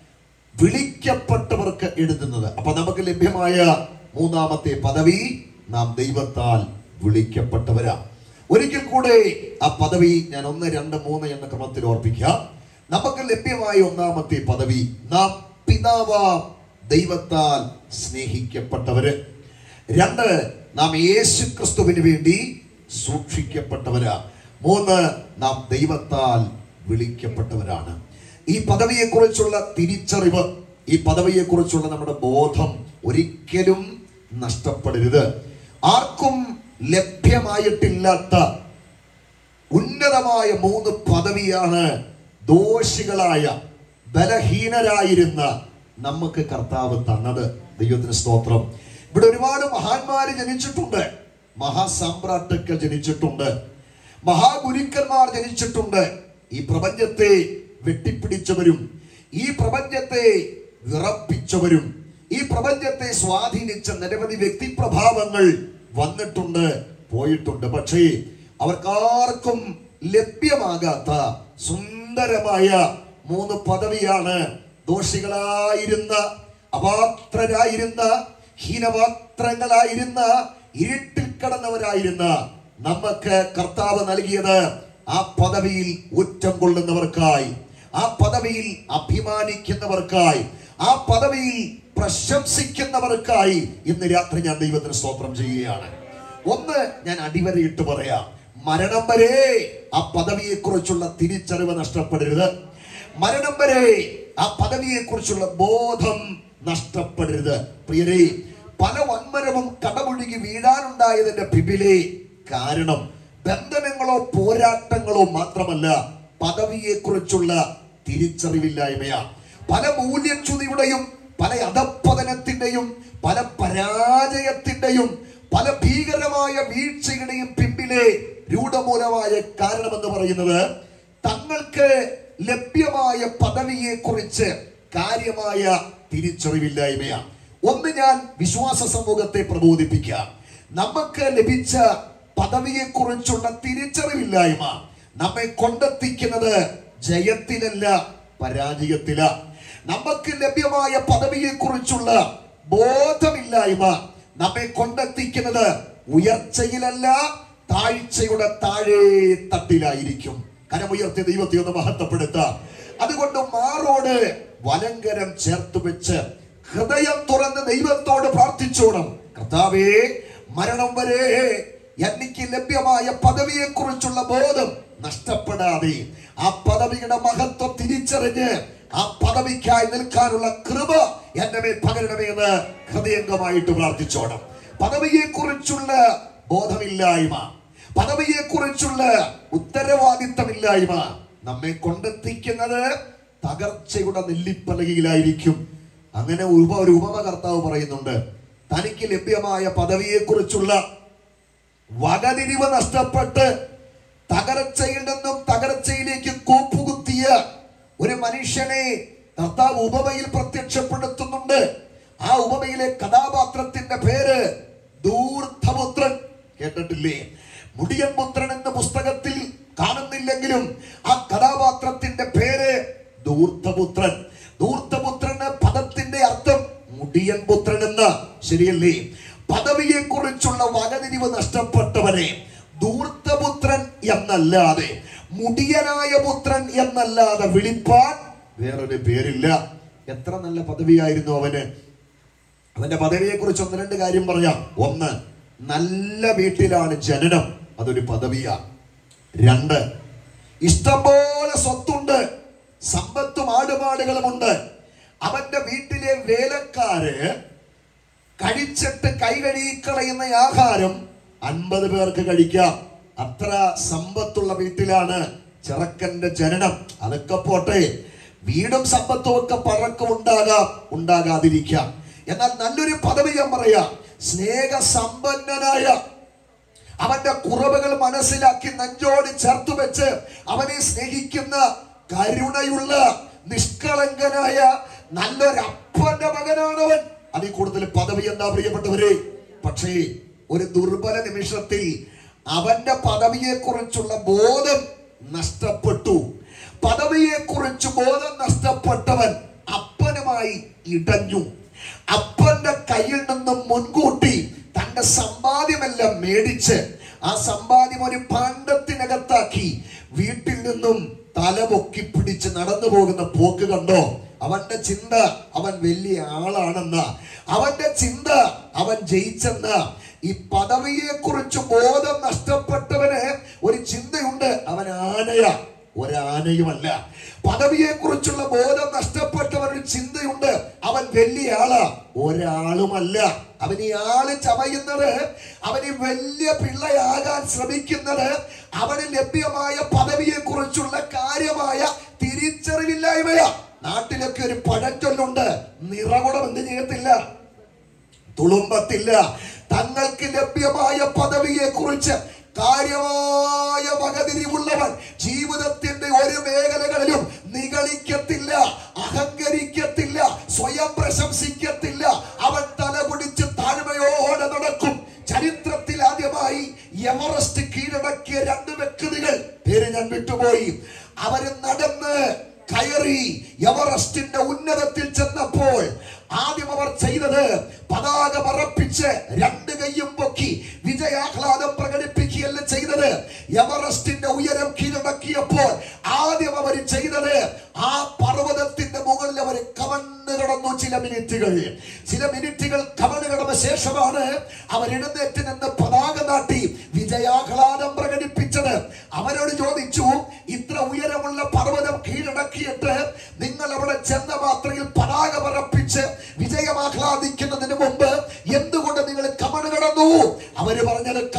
വിളിക്കപ്പെട്ടവർക്ക് എഴുതുന്നത് അപ്പൊ നമുക്ക് ലഭ്യമായ മൂന്നാമത്തെ പദവി നാം ദൈവത്താൽ വിളിക്കപ്പെട്ടവരാ ഒരിക്കൽ കൂടെ ആ പദവി ഞാൻ ഒന്ന് രണ്ട് മൂന്ന് എന്ന ക്രമത്തിൽ ഓർപ്പിക്കാം നമുക്ക് ലഭ്യമായ ഒന്നാമത്തെ പദവി നാം പിതാവ ദൈവത്താൽ സ്നേഹിക്കപ്പെട്ടവര് രണ്ട് നാം യേശു ക്രിസ്തുവിന് വേണ്ടി സൂക്ഷിക്കപ്പെട്ടവരാ മൂന്ന് നാം ദൈവത്താൽ വിളിക്കപ്പെട്ടവരാണ് ഈ പദവിയെക്കുറിച്ചുള്ള തിരിച്ചറിവ് ഈ പദവിയെക്കുറിച്ചുള്ള നമ്മുടെ ബോധം ഒരിക്കലും നഷ്ടപ്പെടരുത് ആർക്കും ലഭ്യമായിട്ടില്ലാത്ത ഉന്നതമായ മൂന്ന് പദവിയാണ് ദോഷികളായ ബലഹീനരായിരുന്ന നമുക്ക് കർത്താവ് തന്നത് ദൈവത്തിന് സ്തോത്രം ഇവിടെ ഒരുപാട് മഹാന്മാര് ജനിച്ചിട്ടുണ്ട് മഹാസാമ്രാട്ടുക്കൾ ജനിച്ചിട്ടുണ്ട് മഹാഗുരുക്കന്മാർ ജനിച്ചിട്ടുണ്ട് ഈ പ്രപഞ്ചത്തെ വെട്ടിപ്പിടിച്ചവരും ഈ പ്രപഞ്ചത്തെ വിറപ്പിച്ചവരും ഈ പ്രപഞ്ചത്തെ സ്വാധീനിച്ച നിരവധി വ്യക്തിപ്രഭാവങ്ങൾ വന്നിട്ടുണ്ട് പോയിട്ടുണ്ട് പക്ഷേ അവർക്കാർക്കും ലഭ്യമാകാത്ത സുന്ദരമായ മൂന്ന് പദവിയാണ് ദോഷികളായിരുന്ന അപാത്രരായിരുന്ന ഹീനപാത്രങ്ങളായിരുന്ന ഇരുട്ടിൽ കടന്നവരായിരുന്ന നമുക്ക് കർത്താവ് നൽകിയത് ആ പദവിയിൽ ഊറ്റം കൊള്ളുന്നവർക്കായി ആ പദവിയിൽ അഭിമാനിക്കുന്നവർക്കായി ആ പദവിയിൽ പ്രശംസിക്കുന്നവർക്കായി ഇന്ന് രാത്രി ഞാൻ ദൈവത്തിന് സ്തോത്രം ചെയ്യുകയാണ് ഒന്ന് ഞാൻ അടിവരയിട്ട് പറയാം മരണം വരെ ആ പദവിയെക്കുറിച്ചുള്ള തിരിച്ചറിവ് നഷ്ടപ്പെടരുത് മരണം വരെ ആ പദവിയെ കുറിച്ചുള്ള ബോധം നഷ്ടപ്പെടരുത് പ്രിയരെ പല വൻമരവും കടമൊഴുകി വീഴാനുണ്ടായതിന്റെ പിന്നിലെ കാരണം ബന്ധനങ്ങളോ പോരാട്ടങ്ങളോ മാത്രമല്ല പദവിയെ കുറിച്ചുള്ള തിരിച്ചറിവില്ലായ്മയാണ് പല മൂല്യച്യുതിയുടെയും പല അധപ്പതനത്തിന്റെയും പല പരാജയത്തിന്റെയും പല ഭീകരമായ വീഴ്ചയുടെയും പിമ്പിലെ രൂഢമൂലമായ കാരണമെന്ന് പറയുന്നത് തങ്ങൾക്ക് ലഭ്യമായ പദവിയെ കുറിച്ച് കാര്യമായ തിരിച്ചറിവില്ലായ്മയാണ് ഒന്ന് ഞാൻ വിശ്വാസ സമൂഹത്തെ പ്രബോധിപ്പിക്കാം നമുക്ക് ലഭിച്ച പദവിയെ കുറിച്ചുള്ള തിരിച്ചറിവില്ലായ്മ നമ്മെ കൊണ്ടെത്തിക്കുന്നത് ജയത്തിലല്ല പരാജയത്തില നമുക്ക് ലഭ്യമായ പദവിയെ കുറിച്ചുള്ള ബോധമില്ലായ്മ നമ്മെ കൊണ്ടെത്തിക്കുന്നത് ഉയർച്ചയിലല്ല താഴ്ചയുടെ താഴെ തട്ടിലായിരിക്കും കരമുയർത്തിയ ദൈവത്തെ ഒന്ന് മഹത്വപ്പെടുത്താം അതുകൊണ്ട് മാറോട് വലങ്കരം ചേർത്ത് വെച്ച് ഹൃദയം തുറന്ന് ദൈവത്തോട് പ്രാർത്ഥിച്ചോണം കർത്താവേ മരണം വരെ എനിക്ക് ലഭ്യമായ പദവിയെ കുറിച്ചുള്ള ബോധം നഷ്ടപ്പെടാതെ ആ പദവിയുടെ മഹത്വം തിരിച്ചറിഞ്ഞ് ആ പദവിക്കായി നിൽക്കാനുള്ള കൃപ എന്റെ മേൽ പകരണമേ എന്ന് ഹൃദയംഗമായിട്ട് പ്രാർത്ഥിച്ചോണം പദവിയെ കുറിച്ചുള്ള ബോധമില്ലായ്മ പദവിയെ കുറിച്ചുള്ള ഉത്തരവാദിത്തമില്ലായ്മ നമ്മെ കൊണ്ടെത്തിക്കുന്നത് തകർച്ചയുടെ നെല്ലിപ്പലകയിലായിരിക്കും അങ്ങനെ ഉപ ഒരു ഉപമ കർത്താവ് പറയുന്നുണ്ട് തനിക്ക് ലഭ്യമായ പദവിയെ കുറിച്ചുള്ള വകതിരിവ് നഷ്ടപ്പെട്ട് തകർച്ചയിൽ നിന്നും തകർച്ചയിലേക്ക് കൂപ്പുകുത്തിയ ഒരു മനുഷ്യനെ കർത്താവ് ഉപമയിൽ പ്രത്യക്ഷപ്പെടുത്തുന്നുണ്ട് ആ ഉപമയിലെ കഥാപാത്രത്തിന്റെ പേര് ദൂർധപുത്രൻ കേട്ടിട്ടില്ലേ മുടിയൻ പുത്രൻ എന്ന പുസ്തകത്തിൽ കാണുന്നില്ലെങ്കിലും ആ കഥാപാത്രത്തിന്റെ പേര് ദൂർധപുത്രൻ ദൂർധപുത്രന് പദത്തിന്റെ അർത്ഥം മുടിയൻ പുത്രൻ എന്ന് ശരിയല്ലേ പദവിയെ കുറിച്ചുള്ള വകതിരിവ് നഷ്ടപ്പെട്ടവനെ ദൂർത്തപുത്രൻ എന്നല്ലാതെ മുടിയനായ പുത്രൻ എന്നല്ലാതെ വിളിപ്പാൻ വേറൊരു പേരില്ല എത്ര നല്ല പദവിയായിരുന്നു അവന് അവന്റെ പദവിയെ കുറിച്ച് ഒന്ന് രണ്ട് കാര്യം പറയാം ഒന്ന് നല്ല വീട്ടിലാണ് ജനനം അതൊരു പദവിയാ രണ്ട് ഇഷ്ടംപോലെ സ്വത്തുണ്ട് സമ്പത്തും ആടുപാടുകളുമുണ്ട് അവന്റെ വീട്ടിലെ വേലക്കാര് കഴിച്ചിട്ട് കൈ കഴുകിക്കളയുന്ന ആഹാരം അൻപത് പേർക്ക് കഴിക്കാം അത്ര സമ്പത്തുള്ള വീട്ടിലാണ് ചെറുക്കന്റെ ജനനം അതൊക്കെ പോട്ടെ വീടും സമ്പത്തും ഒക്കെ പഴക്കം ഉണ്ടാകാം ഉണ്ടാകാതിരിക്കാം എന്നാൽ നല്ലൊരു പദവി ഞാൻ പറയാം സ്നേഹ സമ്പന്നനായ അവന്റെ കുറവുകൾ മനസ്സിലാക്കി നെഞ്ചോട് ചേർത്ത് വെച്ച് അവനെ സ്നേഹിക്കുന്ന കരുണയുള്ള നിഷ്കളങ്കനായ നല്ലൊരു അപ്പന്റെ മകനാണവൻ അതിൽ കൂടുതൽ പദവി എന്താ പ്രിയപ്പെട്ടവരെ പക്ഷേ ഒരു ദുർബല നിമിഷത്തിൽ അവന്റെ പദവിയെ കുറിച്ചുള്ള ബോധം നഷ്ടപ്പെട്ടു പദവിയെ കുറിച്ച് ബോധം നഷ്ടപ്പെട്ടവൻ അപ്പനുമായി ഇടഞ്ഞു അപ്പന്റെ കയ്യിൽ നിന്നും മുൻകൂട്ടി തന്റെ സമ്പാദ്യമെല്ലാം മേടിച്ച് ആ സമ്പാദ്യം ഒരു പാണ്ഡത്തിനകത്താക്കി വീട്ടിൽ നിന്നും തലപൊക്കി പിടിച്ച് നടന്നു പോകുന്ന പോക്ക് കണ്ടോ അവന്റെ ചിന്ത അവൻ വലിയ ആളാണെന്ന അവന്റെ ചിന്ത അവൻ ജയിച്ചെന്ന ഈ പദവിയെ കുറിച്ച് ബോധം നഷ്ടപ്പെട്ടവന് ഒരു ചിന്തയുണ്ട് അവൻ ആനയാ ഒരാനയുമല്ല പദവിയെ കുറിച്ചുള്ള ബോധം നഷ്ടപ്പെട്ടവൻ ഒരു ചിന്തയുണ്ട് അവൻ വലിയ ആളാ ഒരാളുമല്ല അവൻ ഈ ആള് ചമയുന്നത് അവന് വലിയ പിള്ളയാകാൻ ശ്രമിക്കുന്നത് അവന് ലഭ്യമായ പദവിയെ കുറിച്ചുള്ള കാര്യമായ തിരിച്ചറിവില്ലായ്മയാ നാട്ടിലൊക്കെ ഒരു പഴച്ചൊല്ലുണ്ട് നിറകുടം എന്ത് ചെയ്യത്തില്ല തുളുമ്പത്തില്ല തങ്ങൾക്ക് ലഭ്യമായ പദവിയെ കുറിച്ച് കാര്യമായ വകതിരിവുള്ളവൻ ജീവിതത്തിന്റെ ഒരു മേഖലകളിലും നിഗളിക്കത്തില്ല അഹങ്കരിക്കത്തില്ല സ്വയം പ്രശംസിക്കത്തില്ല അവൻ തലകുടിച്ച് താഴ്മയോടെ നടക്കും ചരിത്രത്തിൽ ആദ്യമായി എവറസ്റ്റ് കീഴടക്കിയ രണ്ട് വ്യക്തികൾ പേര് ഞാൻ വിട്ടുപോയി അവര് നടന്ന് കയറി എവറസ്റ്റിന്റെ ഉന്നതത്തിൽ ചെന്നപ്പോൾ ആദ്യം അവർ ചെയ്തത് പതാക പറപ്പിച്ച് രണ്ട് കൈയും പൊക്കി വിജയാഹ്ലാദം പ്രകടിപ്പിക്കുകയല്ല ചെയ്തത് എവറസ്റ്റിന്റെ ഉയരം കീഴടക്കിയപ്പോൾ ആദ്യം അവർ ചെയ്തത് ആ പർവ്വതത്തിന്റെ മുകളിൽ അവർ കവന്ന് കിടന്നു ചില മിനിറ്റുകൾ ചില മിനിറ്റുകൾ കവണ് കിടന്ന ശേഷമാണ് അവർ എഴുന്നേറ്റ് നിന്ന് പതാക നാട്ടി വിജയാഹ്ലാദം പ്രകടിപ്പിച്ചത് അവരോട് ചോദിച്ചു ഇത്ര ഉയരമുള്ള പർവ്വതം കീഴടക്കിയിട്ട് നിങ്ങൾ അവിടെ ചെന്ന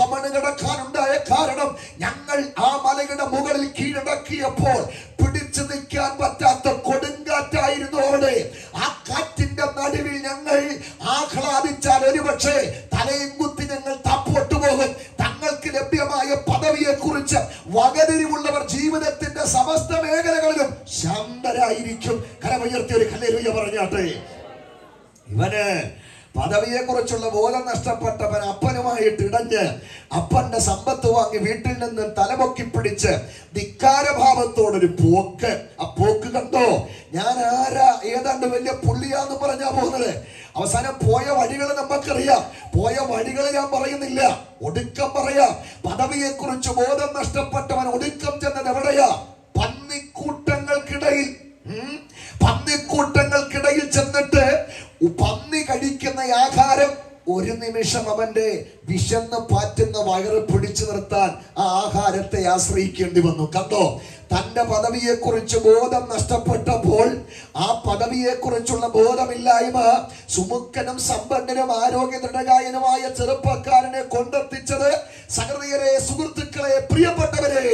കമണ് കിടക്കാനുണ്ടായ കാരണം ഞങ്ങൾ ആ മലയുടെ മുകളിൽ കീഴടക്കിയപ്പോൾ പിടിച്ചു നിൽക്കാൻ പറ്റാത്ത കൊടുങ്കാറ്റായിരുന്നു അവിടെ ആ കാറ്റിന്റെ നടുവിൽ ഞങ്ങൾ ആഹ്ലാദിച്ചാൽ ഒരുപക്ഷെ തലയും കുത്തി ഞങ്ങൾ തപ്പോട്ടു പോകും തങ്ങൾക്ക് ലഭ്യമായ പദവിയെ കുറിച്ച് വകതിരിവുള്ളവർ ജീവിതത്തിന്റെ സമസ്ത മേഖലകളിലും ശാന്തരായിരിക്കും കരമുയർത്തി ഒരു കല്ലേലുയ പറഞ്ഞാട്ടെ ഇവന് പദവിയെ കുറിച്ചുള്ള ബോധം നഷ്ടപ്പെട്ടവൻ അപ്പനുമായിട്ട് ഇടഞ്ഞ് അപ്പന്റെ സമ്പത്ത് വാങ്ങി വീട്ടിൽ നിന്ന് തലപൊക്കി പിടിച്ച് ധിക്കാരഭാവത്തോടൊരു പോക്ക് ആ പോക്ക് കണ്ടോ ഞാൻ ആരാ ഏതാണ്ട് വലിയ പുള്ളിയാന്ന് പറഞ്ഞാ പോകുന്നത് അവസാനം പോയ വഴികൾ നമുക്കറിയാം പോയ വഴികൾ ഞാൻ പറയുന്നില്ല ഒടുക്കം പറയാം പദവിയെ കുറിച്ച് ബോധം നഷ്ടപ്പെട്ടവൻ ഒടുക്കം ചെന്നത് എവിടെയാ പന്നിക്കൂട്ടങ്ങൾക്കിടയിൽ ഉം, പന്നിക്കൂട്ടങ്ങൾക്കിടയിൽ ചെന്നിട്ട് ഉ- പന്നി കഴിക്കുന്ന ആഹാരം ഒരു നിമിഷം അവന്റെ വിശന്ന് പാറ്റുന്ന വയറ് പിടിച്ചു നിർത്താൻ ആ ആഹാരത്തെ ആശ്രയിക്കേണ്ടി വന്നു കണ്ടോ തന്റെ പദവിയെ കുറിച്ച് ബോധം നഷ്ടപ്പെട്ടപ്പോൾ ആ പദവിയെ കുറിച്ചുള്ള ബോധമില്ലായ്മ സുമുക്കനും സമ്പന്നനും ആരോഗ്യ ദൃഢകായനുമായ ചെറുപ്പക്കാരനെ കൊണ്ടെത്തിച്ചത് സഹൃദയരെ സുഹൃത്തുക്കളെ പ്രിയപ്പെട്ടവരെ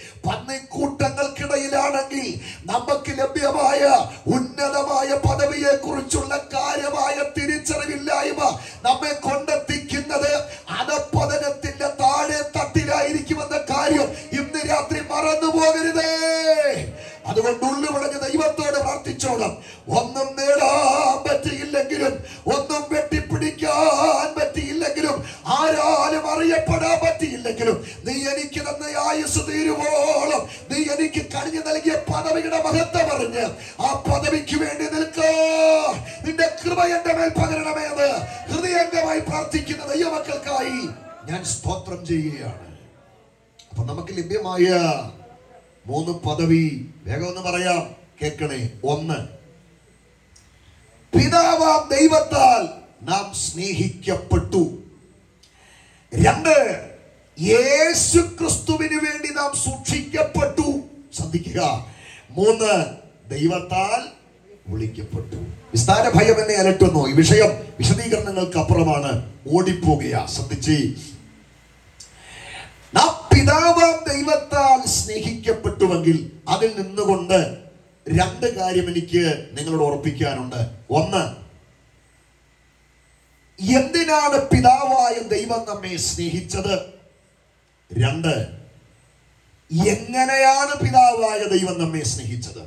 പന്നിക്കൂട്ടങ്ങൾക്കിടയിലാണെങ്കിൽ നമുക്ക് ലഭ്യമായ ഉന്നതമായ പദവിയെ കുറിച്ചുള്ള കാര്യമായ തിരിച്ചറിവില്ലായ്മ നമ്മെ കൊണ്ടെത്തിക്കുന്നത് അധപ്പതനത്തിന്റെ താഴെ തട്ടിലായിരിക്കുമെന്ന കാര്യം ഇന്ന് രാത്രി മറന്നു പോകരുതേ അതുകൊണ്ട് ഉള്ളു വിളഞ്ഞ് ദൈവത്തോട് പ്രാർത്ഥിച്ചോണം ഒന്നും നേടാൻ പറ്റിയില്ലെങ്കിലും ഒന്നും വെട്ടിപ്പിടിക്കാൻ പറ്റിയില്ലെങ്കിലും ആരാലും അറിയപ്പെടാൻ പറ്റിയില്ലെങ്കിലും നീ എനിക്ക് തന്ന ആയുസ് തീരുവോളം നീ എനിക്ക് കഴിഞ്ഞു നൽകിയ പദവിയുടെ മഹത്വം അറിഞ്ഞ് ആ പദവിക്ക് വേണ്ടി നിൽക്കോ നിന്റെ കൃപ എന്റെ മേൽ പകരണമേ എന്ന് ഹൃദയംഗമായി പ്രാർത്ഥിക്കുന്ന ദൈവമക്കൾക്കായി ഞാൻ സ്തോത്രം ചെയ്യുകയാണ് അപ്പൊ നമുക്ക് ലഭ്യമായ മൂന്ന് പദവി വേഗം ഒന്ന് പറയാം കേൾക്കണേ ഒന്ന് പിതാവാം ദൈവത്താൽ നാം സ്നേഹിക്കപ്പെട്ടു രണ്ട് യേശു ക്രിസ്തുവിന് വേണ്ടി നാം സൂക്ഷിക്കപ്പെട്ടു ശ്രദ്ധിക്കുക മൂന്ന് ദൈവത്താൽ വിളിക്കപ്പെട്ടു വിസ്താര ഭയം എന്നെ അലട്ടുന്നു ഈ വിഷയം വിശദീകരണങ്ങൾക്ക് അപ്പുറമാണ് ഓടിപ്പോകുക ശ്രദ്ധിച്ച് നാം പിതാവാം ദൈവത്താൽ സ്നേഹിക്കപ്പെട്ടുവെങ്കിൽ അതിൽ നിന്നുകൊണ്ട് രണ്ട് കാര്യം എനിക്ക് നിങ്ങളോട് ഓർപ്പിക്കാനുണ്ട് ഒന്ന് എന്തിനാണ് പിതാവായ ദൈവം നമ്മെ സ്നേഹിച്ചത് രണ്ട് എങ്ങനെയാണ് പിതാവായ ദൈവം നമ്മെ സ്നേഹിച്ചത്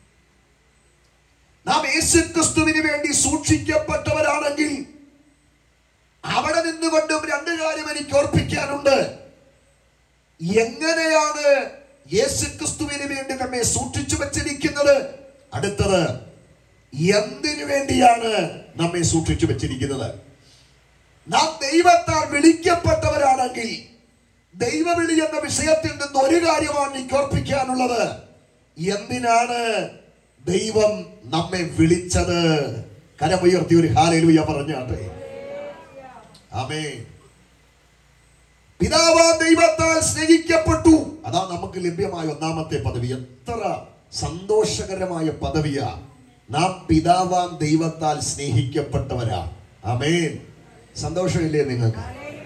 നാം യേശുക്രിസ്തുവിന് വേണ്ടി സൂക്ഷിക്കപ്പെട്ടവരാണെങ്കിൽ അവിടെ നിന്നുകൊണ്ടും രണ്ട് കാര്യം എനിക്ക് ഓർപ്പിക്കാനുണ്ട് എങ്ങനെയാണ് യേശുക്രിസ്തുവിന് വേണ്ടി നമ്മെ സൂക്ഷിച്ചു വച്ചിരിക്കുന്നത് അടുത്തത് എന്തിനു വേണ്ടിയാണ് നമ്മെ സൂക്ഷിച്ചു വച്ചിരിക്കുന്നത് നാം ദൈവത്താൽ വിളിക്കപ്പെട്ടവരാണെങ്കിൽ ദൈവവിളി എന്ന വിഷയത്തിൽ നിന്ന് ഒരു കാര്യമാണ് എനിക്ക് ഓർപ്പിക്കാനുള്ളത് എന്തിനാണ് ദൈവം നമ്മെ വിളിച്ചത് കരമുയർത്തി ഒരു ഹാലയിലൂയ പറഞ്ഞാട്ടെ ആമേ പിതാവാ ദൈവത്താൽ സ്നേഹിക്കപ്പെട്ടു അതാ നമുക്ക് ലഭ്യമായ ഒന്നാമത്തെ പദവി എത്ര സന്തോഷകരമായ പദവിയാ നാം പിതാവാം ദൈവത്താൽ സ്നേഹിക്കപ്പെട്ടവരാ ആമേൻ സന്തോഷമില്ലേ നിങ്ങൾക്ക്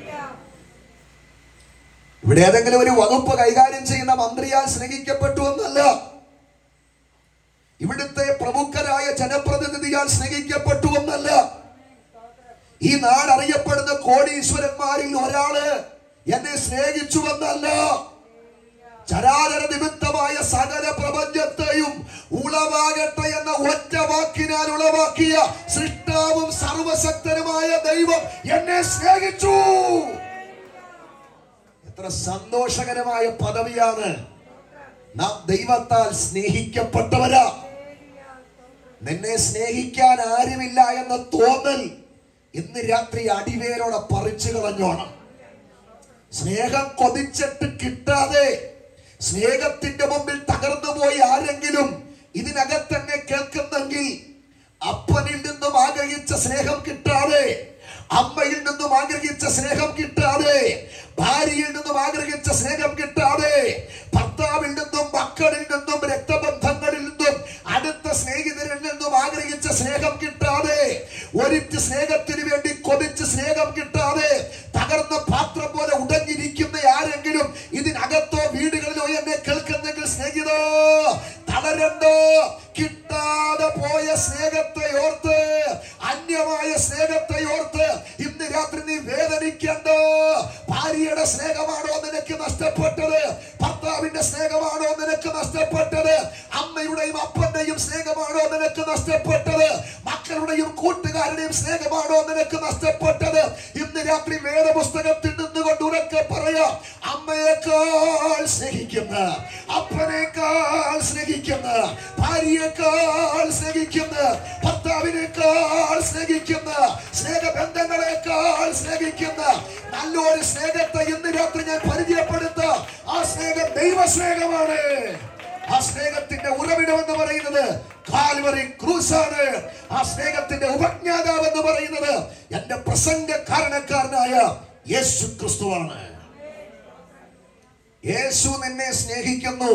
ഇവിടെ ഏതെങ്കിലും ഒരു വകുപ്പ് കൈകാര്യം ചെയ്യുന്ന മന്ത്രിയാൽ സ്നേഹിക്കപ്പെട്ടു എന്നല്ല ഇവിടുത്തെ പ്രമുഖരായ ജനപ്രതിനിധിയാൽ സ്നേഹിക്കപ്പെട്ടു എന്നല്ല ഈ നാട് അറിയപ്പെടുന്ന കോടീശ്വരന്മാരിൽ ഒരാള് എന്നെ സ്നേഹിച്ചുവെന്നല്ല ചരാചര നിമിത്തമായ സകല പ്രപഞ്ചത്തെയും ഉളവാകട്ടെ എന്ന ഒറ്റ വാക്കിനാൽ ഉളവാക്കിയ സൃഷ്ടാവും സർവശക്തനുമായ ദൈവം എന്നെ സ്നേഹിച്ചു എത്ര സന്തോഷകരമായ പദവിയാണ് നാം ദൈവത്താൽ സ്നേഹിക്കപ്പെട്ടവരാ നിന്നെ സ്നേഹിക്കാൻ ആരുമില്ല എന്ന തോന്നൽ ഇന്ന് രാത്രി അടിവേരോടെ പറിച്ചു കളഞ്ഞോണം സ്നേഹം കൊതിച്ചിട്ട് കിട്ടാതെ സ്നേഹത്തിന്റെ മുമ്പിൽ തകർന്നു പോയി ആരെങ്കിലും ഇതിനകത്തന്നെ കേൾക്കുന്നെങ്കിൽ അപ്പനിൽ നിന്നും ആഗ്രഹിച്ച സ്നേഹം കിട്ടാതെ അമ്മയിൽ നിന്നും ആഗ്രഹിച്ച സ്നേഹം കിട്ടാതെ ഭാര്യയിൽ നിന്നും ആഗ്രഹിച്ച സ്നേഹം കിട്ടാതെ ഭർത്താവിൽ നിന്നും മക്കളിൽ നിന്നും രക്തബന്ധങ്ങളിൽ നിന്നും അടുത്ത സ്നേഹിതരിൽ നിന്നും ആഗ്രഹിച്ച സ്നേഹം കിട്ടാതെ ഒരിറ്റ് സ്നേഹത്തിന് വേണ്ടി കൊതിച്ച് സ്നേഹം കിട്ടാതെ തകർന്ന പാത്രം പോലെ ഉടഞ്ഞിരിക്കുന്ന സ്നേഹത്തെ ഓർത്ത് അന്യമായ സ്നേഹത്തെ ഓർത്ത് ഇന്ന് രാത്രി നീ വേദനിക്കണ്ട ഭാര്യയുടെ സ്നേഹമാണോ നിനക്ക് നഷ്ടപ്പെട്ടത് ഭർത്താവിന്റെ സ്നേഹമാണോ നിനക്ക് നഷ്ടപ്പെട്ടത് അമ്മയുടെയും അപ്പന്റെയും സ്നേഹമാണോ നിനക്ക് നഷ്ടപ്പെട്ടത് മക്കളുടെയും കൂട്ടുകാരുടെയും സ്നേഹമാണോ നിനക്ക് നഷ്ടപ്പെട്ടത് ഇന്ന് രാത്രി വേദപുസ്തകത്തിൽ നിന്നുകൊണ്ട് ഉറക്കെ പറയാം അമ്മയേക്കാൾ സ്നേഹിക്കുന്ന അപ്പനേക്കാൾ സ്നേഹിക്കുന്ന ഭാര്യയേക്കാൾ സ്നേഹിക്കുന്ന ഭർത്താവിനേക്കാൾ സ്നേഹിക്കുന്ന സ്നേഹബന്ധങ്ങളെക്കാൾ സ്നേഹിക്കുന്ന നല്ലൊരു സ്നേഹത്തെ ഇന്ന് രാത്രി ഞാൻ പരിചയപ്പെടുത്താം ആ സ്നേഹം ദൈവ സ്നേഹമാണ് ആ സ്നേഹത്തിന്റെ ഉറവിടം എന്ന് പറയുന്നത് കാൽവറി ക്രൂസാണ് ആ സ്നേഹത്തിന്റെ ഉപജ്ഞാതാവ് എന്ന് പറയുന്നത് എന്റെ പ്രസംഗ കാരണക്കാരനായ യേശു ക്രിസ്തുവാണ് യേശു നിന്നെ സ്നേഹിക്കുന്നു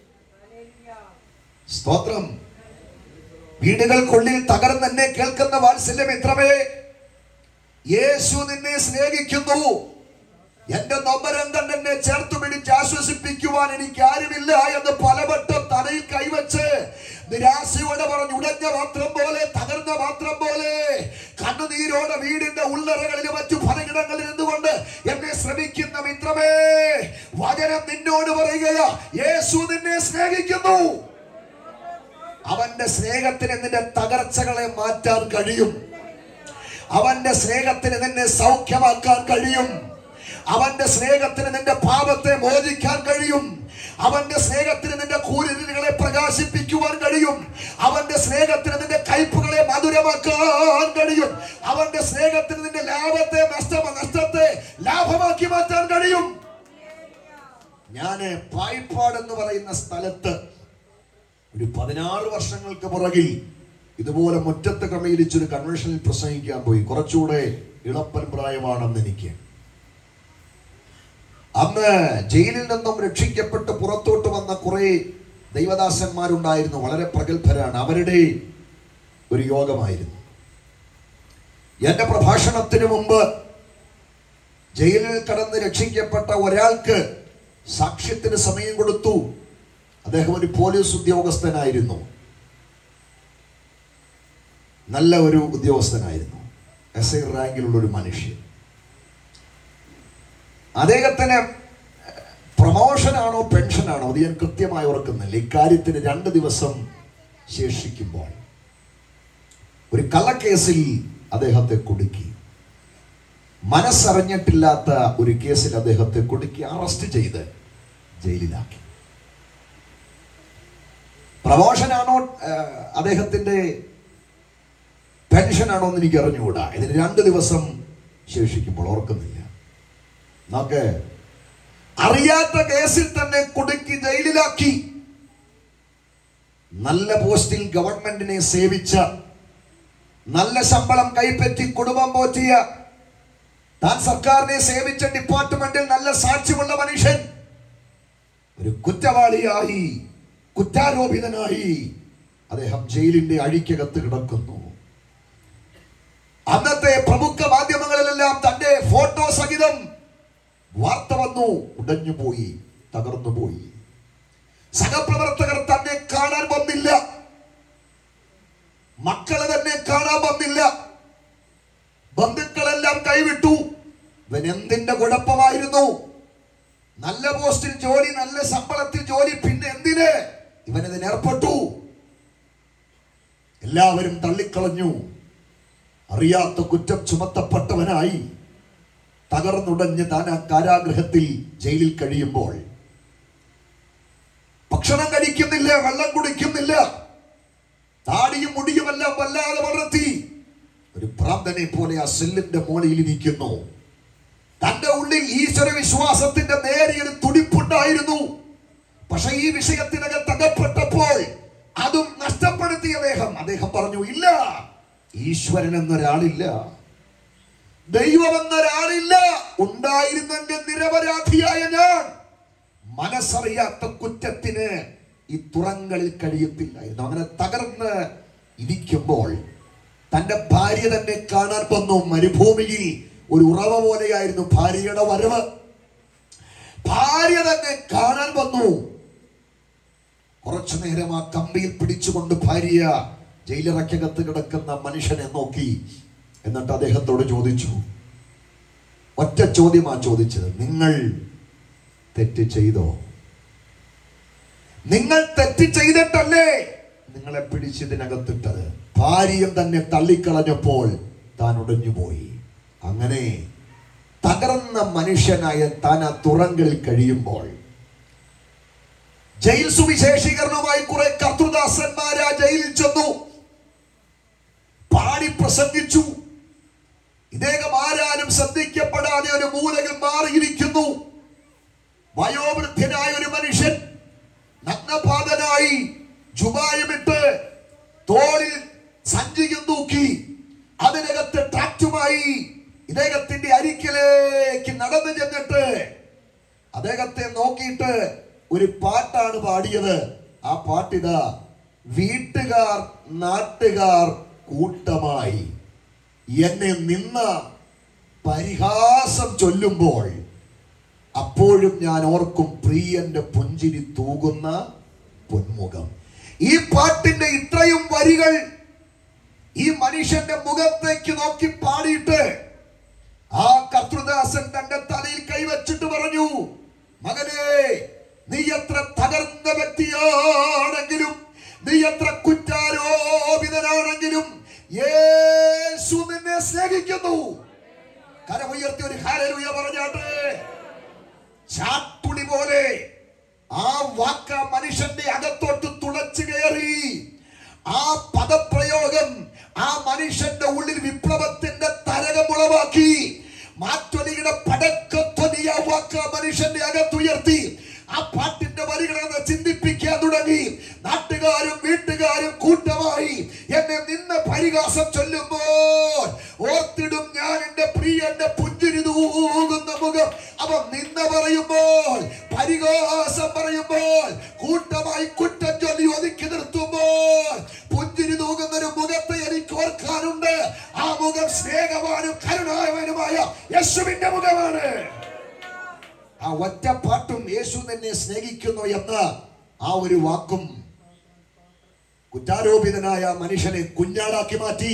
സ്തോത്രം വീടുകൾക്കുള്ളിൽ തകർന്ന് എന്നെ കേൾക്കുന്ന വാത്സല്യം എത്രമേ യേശു നിന്നെ സ്നേഹിക്കുന്നു എന്റെ നൊമ്പരം കണ്ട് എന്നെ ചേർത്ത് പിടിച്ച് ആശ്വസിപ്പിക്കുവാൻ എനിക്ക് ആരുമില്ല എന്ന് പലവട്ടം തലയിൽ കൈവച്ച് നിരാശയോടെ പറഞ്ഞു ഉടഞ്ഞ പാത്രം പോലെ തകർന്ന പാത്രം പോലെ കണ്ണുനീരോടെ വീടിന്റെ ഉള്ളറകളിലും മറ്റു പലയിടങ്ങളിൽ നിന്നുകൊണ്ട് എന്നെ ശ്രമിക്കുന്ന മിത്രമേ വചനം നിന്നോട് പറയുകയാ യേശു നിന്നെ സ്നേഹിക്കുന്നു അവന്റെ സ്നേഹത്തിന് നിന്റെ തകർച്ചകളെ മാറ്റാൻ കഴിയും അവന്റെ സ്നേഹത്തിന് നിന്നെ സൗഖ്യമാക്കാൻ കഴിയും അവന്റെ സ്നേഹത്തിന് നിന്റെ പാപത്തെ മോചിക്കാൻ കഴിയും അവന്റെ സ്നേഹത്തിന് നിന്റെ കൂരിരുകളെ പ്രകാശിപ്പിക്കുവാൻ കഴിയും അവന്റെ സ്നേഹത്തിന് നിന്റെ കയ്പുകളെ മധുരമാക്കാൻ കഴിയും അവന്റെ സ്നേഹത്തിന് നിന്റെ ലാഭത്തെ നഷ്ട നഷ്ടത്തെ ലാഭമാക്കി മാറ്റാൻ കഴിയും ഞാന് പായ്പാട് എന്ന് പറയുന്ന സ്ഥലത്ത് ഒരു പതിനാറ് വർഷങ്ങൾക്ക് പുറകിൽ ഇതുപോലെ മുറ്റത്ത് ക്രമീകരിച്ചൊരു കൺവെൻഷനിൽ പ്രസംഗിക്കാൻ പോയി കുറച്ചുകൂടെ ഇളപ്പൻ പ്രായമാണെന്ന് എനിക്ക് അന്ന് ജയിലിൽ നിന്നും രക്ഷിക്കപ്പെട്ട് പുറത്തോട്ട് വന്ന കുറെ ദൈവദാസന്മാരുണ്ടായിരുന്നു വളരെ പ്രഗത്ഭരാണ് അവരുടെ ഒരു യോഗമായിരുന്നു എന്റെ പ്രഭാഷണത്തിന് മുമ്പ് ജയിലിൽ കടന്ന് രക്ഷിക്കപ്പെട്ട ഒരാൾക്ക് സാക്ഷ്യത്തിന് സമയം കൊടുത്തു അദ്ദേഹം ഒരു പോലീസ് ഉദ്യോഗസ്ഥനായിരുന്നു നല്ല ഒരു ഉദ്യോഗസ്ഥനായിരുന്നു എസ് ഐ റാങ്കിലുള്ള ഒരു മനുഷ്യൻ അദ്ദേഹത്തിന് പ്രൊമോഷനാണോ പെൻഷനാണോ അത് ഞാൻ കൃത്യമായി ഓർക്കുന്നില്ല ഇക്കാര്യത്തിന് രണ്ട് ദിവസം ശേഷിക്കുമ്പോൾ ഒരു കള്ളക്കേസിൽ അദ്ദേഹത്തെ കുടുക്കി മനസ്സറിഞ്ഞിട്ടില്ലാത്ത ഒരു കേസിൽ അദ്ദേഹത്തെ കുടുക്കി അറസ്റ്റ് ചെയ്ത് ജയിലിലാക്കി പ്രമോഷനാണോ ഏഹ്, അദ്ദേഹത്തിന്റെ പെൻഷനാണോ എന്ന് എനിക്ക് അറിഞ്ഞുകൂടാ ഇതിന് രണ്ട് ദിവസം ശേഷിക്കുമ്പോൾ ഓർക്കുന്നില്ല നോക്ക് അറിയാത്ത കേസിൽ തന്നെ കുടുക്കി ജയിലിലാക്കി നല്ല പോസ്റ്റിൽ ഗവൺമെന്റിനെ സേവിച്ച നല്ല ശമ്പളം കൈപ്പറ്റി കുടുംബം പോറ്റിയ താൻ സർക്കാരിനെ സേവിച്ച ഡിപ്പാർട്ട്മെന്റിൽ നല്ല സാക്ഷ്യമുള്ള മനുഷ്യൻ ഒരു കുറ്റവാളിയായി കുറ്റാരോപിതനായി അദ്ദേഹം ജയിലിന്റെ അഴിക്കകത്ത് കിടക്കുന്നു അന്നത്തെ പ്രമുഖ മാധ്യമങ്ങളിലെല്ലാം തന്റെ ഫോട്ടോ സഹിതം വാർത്ത വന്നു ഉടഞ്ഞുപോയി തകർന്നുപോയി സഹപ്രവർത്തകർ തന്നെ കാണാൻ വന്നില്ല മക്കളെ തന്നെ കാണാൻ വന്നില്ല ബന്ധുക്കളെല്ലാം കൈവിട്ടു ഇവൻ എന്തിന്റെ കുഴപ്പമായിരുന്നു നല്ല പോസ്റ്റിൽ ജോലി നല്ല ശമ്പളത്തിൽ ജോലി പിന്നെ എന്തിന് ഇവൻ ഇതിന് ഏർപ്പെട്ടു എല്ലാവരും തള്ളിക്കളഞ്ഞു അറിയാത്ത കുറ്റം ചുമത്തപ്പെട്ടവനായി തകർന്നുടഞ്ഞ് താൻ ആ കാരാഗ്രഹത്തിൽ ജയിലിൽ കഴിയുമ്പോൾ ഭക്ഷണം കഴിക്കുന്നില്ല വെള്ളം കുടിക്കുന്നില്ല താടിയും മുടിയുമെല്ലാം വല്ലാതെ വളർത്തി ഒരു ഭ്രാന്തനെ പോലെ ആ സെല്ലിന്റെ മോളിൽ ഇരിക്കുന്നു തന്റെ ഉള്ളിൽ ഈശ്വര വിശ്വാസത്തിന്റെ നേരിയൊരു തുടിപ്പുണ്ടായിരുന്നു പക്ഷെ ഈ വിഷയത്തിനകത്ത് അകപ്പെട്ടപ്പോൾ അതും നഷ്ടപ്പെടുത്തിയ അദ്ദേഹം അദ്ദേഹം പറഞ്ഞു ഇല്ല ഈശ്വരൻ എന്നൊരാളില്ല ദൈവം എന്നൊരാളില്ല ഉണ്ടായിരുന്നെങ്കിൽ നിരപരാധിയായ ഞാൻ മനസ്സറിയാത്ത കുറ്റത്തിന് ഈ തുറങ്ങളിൽ കഴിയത്തില്ലായിരുന്നു അങ്ങനെ തകർന്ന് ഇരിക്കുമ്പോൾ തന്റെ ഭാര്യ തന്നെ കാണാൻ വന്നു മരുഭൂമിയിൽ ഒരു ഉറവ പോലെയായിരുന്നു ഭാര്യയുടെ വരവ് ഭാര്യ തന്നെ കാണാൻ വന്നു കുറച്ചു നേരം ആ കമ്പിയിൽ പിടിച്ചുകൊണ്ട് ഭാര്യ ജയിലറയ്ക്കകത്ത് കിടക്കുന്ന മനുഷ്യനെ നോക്കി എന്നിട്ട് അദ്ദേഹത്തോട് ചോദിച്ചു ഒറ്റ ചോദ്യമാ ചോദിച്ചത് നിങ്ങൾ തെറ്റ് ചെയ്തോ നിങ്ങൾ തെറ്റ് ചെയ്തിട്ടല്ലേ നിങ്ങളെ പിടിച്ചതിനകത്തിട്ടത് ഭാര്യയും തന്നെ തള്ളിക്കളഞ്ഞപ്പോൾ താൻ ഉടഞ്ഞുപോയി അങ്ങനെ തകർന്ന മനുഷ്യനായ താൻ ആ തുറങ്കിൽ കഴിയുമ്പോൾ ജയിൽ സുവിശേഷീകരണവുമായി കുറെ കർത്തൃദാസന്മാർ ആ ജയിലിൽ ചെന്നു പാടി പ്രസംഗിച്ചു ഇദ്ദേഹം ആരാലും ശ്രദ്ധിക്കപ്പെടാതെ ഒരു മൂലകം മാറിയിരിക്കുന്നു വയോവൃദ്ധനായ ഒരു മനുഷ്യൻ നഗ്നപാതനായി ജുബായുമിട്ട് തോളിൽ സഞ്ചിയും തൂക്കി അതിനകത്ത് ട്രാക്റ്റുമായി ഇദ്ദേഹത്തിന്റെ അരിക്കലേക്ക് നടന്നു ചെന്നിട്ട് അദ്ദേഹത്തെ നോക്കിയിട്ട് ഒരു പാട്ടാണ് പാടിയത് ആ പാട്ടിതാ വീട്ടുകാർ നാട്ടുകാർ കൂട്ടമായി എന്നെ നിന്ന പരിഹാസം ചൊല്ലുമ്പോൾ അപ്പോഴും ഞാൻ ഓർക്കും പ്രിയന്റെ പുഞ്ചിരി തൂകുന്ന പൊന്മുഖം ഈ പാട്ടിന്റെ ഇത്രയും വരികൾ ഈ മനുഷ്യന്റെ മുഖത്തേക്ക് നോക്കി പാടിയിട്ട് ആ കർത്തൃദാസൻ തന്റെ തലയിൽ കൈവച്ചിട്ട് പറഞ്ഞു മകനെ നീ എത്ര തകർന്ന വ്യക്തിയാണെങ്കിലും നീ എത്ര കുറ്റാരോപിതനാണെങ്കിലും യേശു നിന്നെ സ്നേഹിക്കുന്നു കരമുയർത്തി ഒരു ഹാലലുയ പറഞ്ഞാട്ടെ ചാട്ടുളി പോലെ ആ വാക്ക് ആ മനുഷ്യന്റെ അകത്തോട്ട് തുളച്ചു കയറി ആ പദപ്രയോഗം ആ മനുഷ്യന്റെ ഉള്ളിൽ വിപ്ലവത്തിന്റെ തരകമുളവാക്കി മാറ്റൊലിയുടെ പടക്കത്വനി ആ വാക്ക് ആ മനുഷ്യന്റെ അകത്തുയർത്തി ആ പാട്ടിന്റെ വരികളെന്ന് ചിന്തിപ്പിക്കാൻ തുടങ്ങി നാട്ടുകാരും വീട്ടുകാരും കൂട്ടമായി എന്നെ നിന്ന് പരിഹാസം ചൊല്ലുമ്പോൾ ഓർത്തിടും ഞാൻ എന്റെ പ്രിയന്റെ പുഞ്ചിരി തൂകുന്ന മുഖം അവൻ നിന്ന പറയുമ്പോൾ പരിഹാസം പറയുമ്പോൾ കൂട്ടമായി കുറ്റം ചൊല്ലി ഒതുക്കി നിർത്തുമ്പോൾ പുഞ്ചിരി തൂകുന്ന ഒരു മുഖത്തെ എനിക്ക് ഓർക്കാനുണ്ട് ആ മുഖം സ്നേഹവാനും കരുണായവനുമായ യേശുവിന്റെ മുഖമാണ് ആ ഒറ്റ പാട്ടും യേശു നിന്നെ സ്നേഹിക്കുന്നു എന്ന ആ ഒരു വാക്കും കുറ്റാരോപിതനായ മനുഷ്യനെ കുഞ്ഞാടാക്കി മാറ്റി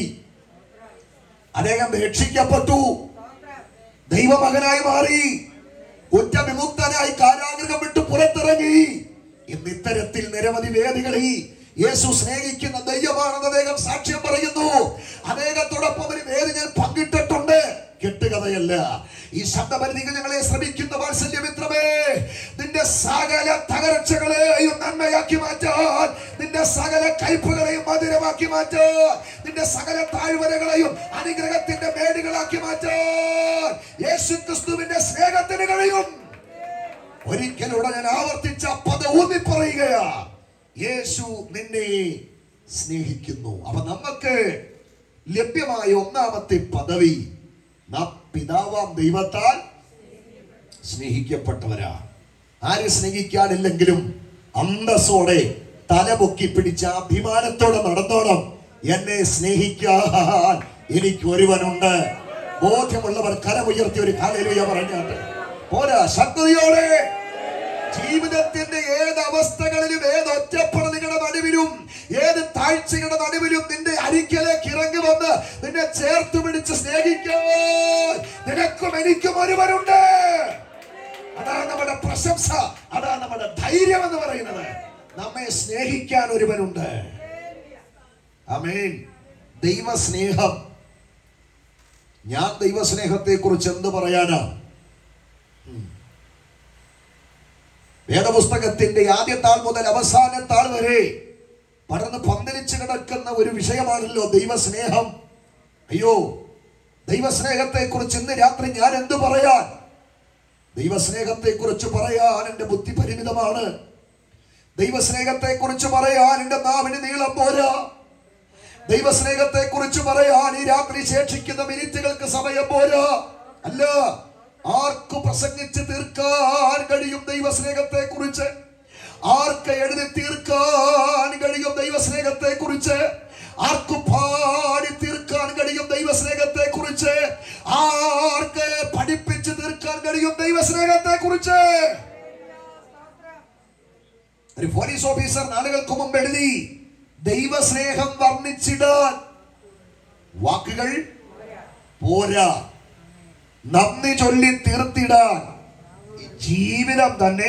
അദ്ദേഹം രക്ഷിക്കപ്പെട്ടു ദൈവമകനായി മാറി കുറ്റവിമുക്തനായി കാരാഗൃഹം വിട്ട് പുറത്തിറങ്ങി ഇന്ന് ഇത്തരത്തിൽ നിരവധി വേദികളിൽ യേശു സ്നേഹിക്കുന്ന ദൈവമാണെന്ന് അദ്ദേഹം സാക്ഷ്യം പറയുന്നു അദ്ദേഹത്തോടൊപ്പം ഒരു വേദി ഞാൻ പങ്കിട്ടിട്ടുണ്ട് കെട്ടുകഥയല്ല ഈ ശബ്ദപരിധികൾ ഞങ്ങളെ ശ്രമിക്കുന്ന വാത്സല്യമിത്രമേ നിന്റെ സകല തകർച്ചകളെയും നന്മയാക്കി മാറ്റാൻ നിന്റെ സകല കയ്പുകളെയും മധുരമാക്കി മാറ്റാൻ നിന്റെ സകല താഴ്വരകളെയും അനുഗ്രഹത്തിന്റെ മേടുകളാക്കി മാറ്റാൻ യേശു ക്രിസ്തുവിന്റെ സ്നേഹത്തിന് കഴിയും ഒരിക്കലൂടെ ഞാൻ ആവർത്തിച്ച പദ ഊന്നി പറയുകയാ യേശു നിന്നെ സ്നേഹിക്കുന്നു അപ്പൊ നമുക്ക് ലഭ്യമായ ഒന്നാമത്തെ പദവി നാം പിതാവാം ദൈവത്താൽ സ്നേഹിക്കപ്പെട്ടവരാ ആരെ സ്നേഹിക്കാനില്ലെങ്കിലും അന്തസ്സോടെ തലപൊക്കി പിടിച്ച അഭിമാനത്തോടെ നടന്നോണം എന്നെ സ്നേഹിക്കാൻ എനിക്ക് ഒരുവനുണ്ട് ബോധ്യമുള്ളവർ കരമുയർത്തി ഒരു കാലയിലുയ പറഞ്ഞാട്ടെ പോരാ ശക്തിയോടെ ജീവിതത്തിന്റെ ഏത് അവസ്ഥകളിലും ഏത് ഒറ്റപ്പെടലുകളുടെ നടുവിലും ഏത് താഴ്ചകളുടെ നടുവിലും നിന്റെ അരിക്കലേക്ക് ഇറങ്ങി വന്ന് നിന്നെ ചേർത്ത് പിടിച്ച് സ്നേഹിക്കാൻ നിനക്കും എനിക്കും ഒരുവനുണ്ട് അതാണ് നമ്മുടെ പ്രശംസ അതാണ് നമ്മുടെ ധൈര്യം എന്ന് പറയുന്നത് നമ്മെ സ്നേഹിക്കാൻ ഒരുവനുണ്ട് അമേൻ ദൈവസ്നേഹം ഞാൻ ദൈവസ്നേഹത്തെ കുറിച്ച് എന്ത് പറയാനാ വേദപുസ്തകത്തിന്റെ ആദ്യ താൾ മുതൽ അവസാന താൾ വരെ പടർന്ന് പന്തലിച്ച് കിടക്കുന്ന ഒരു വിഷയമാണല്ലോ ദൈവസ്നേഹം അയ്യോ ദൈവസ്നേഹത്തെ കുറിച്ച് ഇന്ന് രാത്രി ഞാൻ എന്ത് പറയാൻ ദൈവസ്നേഹത്തെ കുറിച്ച് പറയാൻ എന്റെ ബുദ്ധി പരിമിതമാണ് ദൈവസ്നേഹത്തെ കുറിച്ച് പറയാൻ എന്റെ നാവിന് നീളം പോരാ ദൈവസ്നേഹത്തെ കുറിച്ച് പറയാൻ ഈ രാത്രി ശേഷിക്കുന്ന മിനിറ്റുകൾക്ക് സമയം പോരാ അല്ല ആർക്ക് പ്രസംഗിച്ച് തീർക്കാൻ കഴിയും ദൈവസ്നേഹത്തെ കുറിച്ച് ആർക്ക് എഴുതി തീർക്കാൻ കഴിയും ദൈവസ്നേഹത്തെ കുറിച്ച് ആർക്ക് പാടി തീർക്കാൻ കഴിയും ദൈവസ്നേഹത്തെ കുറിച്ച് ആർക്ക് പഠിപ്പിച്ച് തീർക്കാൻ കഴിയും ദൈവസ്നേഹത്തെ കുറിച്ച് ഒരു പോലീസ് ഓഫീസർ നാളുകൾക്ക് മുമ്പ് എഴുതി ദൈവസ്നേഹം വർണ്ണിച്ചിടാൻ വാക്കുകൾ പോരാ നന്ദി ചൊല്ലി തീർത്തിടാൻ ഈ ജീവിതം തന്നെ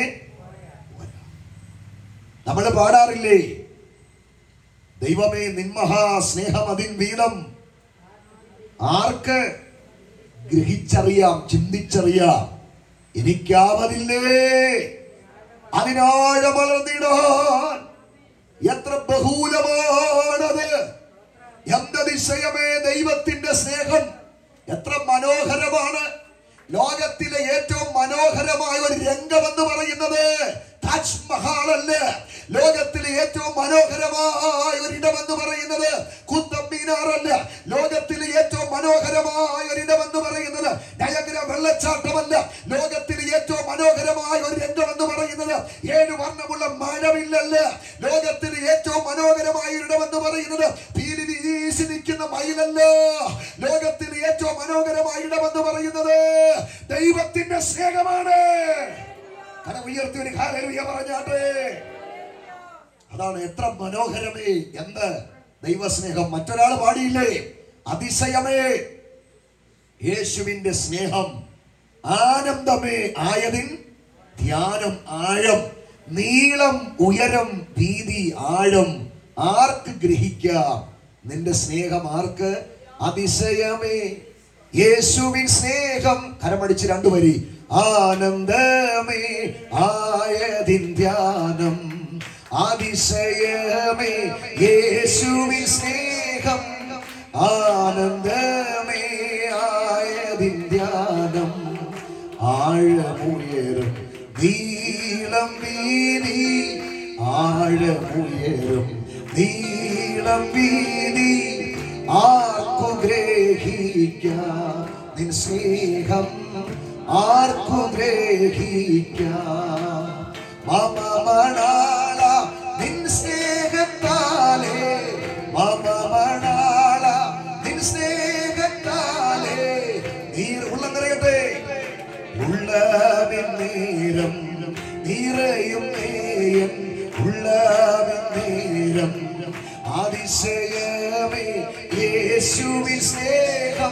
നമ്മൾ പാടാറില്ലേ ദൈവമേ നിൻമഹാ സ്നേഹം അതിൻ വീതം ആർക്ക് ഗ്രഹിച്ചറിയാം ചിന്തിച്ചറിയാം എനിക്കാവതില്ലേ അതിനാഴ വളർന്നിടാൻ എത്ര ബഹൂലമാണത് എന്തതിശയമേ ദൈവത്തിന്റെ സ്നേഹം എത്ര മനോഹരമാണ് ലോകത്തിലെ ഏറ്റവും മനോഹരമായ ഒരു രംഗം എന്ന് പറയുന്നത് താജ്മഹാൾ അല്ല ലോകത്തിലെ ഏറ്റവും മനോഹരമായ ഒരിടം എന്ന് പറയുന്നത് കുത്തബ് മീനാർ അല്ല ലോകത്തിലെ ഏറ്റവും മനോഹരമായ ഒരിടം എന്ന് പറയുന്നത് നയഗ്ര വെള്ളച്ചാട്ടമല്ല ലോകത്തിലെ ഏറ്റവും മനോഹരമായ ഒരു രംഗം എന്ന് പറയുന്നത് ഏഴ് വർണ്ണമുള്ള മഴവില്ലല്ല ലോകത്തിലെ ഏറ്റവും മനോഹരമായ ഒരിടം എന്ന് പറയുന്നത് പീലി വീശി നിൽക്കുന്ന മയിലല്ല ലോകത്തിലെ ഏറ്റവും മനോഹരമായ ഇടം എന്ന് പറയുന്നത് ദൈവത്തിന്റെ സ്നേഹമാണ് കട ഉയർത്തി ഒരു ഹാലലുയ പറഞ്ഞാട്ടെ അതാണ് എത്ര മനോഹരമേ എന്ത് ദൈവസ്നേഹം മറ്റൊരാൾ പാടിയില്ലേ അതിശയമേ യേശുവിന്റെ സ്നേഹം ആനന്ദമേ ആയതിൻ ധ്യാനം ആഴം നീളം ഉയരം വീതി ആഴം ആർക്ക് ഗ്രഹിക്കാം നിന്റെ സ്നേഹം ആർക്ക് അതിശയമേ യേശുവിൻ സ്നേഹം കരമടിച്ച് രണ്ടു വരി ആനന്ദമേ ആയതിൻ ധ്യാനം അതിശയമേ യേശുവിൻ സ്നേഹം ആനന്ദമേ ആയതിൻ ധ്യാനം ആഴമുയരും നീളം വീതി ആഴമുയരും നീളം വീതി ആർക്കു ഗ്രഹിക്കാം നിൻ സ്നേഹം ആർക്കു ഗ്രഹിക്കാം മമ മണാള നിൻ സ്നേഹത്താലേ മമ മണാള നിൻ സ്നേഹത്താലേ നീർ ഉള്ളം നിറയട്ടെ ഉള്ളവിൻ നേരം നിറയും നേയം ഉള്ളവിൻ നേരം അതിശയമേ യേശുവിൻ സ്നേഹം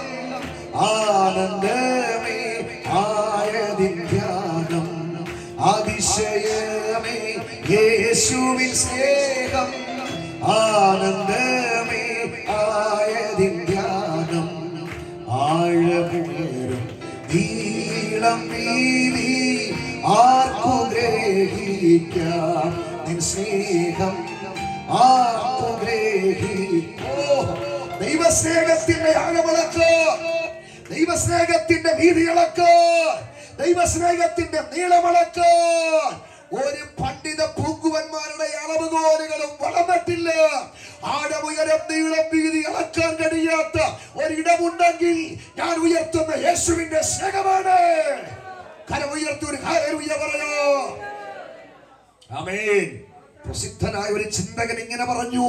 ആനന്ദമേ ആയതിൻ ധ്യാനം അതിശയമേ യേശുവിൻ സ്നേഹം ആനന്ദമേ ആയതിൻ ധ്യാനം ആഴമുയരും നീളം വീതി ആർക്കു ഗ്രഹിക്കാം നിൻ സ്നേഹം ആർക്കു ഗ്രഹിക്കോ ദൈവസ്നേഹത്തിന്റെ ആഴമളക്ക് ദൈവസ്നേഹത്തിന്റെ വീതിയളക്ക് ദൈവസ്നേഹത്തിന്റെ നീളമളക്ക് ഒരു പണ്ഡിത പൂങ്കുവന്മാരുടെ അളവുകോലുകളും വളർന്നിട്ടില്ല ആഴമുയരം നീളം വീതി അളക്കാൻ കഴിയാത്ത ഒരിടമുണ്ടെങ്കിൽ ഞാൻ ഉയർത്തുന്ന യേശുവിന്റെ സ്നേഹമാണ് കരം ഉയർത്തി ഒരു ഹാലൂയ പറയോ ആമേൻ പ്രസിദ്ധനായ ഒരു ചിന്തകൻ ഇങ്ങനെ പറഞ്ഞു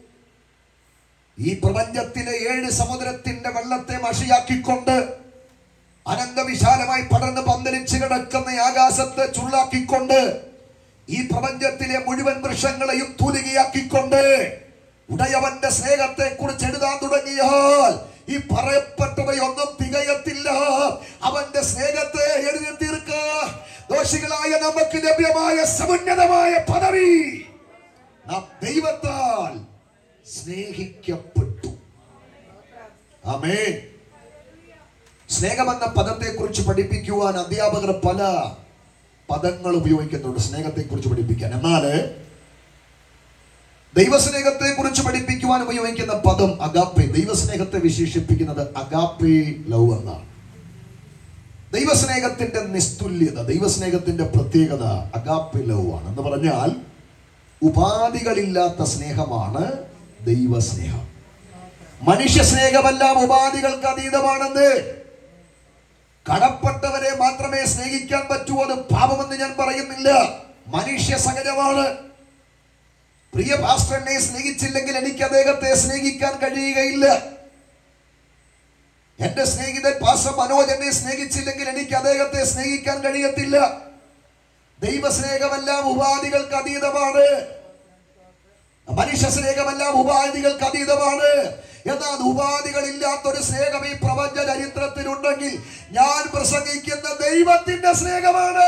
ഈ പ്രപഞ്ചത്തിലെ ഏഴ് സമുദ്രത്തിന്റെ വെള്ളത്തെ മഷിയാക്കിക്കൊണ്ട് അനന്തവിശാലമായി പടർന്ന് പന്തലിച്ച് കിടക്കുന്ന ഈ ആകാശത്തെ ചുള്ളാക്കിക്കൊണ്ട് ഈ പ്രപഞ്ചത്തിലെ മുഴുവൻ വൃക്ഷങ്ങളെയും തൂലികയാക്കിക്കൊണ്ട് ഉടയവന്റെ സ്നേഹത്തെ കുറിച്ച് എഴുതാൻ തുടങ്ങിയാൽ ഈ പറയപ്പെട്ടവയൊന്നും തികയത്തില്ല അവന്റെ സ്നേഹത്തെ എഴുതി തീർക്ക ദോഷികളായ നമുക്ക് ലഭ്യമായ സമുന്നതമായ പദവി നാം ദൈവത്താൽ സ്നേഹിക്കപ്പെട്ടു ആമേൻ സ്നേഹമെന്ന പദത്തെ കുറിച്ച് പഠിപ്പിക്കുവാൻ അധ്യാപകർ പല പദങ്ങൾ ഉപയോഗിക്കുന്നുണ്ട് സ്നേഹത്തെ കുറിച്ച് പഠിപ്പിക്കാൻ എന്നാൽ ദൈവസ്നേഹത്തെ കുറിച്ച് പഠിപ്പിക്കുവാൻ ഉപയോഗിക്കുന്ന പദം അഗാപ്പെ ദൈവസ്നേഹത്തെ വിശേഷിപ്പിക്കുന്നത് അഗാപ്പെ ലവ് എന്നാണ് ദൈവസ്നേഹത്തിന്റെ നിസ്തുല്യത ദൈവസ്നേഹത്തിന്റെ പ്രത്യേകത അഗാപ്പെ ലവ് ആണ് എന്ന് പറഞ്ഞാൽ ഉപാധികളില്ലാത്ത സ്നേഹമാണ് ദൈവസ്നേഹം മനുഷ്യ സ്നേഹമെല്ലാം ഉപാധികൾക്ക് അതീതമാണെന്ന് കടപ്പെട്ടവരെ മാത്രമേ സ്നേഹിക്കാൻ പറ്റൂ അത് പാപമെന്ന് ഞാൻ പറയുന്നില്ല മനുഷ്യ സഹജമാണ് പ്രിയ പാസ്റ്ററിനെ സ്നേഹിച്ചില്ലെങ്കിൽ എനിക്ക് അദ്ദേഹത്തെ സ്നേഹിക്കാൻ കഴിയുകയില്ല എന്റെ സ്നേഹിതൻ പാസ്റ്റർ മനോജ് എന്നെ സ്നേഹിച്ചില്ലെങ്കിൽ എനിക്ക് അദ്ദേഹത്തെ സ്നേഹിക്കാൻ കഴിയത്തില്ല ദൈവസ്നേഹമെല്ലാം ഉപാധികൾക്ക് അതീതമാണ് മനുഷ്യ സ്നേഹമെല്ലാം ഉപാധികൾക്ക് അതീതമാണ് എന്നാൽ ഉപാധികളില്ലാത്ത ഒരു സ്നേഹം ഈ പ്രപഞ്ച ചരിത്രത്തിലുണ്ടെങ്കിൽ ഞാൻ പ്രസംഗിക്കുന്ന ദൈവത്തിന്റെ സ്നേഹമാണ്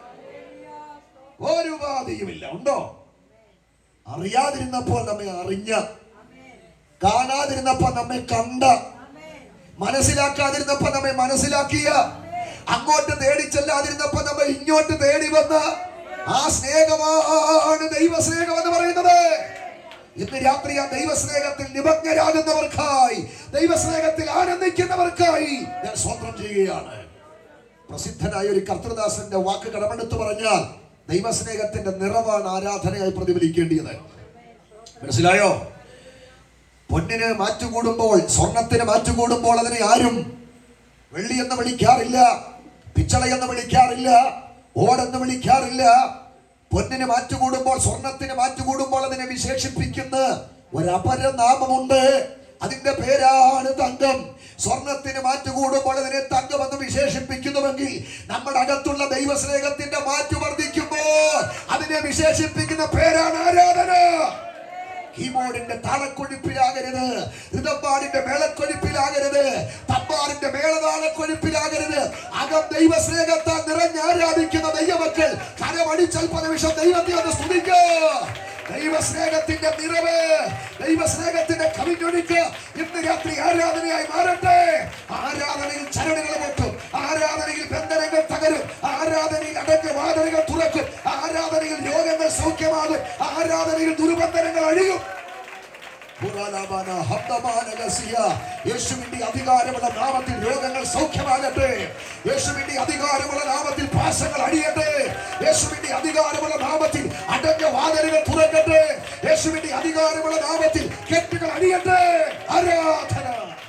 ഒരു ഉപാധിയുമില്ല ഉണ്ടോ അറിയാതിരുന്നപ്പോൾ നമ്മെ അറിഞ്ഞ കാണാതിരുന്നപ്പോൾ നമ്മെ കണ്ട മനസ്സിലാക്കാതിരുന്നപ്പോൾ നമ്മെ മനസ്സിലാക്കിയ അങ്ങോട്ട് തേടി ചെല്ലാതിരുന്നപ്പോൾ നമ്മെ ഇങ്ങോട്ട് തേടി വന്ന ആ സ്നേഹമാണ് ദൈവസ്നേഹം എന്ന് പറയുന്നത് ഇന്ന് രാത്രി ആ ദൈവസ്നേഹത്തിൽ നിമഗ്നരാകുന്നവർക്കായി ദൈവസ്നേഹത്തിൽ ആനന്ദിക്കുന്നവർക്കായി ഞാൻ സ്വന്തം ചെയ്യുകയാണ് പ്രസിദ്ധനായ ഒരു കർത്തൃദാസന്റെ വാക്ക് കടമെടുത്ത് പറഞ്ഞാൽ ദൈവസ്നേഹത്തിന്റെ നിറവാണ് ആരാധനയായി പ്രതിഫലിക്കേണ്ടത് മനസ്സിലായോ പൊന്നിന് മാറ്റുകൂടുമ്പോൾ സ്വർണത്തിന് മാറ്റുകൂടുമ്പോൾ അതിനെ ആരും വെള്ളി എന്ന് വിളിക്കാറില്ല പിച്ചള എന്ന് വിളിക്കാറില്ല ഓടെന്ന് വിളിക്കാറില്ല പൊന്നിന് മാറ്റുകൂടുമ്പോൾ സ്വർണത്തിന് മാറ്റുകൂടുമ്പോൾ അതിനെ വിശേഷിപ്പിക്കുന്ന ഒരപര നാമമുണ്ട് അതിന്റെ പേരാണ് തങ്കം സ്വർണത്തിന് മാറ്റുകൂടുമ്പോൾ അതിനെ തങ്കം എന്ന് വിശേഷിപ്പിക്കുന്നുവെങ്കിൽ നമ്മുടെ അകത്തുള്ള ദൈവസ്നേഹത്തിന്റെ മാറ്റു വർദ്ധിക്കുമ്പോൾ അതിനെ വിശേഷിപ്പിക്കുന്ന പേരാണ് ആരാധന കീബോർഡിന്റെ താളക്കൊഴുപ്പിലാകരുത് ഋതമ്പാടിന്റെ മേളക്കൊഴുപ്പിലാകരുത് തമ്പാറിന്റെ മേളതാളക്കൊഴുപ്പിലാകരുത് അകം ദൈവസ്നേഹത്താൽ നിറഞ്ഞ് ആരാധിക്കുന്ന ദൈവമക്കൾ കരമടിച്ചൽപ്പ നിമിഷം ദൈവത്തെ ഒന്ന് സ്തുതിക്കുക ദൈവസ്നേഹത്തിന്റെ നിറവ് ദൈവസ്നേഹത്തിന്റെ കവിഞ്ഞൊഴുക്ക് ഇന്ന് രാത്രി ആരാധനയായി മാറട്ടെ ആരാധനയിൽ ചരടുകൾ പൊട്ടും ആരാധനയിൽ ബന്ധനങ്ങൾ തകരും ആരാധനയിൽ അടഞ്ഞ വാതിലുകൾ തുറക്കും ആരാധനയിൽ രോഗങ്ങൾ സൗഖ്യമാകും ആരാധനയിൽ ദുർബന്ധനങ്ങൾ അഴിയും പുരാലാപാന ഹബ്ദമാനഗസിയ. യേശുവിന്റെ അധികാരമുള്ള നാമത്തിൽ രോഗങ്ങൾ സൗഖ്യമാകട്ടെ യേശുവിന്റെ അധികാരമുള്ള നാമത്തിൽ പാശങ്ങൾ അടിയട്ടെ യേശുവിന്റെ അധികാരമുള്ള നാമത്തിൽ അടഞ്ഞ വാതിലുകൾ തുറക്കട്ടെ യേശുവിന്റെ അധികാരമുള്ള നാമത്തിൽ കെട്ടുകൾ അടിയട്ടെ ആരാധന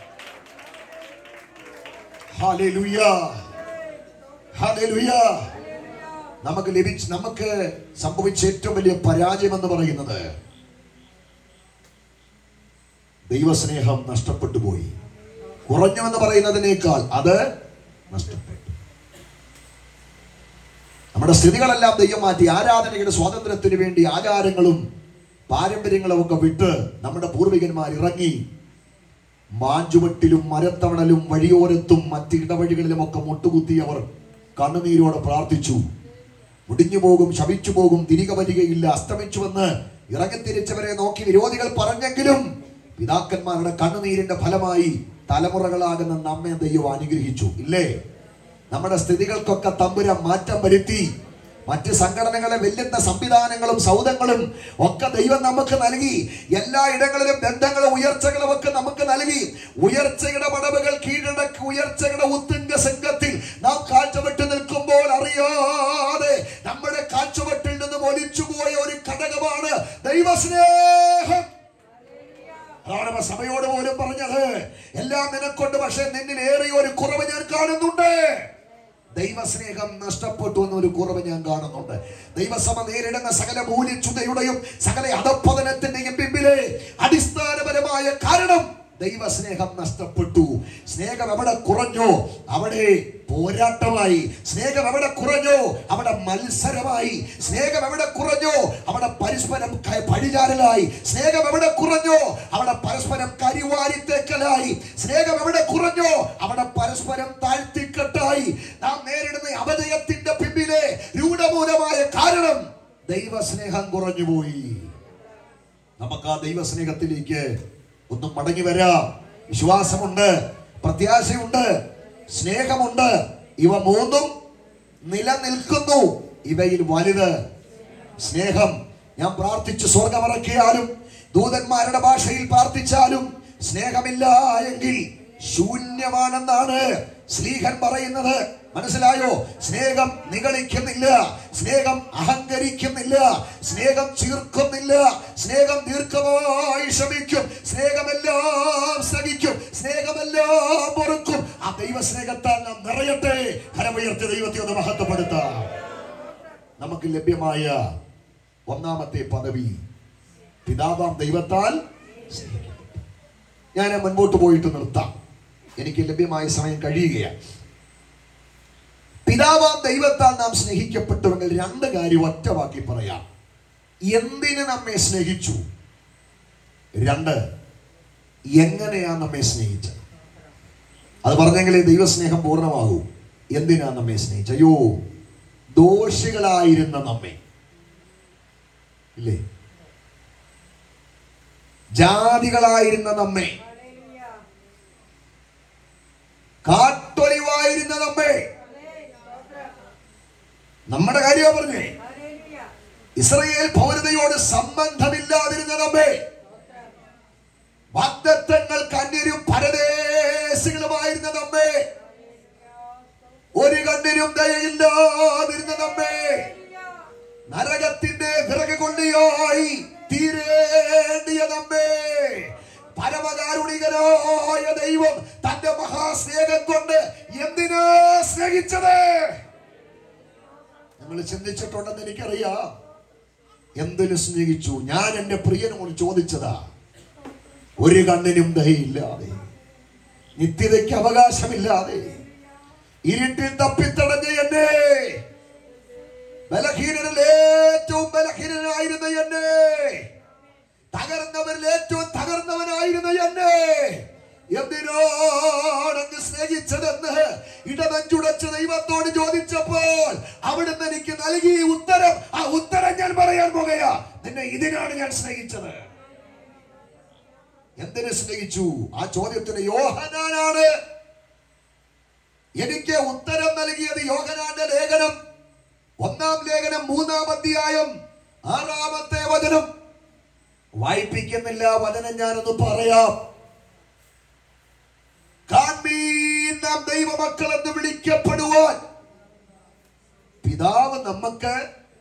ഹല്ലേലൂയ ഹല്ലേലൂയ നമുക്ക് ലഭിച്ച നമുക്ക് സംഭവിച്ച ഏറ്റവും വലിയ പരാജയം എന്ന് പറയുന്നത് ദൈവസ്നേഹം നഷ്ടപ്പെട്ടു പോയി കുറഞ്ഞു എന്ന് പറയുന്നതിനേക്കാൾ അത് നഷ്ടപ്പെട്ടു നമ്മുടെ സ്ഥിതികളെല്ലാം ദൈവം മാറ്റി ആരാധനയുടെ സ്വാതന്ത്ര്യത്തിന് വേണ്ടി ആചാരങ്ങളും പാരമ്പര്യങ്ങളും ഒക്കെ വിട്ട് നമ്മുടെ പൂർവികന്മാർ ഇറങ്ങി മാഞ്ചുവട്ടിലും മരത്തവണലും വഴിയോരത്തും മറ്റ് ഇടവഴികളിലും ഒക്കെ മുട്ടുകുത്തിയവർ കണ്ണുനീരോടെ പ്രാർത്ഥിച്ചു മുടിഞ്ഞു പോകും ശപിച്ചു പോകും തിരികെ വരികയില്ല അസ്തമിച്ചുവെന്ന് ഇറങ്ങിത്തിരിച്ചവരെ നോക്കി വിരോധികൾ പറഞ്ഞെങ്കിലും പിതാക്കന്മാരുടെ കണ്ണുനീരിന്റെ ഫലമായി തലമുറകളാകുന്ന നമ്മെ ദൈവം അനുഗ്രഹിച്ചു ഇല്ലേ നമ്മുടെ സ്ഥിതികൾക്കൊക്കെ തമ്പുര മാറ്റം വരുത്തി മറ്റ് സംഘടനകളെ വെല്ലുന്ന സംവിധാനങ്ങളും സൗദങ്ങളും ഒക്കെ ദൈവം നമുക്ക് നൽകി എല്ലാ ഇടങ്ങളിലും ബന്ധങ്ങളും ഉയർച്ചകളും ഒക്കെ നമുക്ക് നൽകി ഉയർച്ചയുടെ പടവുകൾ കീഴടക്കി ഉയർച്ചയുടെ ഉത്തുംഗ സംഘത്തിൽ നാം കാഴ്ചവെട്ട് നിൽക്കുമ്പോൾ അറിയാതെ നമ്മുടെ കാഴ്ചവെട്ടിൽ നിന്നും ഒലിച്ചുപോയ ഒരു ഘടകമാണ് ദൈവസ്നേഹം അതാണ് അവൻ സഭയോട് പോലും പറഞ്ഞത് എല്ലാം നിനക്കൊണ്ട് പക്ഷെ നിന്നിൽ ഏറിയ ഒരു കുറവ് ഞാൻ കാണുന്നുണ്ട് ദൈവസ്നേഹം നഷ്ടപ്പെട്ടു എന്നൊരു കുറവ് ഞാൻ കാണുന്നുണ്ട് ദൈവസഭ നേരിടുന്ന സകല മൂല്യച്യുതയുടെയും സകല അധപ്പതനത്തിന്റെയും പിമ്പിലെ അടിസ്ഥാനപരമായ കാരണം ദൈവസ്നേഹം നഷ്ടപ്പെട്ടു സ്നേഹം എവിടെ കുറഞ്ഞു അവിടെ പോരാട്ടമായി സ്നേഹം എവിടെ കുറഞ്ഞു അവിടെ മത്സരമായി സ്നേഹം എവിടെ കുറഞ്ഞു അവിടെ പരസ്പരം ക- പഴിചാരലായി സ്നേഹം എവിടെ കുറഞ്ഞു അവിടെ പരസ്പരം കരിവാരിത്തേക്കലായി സ്നേഹം എവിടെ കുറഞ്ഞു അവിടെ പരസ്പരം താഴ്ത്തിക്കെട്ടായി നാം നേരിടുന്ന അപജയത്തിന്റെ പിമ്പിലെ രൂഢമൂലമായ കാരണം ദൈവസ്നേഹം കുറഞ്ഞുപോയി നമുക്ക് ആ ദൈവസ്നേഹത്തിലേക്ക് ഒന്ന് മടങ്ങി വരാം വിശ്വാസമുണ്ട് പ്രത്യാശയുണ്ട് സ്നേഹമുണ്ട് ഇവ മൂന്നും നിലനിൽക്കുന്നു ഇവയിൽ വലുത് സ്നേഹം ഞാൻ പ്രാർത്ഥിച്ച് സ്വർഗമറക്കിയാലും ദൂതന്മാരുടെ ഭാഷയിൽ പ്രാർത്ഥിച്ചാലും സ്നേഹമില്ല എങ്കിൽ ശൂന്യമാണെന്നാണ് ശ്രീഹൻ പറയുന്നത് മനസ്സിലായോ സ്നേഹം നിഗളിക്കുന്നില്ല സ്നേഹം അഹങ്കരിക്കുന്നില്ല സ്നേഹം ചീർക്കുന്നില്ല സ്നേഹം ദീർഘമായി ക്ഷമിക്കും സ്നേഹമെല്ലാം സഹിക്കും സ്നേഹമെല്ലാം പൊറുക്കും ആ ദൈവ സ്നേഹത്താൽ നാം നിറയട്ടെ കരമുയർത്തി ദൈവത്തെ ഒന്ന് മഹത്വപ്പെടുത്താം നമുക്ക് ലഭ്യമായ ഒന്നാമത്തെ പദവി പിതാവാം ദൈവത്താൽ സ്നേഹിക്കപ്പെട്ടു. ഞാൻ മുൻപോട്ട് പോയിട്ട് നിർത്താം എനിക്ക് ലഭ്യമായ സമയം കഴിയുകയാണ് പിതാവാം ദൈവത്താൽ നാം സ്നേഹിക്കപ്പെട്ടുവെങ്കിൽ രണ്ട് കാര്യം ഒറ്റ വാക്കി പറയാം എന്തിന് നമ്മെ സ്നേഹിച്ചു രണ്ട് എങ്ങനെയാ നമ്മെ സ്നേഹിച്ചത് അത് പറഞ്ഞെങ്കിലേ ദൈവസ്നേഹം പൂർണ്ണമാകൂ എന്തിനാ നമ്മെ സ്നേഹിച്ചത് അയ്യോ ദോഷികളായിരുന്ന നമ്മെ ഇല്ലേ ജാതികളായിരുന്ന നമ്മെ കാട്ടൊലിവായിരുന്ന നമ്മെ നമ്മുടെ കാര്യമാ പറഞ്ഞേ ഇസ്രയേൽ പൗരതയോട് സംബന്ധമില്ലാതിരുന്ന നമ്മെ വാഗ്ദത്തങ്ങൾക്ക് അന്യരും പരദേശികളുമായിരുന്ന നമ്മെ ഒരു കണ്ണിനും ദയയില്ലാതിരുന്ന നമ്മെ നരകത്തിന്റെ വിറക് കൊള്ളിയായി തീരേണ്ടിയ നമ്മെ പരമകാരുണികനായ ദൈവം തന്റെ മഹാസ്നേഹം കൊണ്ട് എന്തിനാ സ്നേഹിച്ചത് നിങ്ങൾ ചിന്തിച്ചിട്ടുണ്ടെന്ന് എനിക്കറിയാം എന്തിനു സ്നേഹിച്ചു ഞാൻ എന്റെ പ്രിയനോട് ചോദിച്ചതാ ഒരു കണ്ണിനും ദയയില്ലാതെ നിത്യതയ്ക്ക് അവകാശമില്ലാതെ ഇരുട്ടിൽ തപ്പിത്തടഞ്ഞ എന്നെ ബലഹീനരിൽ ഏറ്റവും ബലഹീനനായിരുന്ന എന്നെ തകർന്നവരിൽ ഏറ്റവും തകർന്നവനായിരുന്ന എന്നെ എന്തിനാണെന്ന് സ്നേഹിച്ചതെന്ന് ഇടനെഞ്ചുടച്ച് ദൈവത്തോട് ചോദിച്ചപ്പോൾ അവിടുന്ന് എനിക്ക് നൽകി ഉത്തരം ആ ഉത്തരം ഞാൻ പറയാൻ പോകുകയാ നിന്നെ ഇതിനാണ് ഞാൻ സ്നേഹിച്ചത് എന്തിനു സ്നേഹിച്ചു ആ ചോദ്യത്തിന് യോഹനാനാണ് എനിക്ക് ഉത്തരം നൽകിയത് യോഹനാന്റെ ലേഖനം ഒന്നാം ലേഖനം മൂന്നാം അധ്യായം ആറാമത്തെ വചനം വായിപ്പിക്കുന്നില്ല വചനം ഞാനൊന്ന് പറയാം കാൺമീൻ നാം ദൈവമക്കൾ എന്ന് വിളിക്കപ്പെടുവാൻ പിതാവ് നമുക്ക്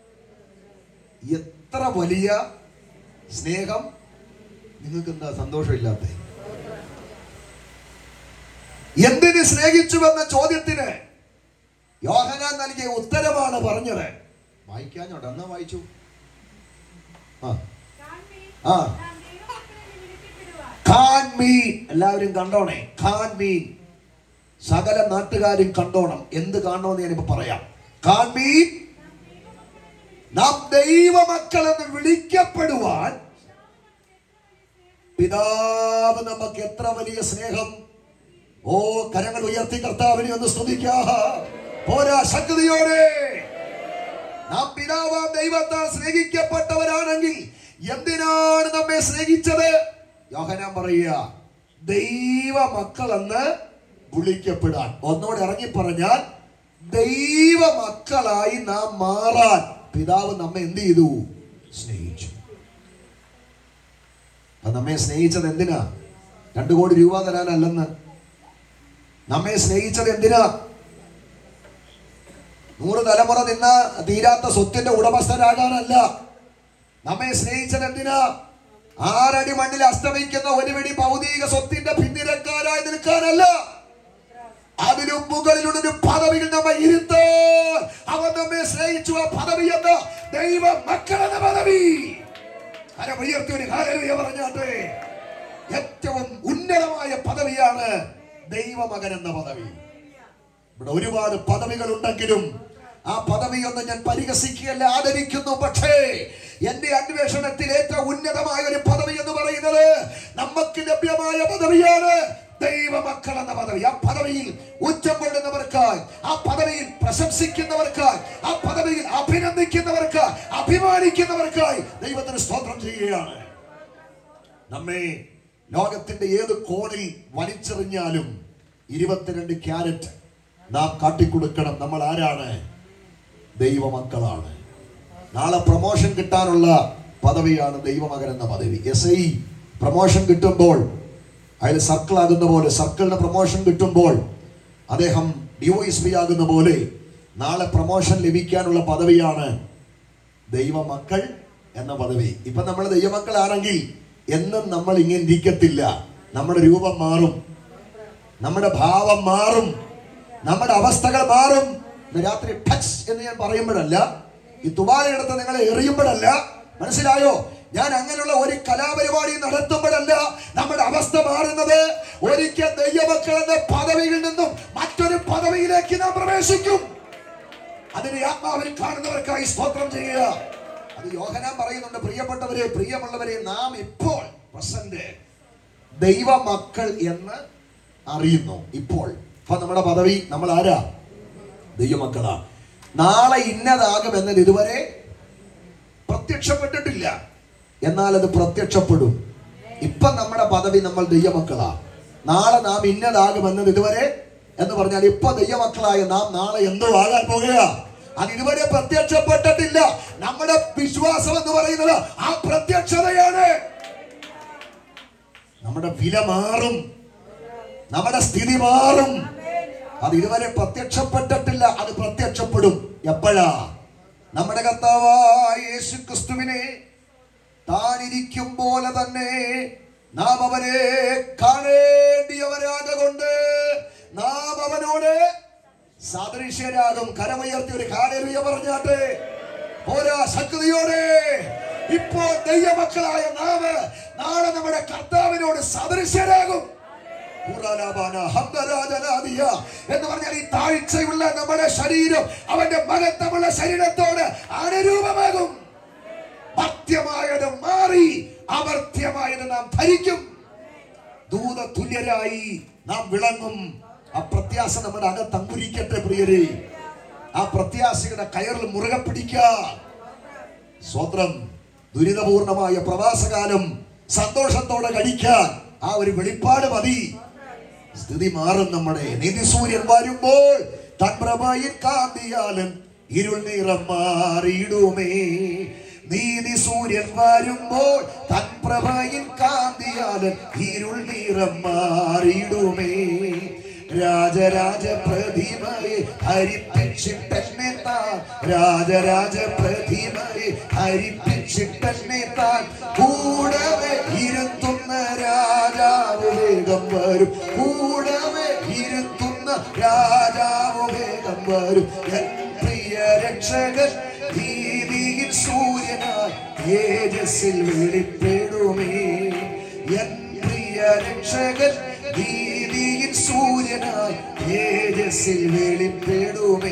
എത്ര വലിയ സ്നേഹം നിങ്ങൾക്ക് എന്താ സന്തോഷമില്ലാത്ത എന്തിന് സ്നേഹിച്ചുവെന്ന ചോദ്യത്തിന് യോഹനാൻ നൽകിയ ഉത്തരമാണ് പറഞ്ഞത് വായിക്കാഞ്ഞോട്ടെ എന്നാ വായിച്ചു ആ ആ ഖാൻ മീൻ എല്ലാവരും കണ്ടോണേ ഖാൻ മീൻ സകല നാട്ടുകാരും കണ്ടോണം എന്ത് കാണണമെന്ന് ഞാനിപ്പോ പറയാം ഖാൻ മീൻ നാം ദൈവമക്കൾ എന്ന് വിളിക്കപ്പെടുവാൻ പിതാവ് നമുക്ക് എത്ര വലിയ സ്നേഹം ഓ കരങ്ങൾ ഉയർത്തി കർത്താവിനെ ഒന്ന് സ്തുതിക്കാ പോരാ ശക്തിയോടെ നാം പിതാവാം ദൈവത്താൽ സ്നേഹിക്കപ്പെട്ടവരാണെങ്കിൽ എന്തിനാണ് നമ്മെ സ്നേഹിച്ചത് യോഹനാൻ പറയുക ദൈവ മക്കളെന്ന് വിളിക്കപ്പെടാൻ ഒന്നോടെ ഇറങ്ങി പറഞ്ഞാൽ ദൈവ മക്കളായി നാം മാറാൻ പിതാവ് നമ്മെ എന്ത് ചെയ്തു സ്നേഹിച്ചു അത് നമ്മെ സ്നേഹിച്ചത് എന്തിനാ രണ്ടു കോടി രൂപ തരാനല്ലെന്ന് നമ്മെ സ്നേഹിച്ചത് എന്തിനാ നൂറ് തലമുറ നിന്ന തീരാത്ത സ്വത്തിന്റെ ഉടമസ്ഥരാകാനല്ല നമ്മെ സ്നേഹിച്ചത് എന്തിനാ ആറടി മണ്ണിൽ അസ്തമിക്കുന്ന ഒരു പിടി ഭൗതിക സ്വത്തിന്റെ പിന്തിരക്കാരായി നിൽക്കാനല്ല അതിനും മുകളിലുള്ള ഒരു പദവിയിൽ നമ്മെ ഇരുത്താൻ അവൻ നമ്മെ സ്നേഹിച്ചു ആ പദവി എന്ന ദൈവ മക്കളെന്ന പദവി കരം ഉയർത്തി ഒരു ഹാലലുയ പറഞ്ഞാട്ടെ ഏറ്റവും ഉന്നതമായ പദവിയാണ് ദൈവമകൻ എന്ന പദവി ഇവിടെ ഒരുപാട് പദവികൾ ഉണ്ടെങ്കിലും ആ പദവിയൊന്നും ഞാൻ പരിഹസിക്കുകയല്ല ആദരിക്കുന്നു പക്ഷേ എന്റെ അന്വേഷണത്തിൽ ഏറ്റവും ഉന്നതമായ ഒരു പദവി എന്ന് പറയുന്നത് നമുക്ക് ലഭ്യമായ പദവിയാണ് ദൈവമക്കൾ എന്ന പദവി ആ പദവിയിൽ ഉച്ചം കൊള്ളുന്നവർക്കായി ആ പദവിയിൽ പ്രശംസിക്കുന്നവർക്കായി ആ പദവിയിൽ അഭിനന്ദിക്കുന്നവർക്ക് അഭിമാനിക്കുന്നവർക്കായി ദൈവത്തിന് സ്തോത്രം ചെയ്യുകയാണ് നമ്മെ ലോകത്തിന്റെ ഏത് കോണിൽ വലിച്ചെറിഞ്ഞാലും ഇരുപത്തിരണ്ട് ക്യാരറ്റ് നാം കാട്ടിക്കൊടുക്കണം നമ്മൾ ആരാണ് ദൈവമക്കളാണ് നാളെ പ്രൊമോഷൻ കിട്ടാനുള്ള പദവിയാണ് ദൈവമകൻ എന്ന പദവി എസ് ഐ പ്രൊമോഷൻ കിട്ടുമ്പോൾ അതിൽ സർക്കിൾ ആകുന്ന പോലെ സർക്കിളിന് പ്രൊമോഷൻ കിട്ടുമ്പോൾ അദ്ദേഹം ഡിവൈസ് പി ആകുന്ന പോലെ നാളെ പ്രൊമോഷൻ ലഭിക്കാനുള്ള പദവിയാണ് ദൈവമക്കൾ എന്ന പദവി ഇപ്പൊ നമ്മൾ ദൈവമക്കളാണെങ്കിൽ എന്നും നമ്മൾ ഇങ്ങനെ ഇരിക്കത്തില്ല നമ്മുടെ രൂപം മാറും നമ്മുടെ ഭാവം മാറും നമ്മുടെ അവസ്ഥകൾ മാറും ഇന്ന് രാത്രി ടച്ച് എന്ന് ഞാൻ പറയുമ്പോഴല്ല ഈ തുവാലയെടുത്ത് നിങ്ങളെ എറിയുമ്പോഴല്ല മനസ്സിലായോ ഞാൻ അങ്ങനെയുള്ള ഒരു കലാപരിപാടി നടത്തുമ്പോഴല്ല നമ്മുടെ അവസ്ഥ മാറുന്നത് ഒരിക്കൽ ദൈവമക്കൾ എന്ന പദവിയിൽ നിന്നും മറ്റൊരു പദവിയിലേക്ക് നാം പ്രവേശിക്കും അതിന് ആത്മാവിൽ കാണുന്നവർക്കായി സ്തോത്രം ചെയ്യുക അത് യോഹനാൻ പറയുന്നുണ്ട് പ്രിയപ്പെട്ടവരെ പ്രിയമുള്ളവരെ നാം ഇപ്പോൾ പ്രസന്റ് ദൈവമക്കൾ എന്ന് അറിയുന്നു ഇപ്പോൾ ഇപ്പൊ നമ്മുടെ പദവി നമ്മൾ ആരാ ദൈവമക്കളാ നാളെ ഇന്നതാകും എന്നത് ഇതുവരെ പ്രത്യക്ഷപ്പെട്ടിട്ടില്ല എന്നാൽ അത് പ്രത്യക്ഷപ്പെടും ഇപ്പൊ നമ്മുടെ പദവി നമ്മൾ ദൈവമക്കളാ നാളെ നാം ഇന്നതാകുമെന്നത് ഇതുവരെ എന്ന് പറഞ്ഞാൽ ഇപ്പൊ ദൈവമക്കളായ നാം നാളെ എന്തോ ആകാൻ പോകുക അത് ഇതുവരെ പ്രത്യക്ഷപ്പെട്ടിട്ടില്ല നമ്മുടെ വിശ്വാസം എന്ന് പറയുന്നത് ആ പ്രത്യക്ഷതയാണ് നമ്മുടെ വില മാറും നമ്മുടെ സ്ഥിതി മാറും അത് ഇതുവരെ പ്രത്യക്ഷപ്പെട്ടിട്ടില്ല അത് പ്രത്യക്ഷപ്പെടും എപ്പോഴാ നമ്മുടെ കർത്താവായ യേശു ക്രിസ്തുവിനെ താനിരിക്കും പോലെ തന്നെ നാം അവനെ കാണേണ്ടിയവരാകൊണ്ട് നാം അവനോട് സാദൃശ്യരാകും കരമുയർത്തി ഒരു കാലേറിയ പറഞ്ഞാട്ടെ ഓരോ ശക്തിയോടെ ഇപ്പോൾ ദൈവമക്കളായ നാം നാളെ നമ്മുടെ കർത്താവിനോട് സദൃശ്യരാകും ഖുറാനാബാന, ഹംദരാജനാദിയ എന്ന് പറഞ്ഞാൽ ഈ താഴ്ചയുള്ള നമ്മുടെ ശരീരം അവന്റെ മഹത്വമുള്ള ശരീരത്തോട് അനുരൂപമാകും മർത്യമായത് മാറി അമർത്യമായത് നാം ധരിക്കും ദൂത തുല്യരായി നാം വിളങ്ങും ആ പ്രത്യാശ നമ്മുടെ അകത്ത് അങ്കുരിക്കട്ടെ പ്രിയരെ ആ പ്രത്യാശയുടെ കയറിൽ മുറുകെ പിടിക്കുക സ്വത്രം ദുരിതപൂർണമായ പ്രവാസകാലം സന്തോഷത്തോടെ കഴിക്കാൻ ആ ഒരു വെളിപ്പാട് മതി സ്ഥിതി മാറും നമ്മുടെ നിധി സൂര്യൻ വരുമ്പോൾ തൻ പ്രഭയിൽ കാന്തിയാലും ഇരുൾ നിറം മാറിയിടുമേ നീതി സൂര്യൻ വരുമ്പോൾ തൻ പ്രഭയിൽ കാന്തിയാലും ഇരുൾ നിറം മാറിയിടുമേ രാജരാജ പ്രതിമയെ ഹരിപ്പിച്ചിട്ടെന്നെ താൻ രാജരാജ പ്രതിമയെ ഹരിപ്പിച്ചിട്ടെന്നെ താൻ കൂടവെ ഇരുത്തുന്ന രാജാവ് വേഗം വരും കൂടവെ ഇരുത്തുന്ന രാജാവ് വേഗം വരും എൻ പ്രിയ രക്ഷകൻ നീതിയിൽ സൂര്യനായി തേജസ്സിൽ വെളിപ്പെടുമേ എൻ പ്രിയ രക്ഷകൻ നീതിയിൽ സൂര്യനായി തേജസ്സിൽ വെളിപ്പെടുമേ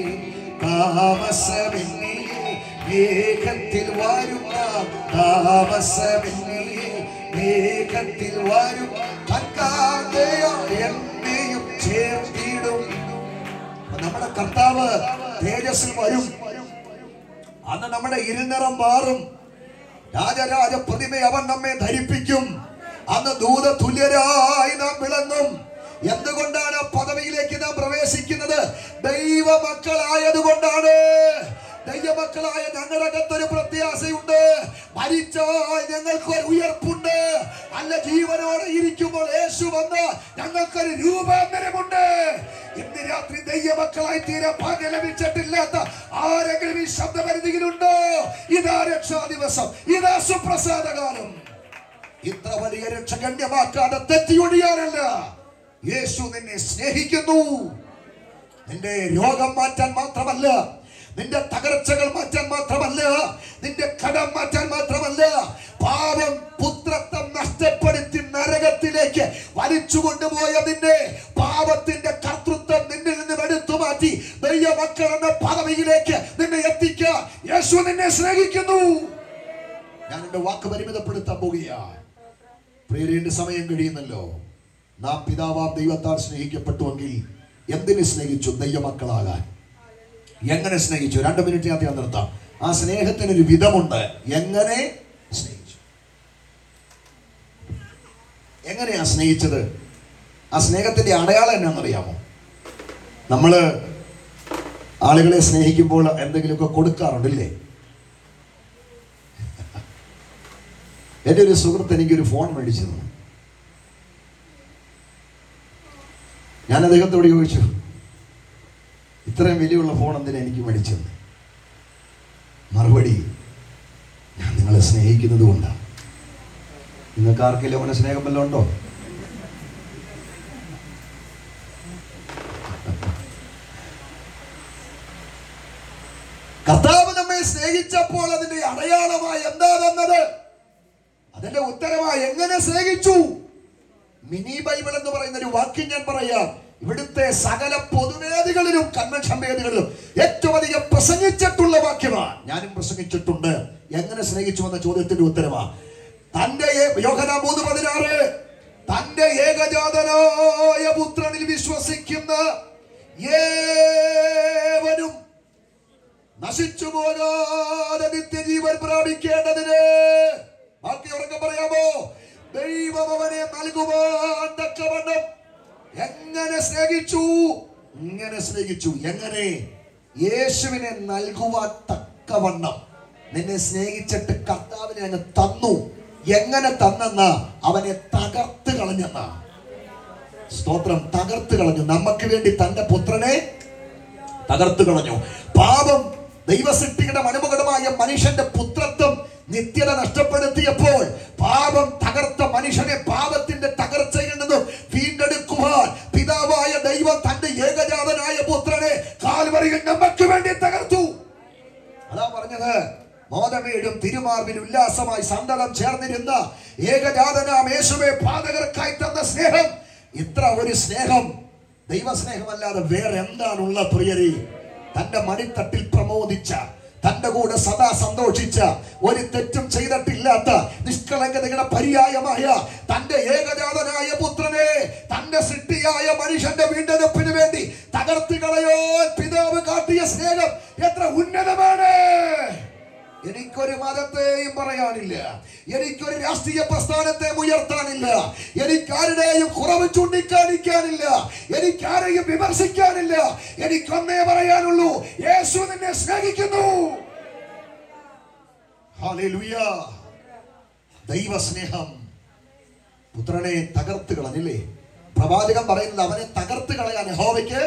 താമസമെന്നിയെ മേഘത്തിൽ വരുന്ന താമസമെന്നിയെ മേഘത്തിൽ വരും തക്കാതെയോ എന്നെയും ചേർത്തിടും അപ്പൊ നമ്മുടെ കർത്താവ് തേജസ്സിൽ വരും അന്ന് നമ്മുടെ ഇരുനിറം മാറും രാജരാജ പ്രതിമ അവൻ നമ്മെ ധരിപ്പിക്കും അന്ന് ദൂത തുല്യരായി നാം വിളങ്ങും എന്തുകൊണ്ടാണ് ആ പദവിയിലേക്ക് നാം പ്രവേശിക്കുന്നത് ദൈവമക്കളായതുകൊണ്ടാണ് ദൈവമക്കളായ ഞങ്ങളുടെ അകത്തൊരു പ്രത്യാശയുണ്ട് മരിച്ചാൽ ഞങ്ങൾക്ക് ഒരു ഉയർപ്പുണ്ട് അല്ല ജീവനോടെ ഇരിക്കുമ്പോൾ യേശു വന്ന് ഞങ്ങൾക്കൊരു രൂപാന്തരമുണ്ട് ഇന്ന് രാത്രി ദൈവമക്കളായി തീരെ ഭാഗ്യം ലഭിച്ചിട്ടില്ലാത്ത ആരെങ്കിലും ഈ ശബ്ദപരിധിയിലുണ്ടോ ഇതാ രക്ഷാ ദിവസം ഇതാ സുപ്രസാദകാലം ഇത്ര വലിയ രക്ഷ ഗണ്യമാക്കാതെ തെറ്റിയൊഴിയാനല്ല യേശു നിന്നെ സ്നേഹിക്കുന്നു നിന്റെ രോഗം മാറ്റാൻ മാത്രമല്ല നിന്റെ തകർച്ചകൾ മാറ്റാൻ മാത്രമല്ല നിന്റെ കടം മാറ്റാൻ മാത്രമല്ല പാപം പുത്രത്വം നഷ്ടപ്പെടുത്തി നരകത്തിലേക്ക് വലിച്ചു കൊണ്ടുപോയ നിന്നെ പാപത്തിന്റെ കർത്തൃത്വം നിന്നിൽ നിന്ന് എടുത്തു മാറ്റി ദൈവമക്കൾ എന്ന പദവിയിലേക്ക് നിന്നെ എത്തിക്കാൻ യേശു നിന്നെ സ്നേഹിക്കുന്നു ഞാൻ എന്റെ വാക്ക് പരിമിതപ്പെടുത്താൻ പോകുകയാണ് പ്രിയരേന്റെ സമയം കഴിയുന്നല്ലോ നാം പിതാവാം ദൈവത്താൽ സ്നേഹിക്കപ്പെട്ടുവെങ്കിൽ എന്തിന് സ്നേഹിച്ചു ദൈവമക്കളാകാൻ എങ്ങനെ സ്നേഹിച്ചു രണ്ട് മിനിറ്റിനകത്ത് ഞാൻ നിർത്താം ആ സ്നേഹത്തിനൊരു വിധമുണ്ട് എങ്ങനെ സ്നേഹിച്ചു എങ്ങനെയാ സ്നേഹിച്ചത് ആ സ്നേഹത്തിന്റെ അടയാളം എന്നാണെന്നറിയാമോ നമ്മള് ആളുകളെ സ്നേഹിക്കുമ്പോൾ എന്തെങ്കിലുമൊക്കെ കൊടുക്കാറുണ്ടല്ലേ എൻ്റെ ഒരു സുഹൃത്ത് എനിക്കൊരു ഫോൺ മേടിച്ചു തന്നു ഞാൻ അദ്ദേഹത്തോട് ചോദിച്ചു ഇത്രയും വിലയുള്ള ഫോൺ എന്തിനാ എനിക്ക് മേടിച്ചത് മറുപടി ഞാൻ നിങ്ങളെ സ്നേഹിക്കുന്നത് കൊണ്ടാണ് നിങ്ങൾക്ക് ആർക്കെങ്കിലും അവനെ സ്നേഹം വല്ലതും ഉണ്ടോ കർത്താവ് നമ്മെ സ്നേഹിച്ചപ്പോൾ അതിന്റെ അടയാളമായി എന്താ തന്നത് അതിന്റെ ഉത്തരമായി എങ്ങനെ സ്നേഹിച്ചു മിനി ബൈബിൾ എന്ന് പറയുന്ന ഒരു വാക്യം ഞാൻ പറയാം ഇവിടുത്തെ സകല പൊതുവേദികളിലും കൺവെൻഷൻ വേദികളിലും ഏറ്റവും അധികം പ്രസംഗിച്ചിട്ടുള്ള വാക്യമാണ് ഞാനും പ്രസംഗിച്ചിട്ടുണ്ട് എങ്ങനെ സ്നേഹിച്ചു എന്ന ചോദ്യത്തിന്റെ ഉത്തരമാ തന്റെ ഏ- യോഹന്നാൻ മൂന്ന് പതിനാറ് തന്റെ ഏകജാതനായ പുത്രനിൽ വിശ്വസിക്കുന്ന ഏവനും നശിച്ചു പോകാതെ നിത്യജീവൻ പ്രാപിക്കേണ്ടതിന് ബാക്കി ഉറക്കെ പറയാമോ ദൈവം അവനെ നൽകുവാൻ തക്കവണ്ണം എങ്ങനെ സ്നേഹിച്ചു ഇങ്ങനെ സ്നേഹിച്ചു എങ്ങനെ യേശുവിനെ നൽകുവാൻ തക്കവണ്ണം നിന്നെ സ്നേഹിച്ചിട്ട് കർത്താവിനെ അങ്ങ് തന്നു എങ്ങനെ തന്നെന്ന അവനെ തകർത്ത് കളഞ്ഞെന്ന സ്തോത്രം തകർത്ത് കളഞ്ഞു നമുക്ക് വേണ്ടി തന്റെ പുത്രനെ തകർത്ത് കളഞ്ഞു പാപം ദൈവസൃഷ്ടിയുടെ മനുമുഖടമായ മനുഷ്യന്റെ പുത്രത്വം നിത്യത നഷ്ടപ്പെടുത്തിയപ്പോൾ പാപം തകർത്ത മനുഷ്യനെ പാപത്തിന്റെ തകർച്ചയിൽ നിന്നും വീണ്ടെടുക്കുവാൻ പിതാവായ ദൈവം തന്റെ ഏകജാതനായ പുത്രനെ കാൽവറിയിൽ നമുക്ക് വേണ്ടി തകർത്തു അതാ പറഞ്ഞത് മോദമേടും തിരുമാർവിൽ ഉല്ലാസമായി സന്തതം ചേർന്നിരുന്ന ഏകജാതനാം യേശുവെ പാതകർക്കായി തന്ന സ്നേഹം ഇത്ര ഒരു സ്നേഹം ദൈവസ്നേഹമല്ലാതെ വേറെ എന്താണുള്ള പ്രിയരെ തന്റെ മണിത്തട്ടിൽ പ്രമോദിച്ച തന്റെ കൂടെ സദാ സന്തോഷിച്ച ഒരു തെറ്റും ചെയ്തിട്ടില്ലാത്ത നിഷ്കളങ്കതയുടെ പര്യായമായ തന്റെ ഏകജാതനായ പുത്രനെ തന്റെ സൃഷ്ടിയായ മനുഷ്യന്റെ വീണ്ടെടുപ്പിന് വേണ്ടി തകർത്ത് കളയാൻ പിതാവ് കാട്ടിയ സ്നേഹം എത്ര ഉന്നതമാണ് എനിക്കൊരു മതത്തെയും പറയാനില്ല എനിക്കൊരു രാഷ്ട്രീയ പ്രസ്ഥാനത്തെ ഉയർത്താനില്ല എനിക്കാരുടെയും കുറവ് ചൂണ്ടിക്കാണിക്കാനില്ല എനിക്കാരെയും വിമർശിക്കാനില്ല എനിക്കൊന്നേ പറയാനുള്ളൂ യേശു നിന്നെ സ്നേഹിക്കുന്നു ഹല്ലേലൂയ ദൈവസ്നേഹം പുത്രനെ തകർത്ത് കളഞ്ഞില്ലേ പ്രവാചകൻ പറയുന്നത് അവനെ തകർത്ത് കളയാൻ യഹോവയ്ക്ക്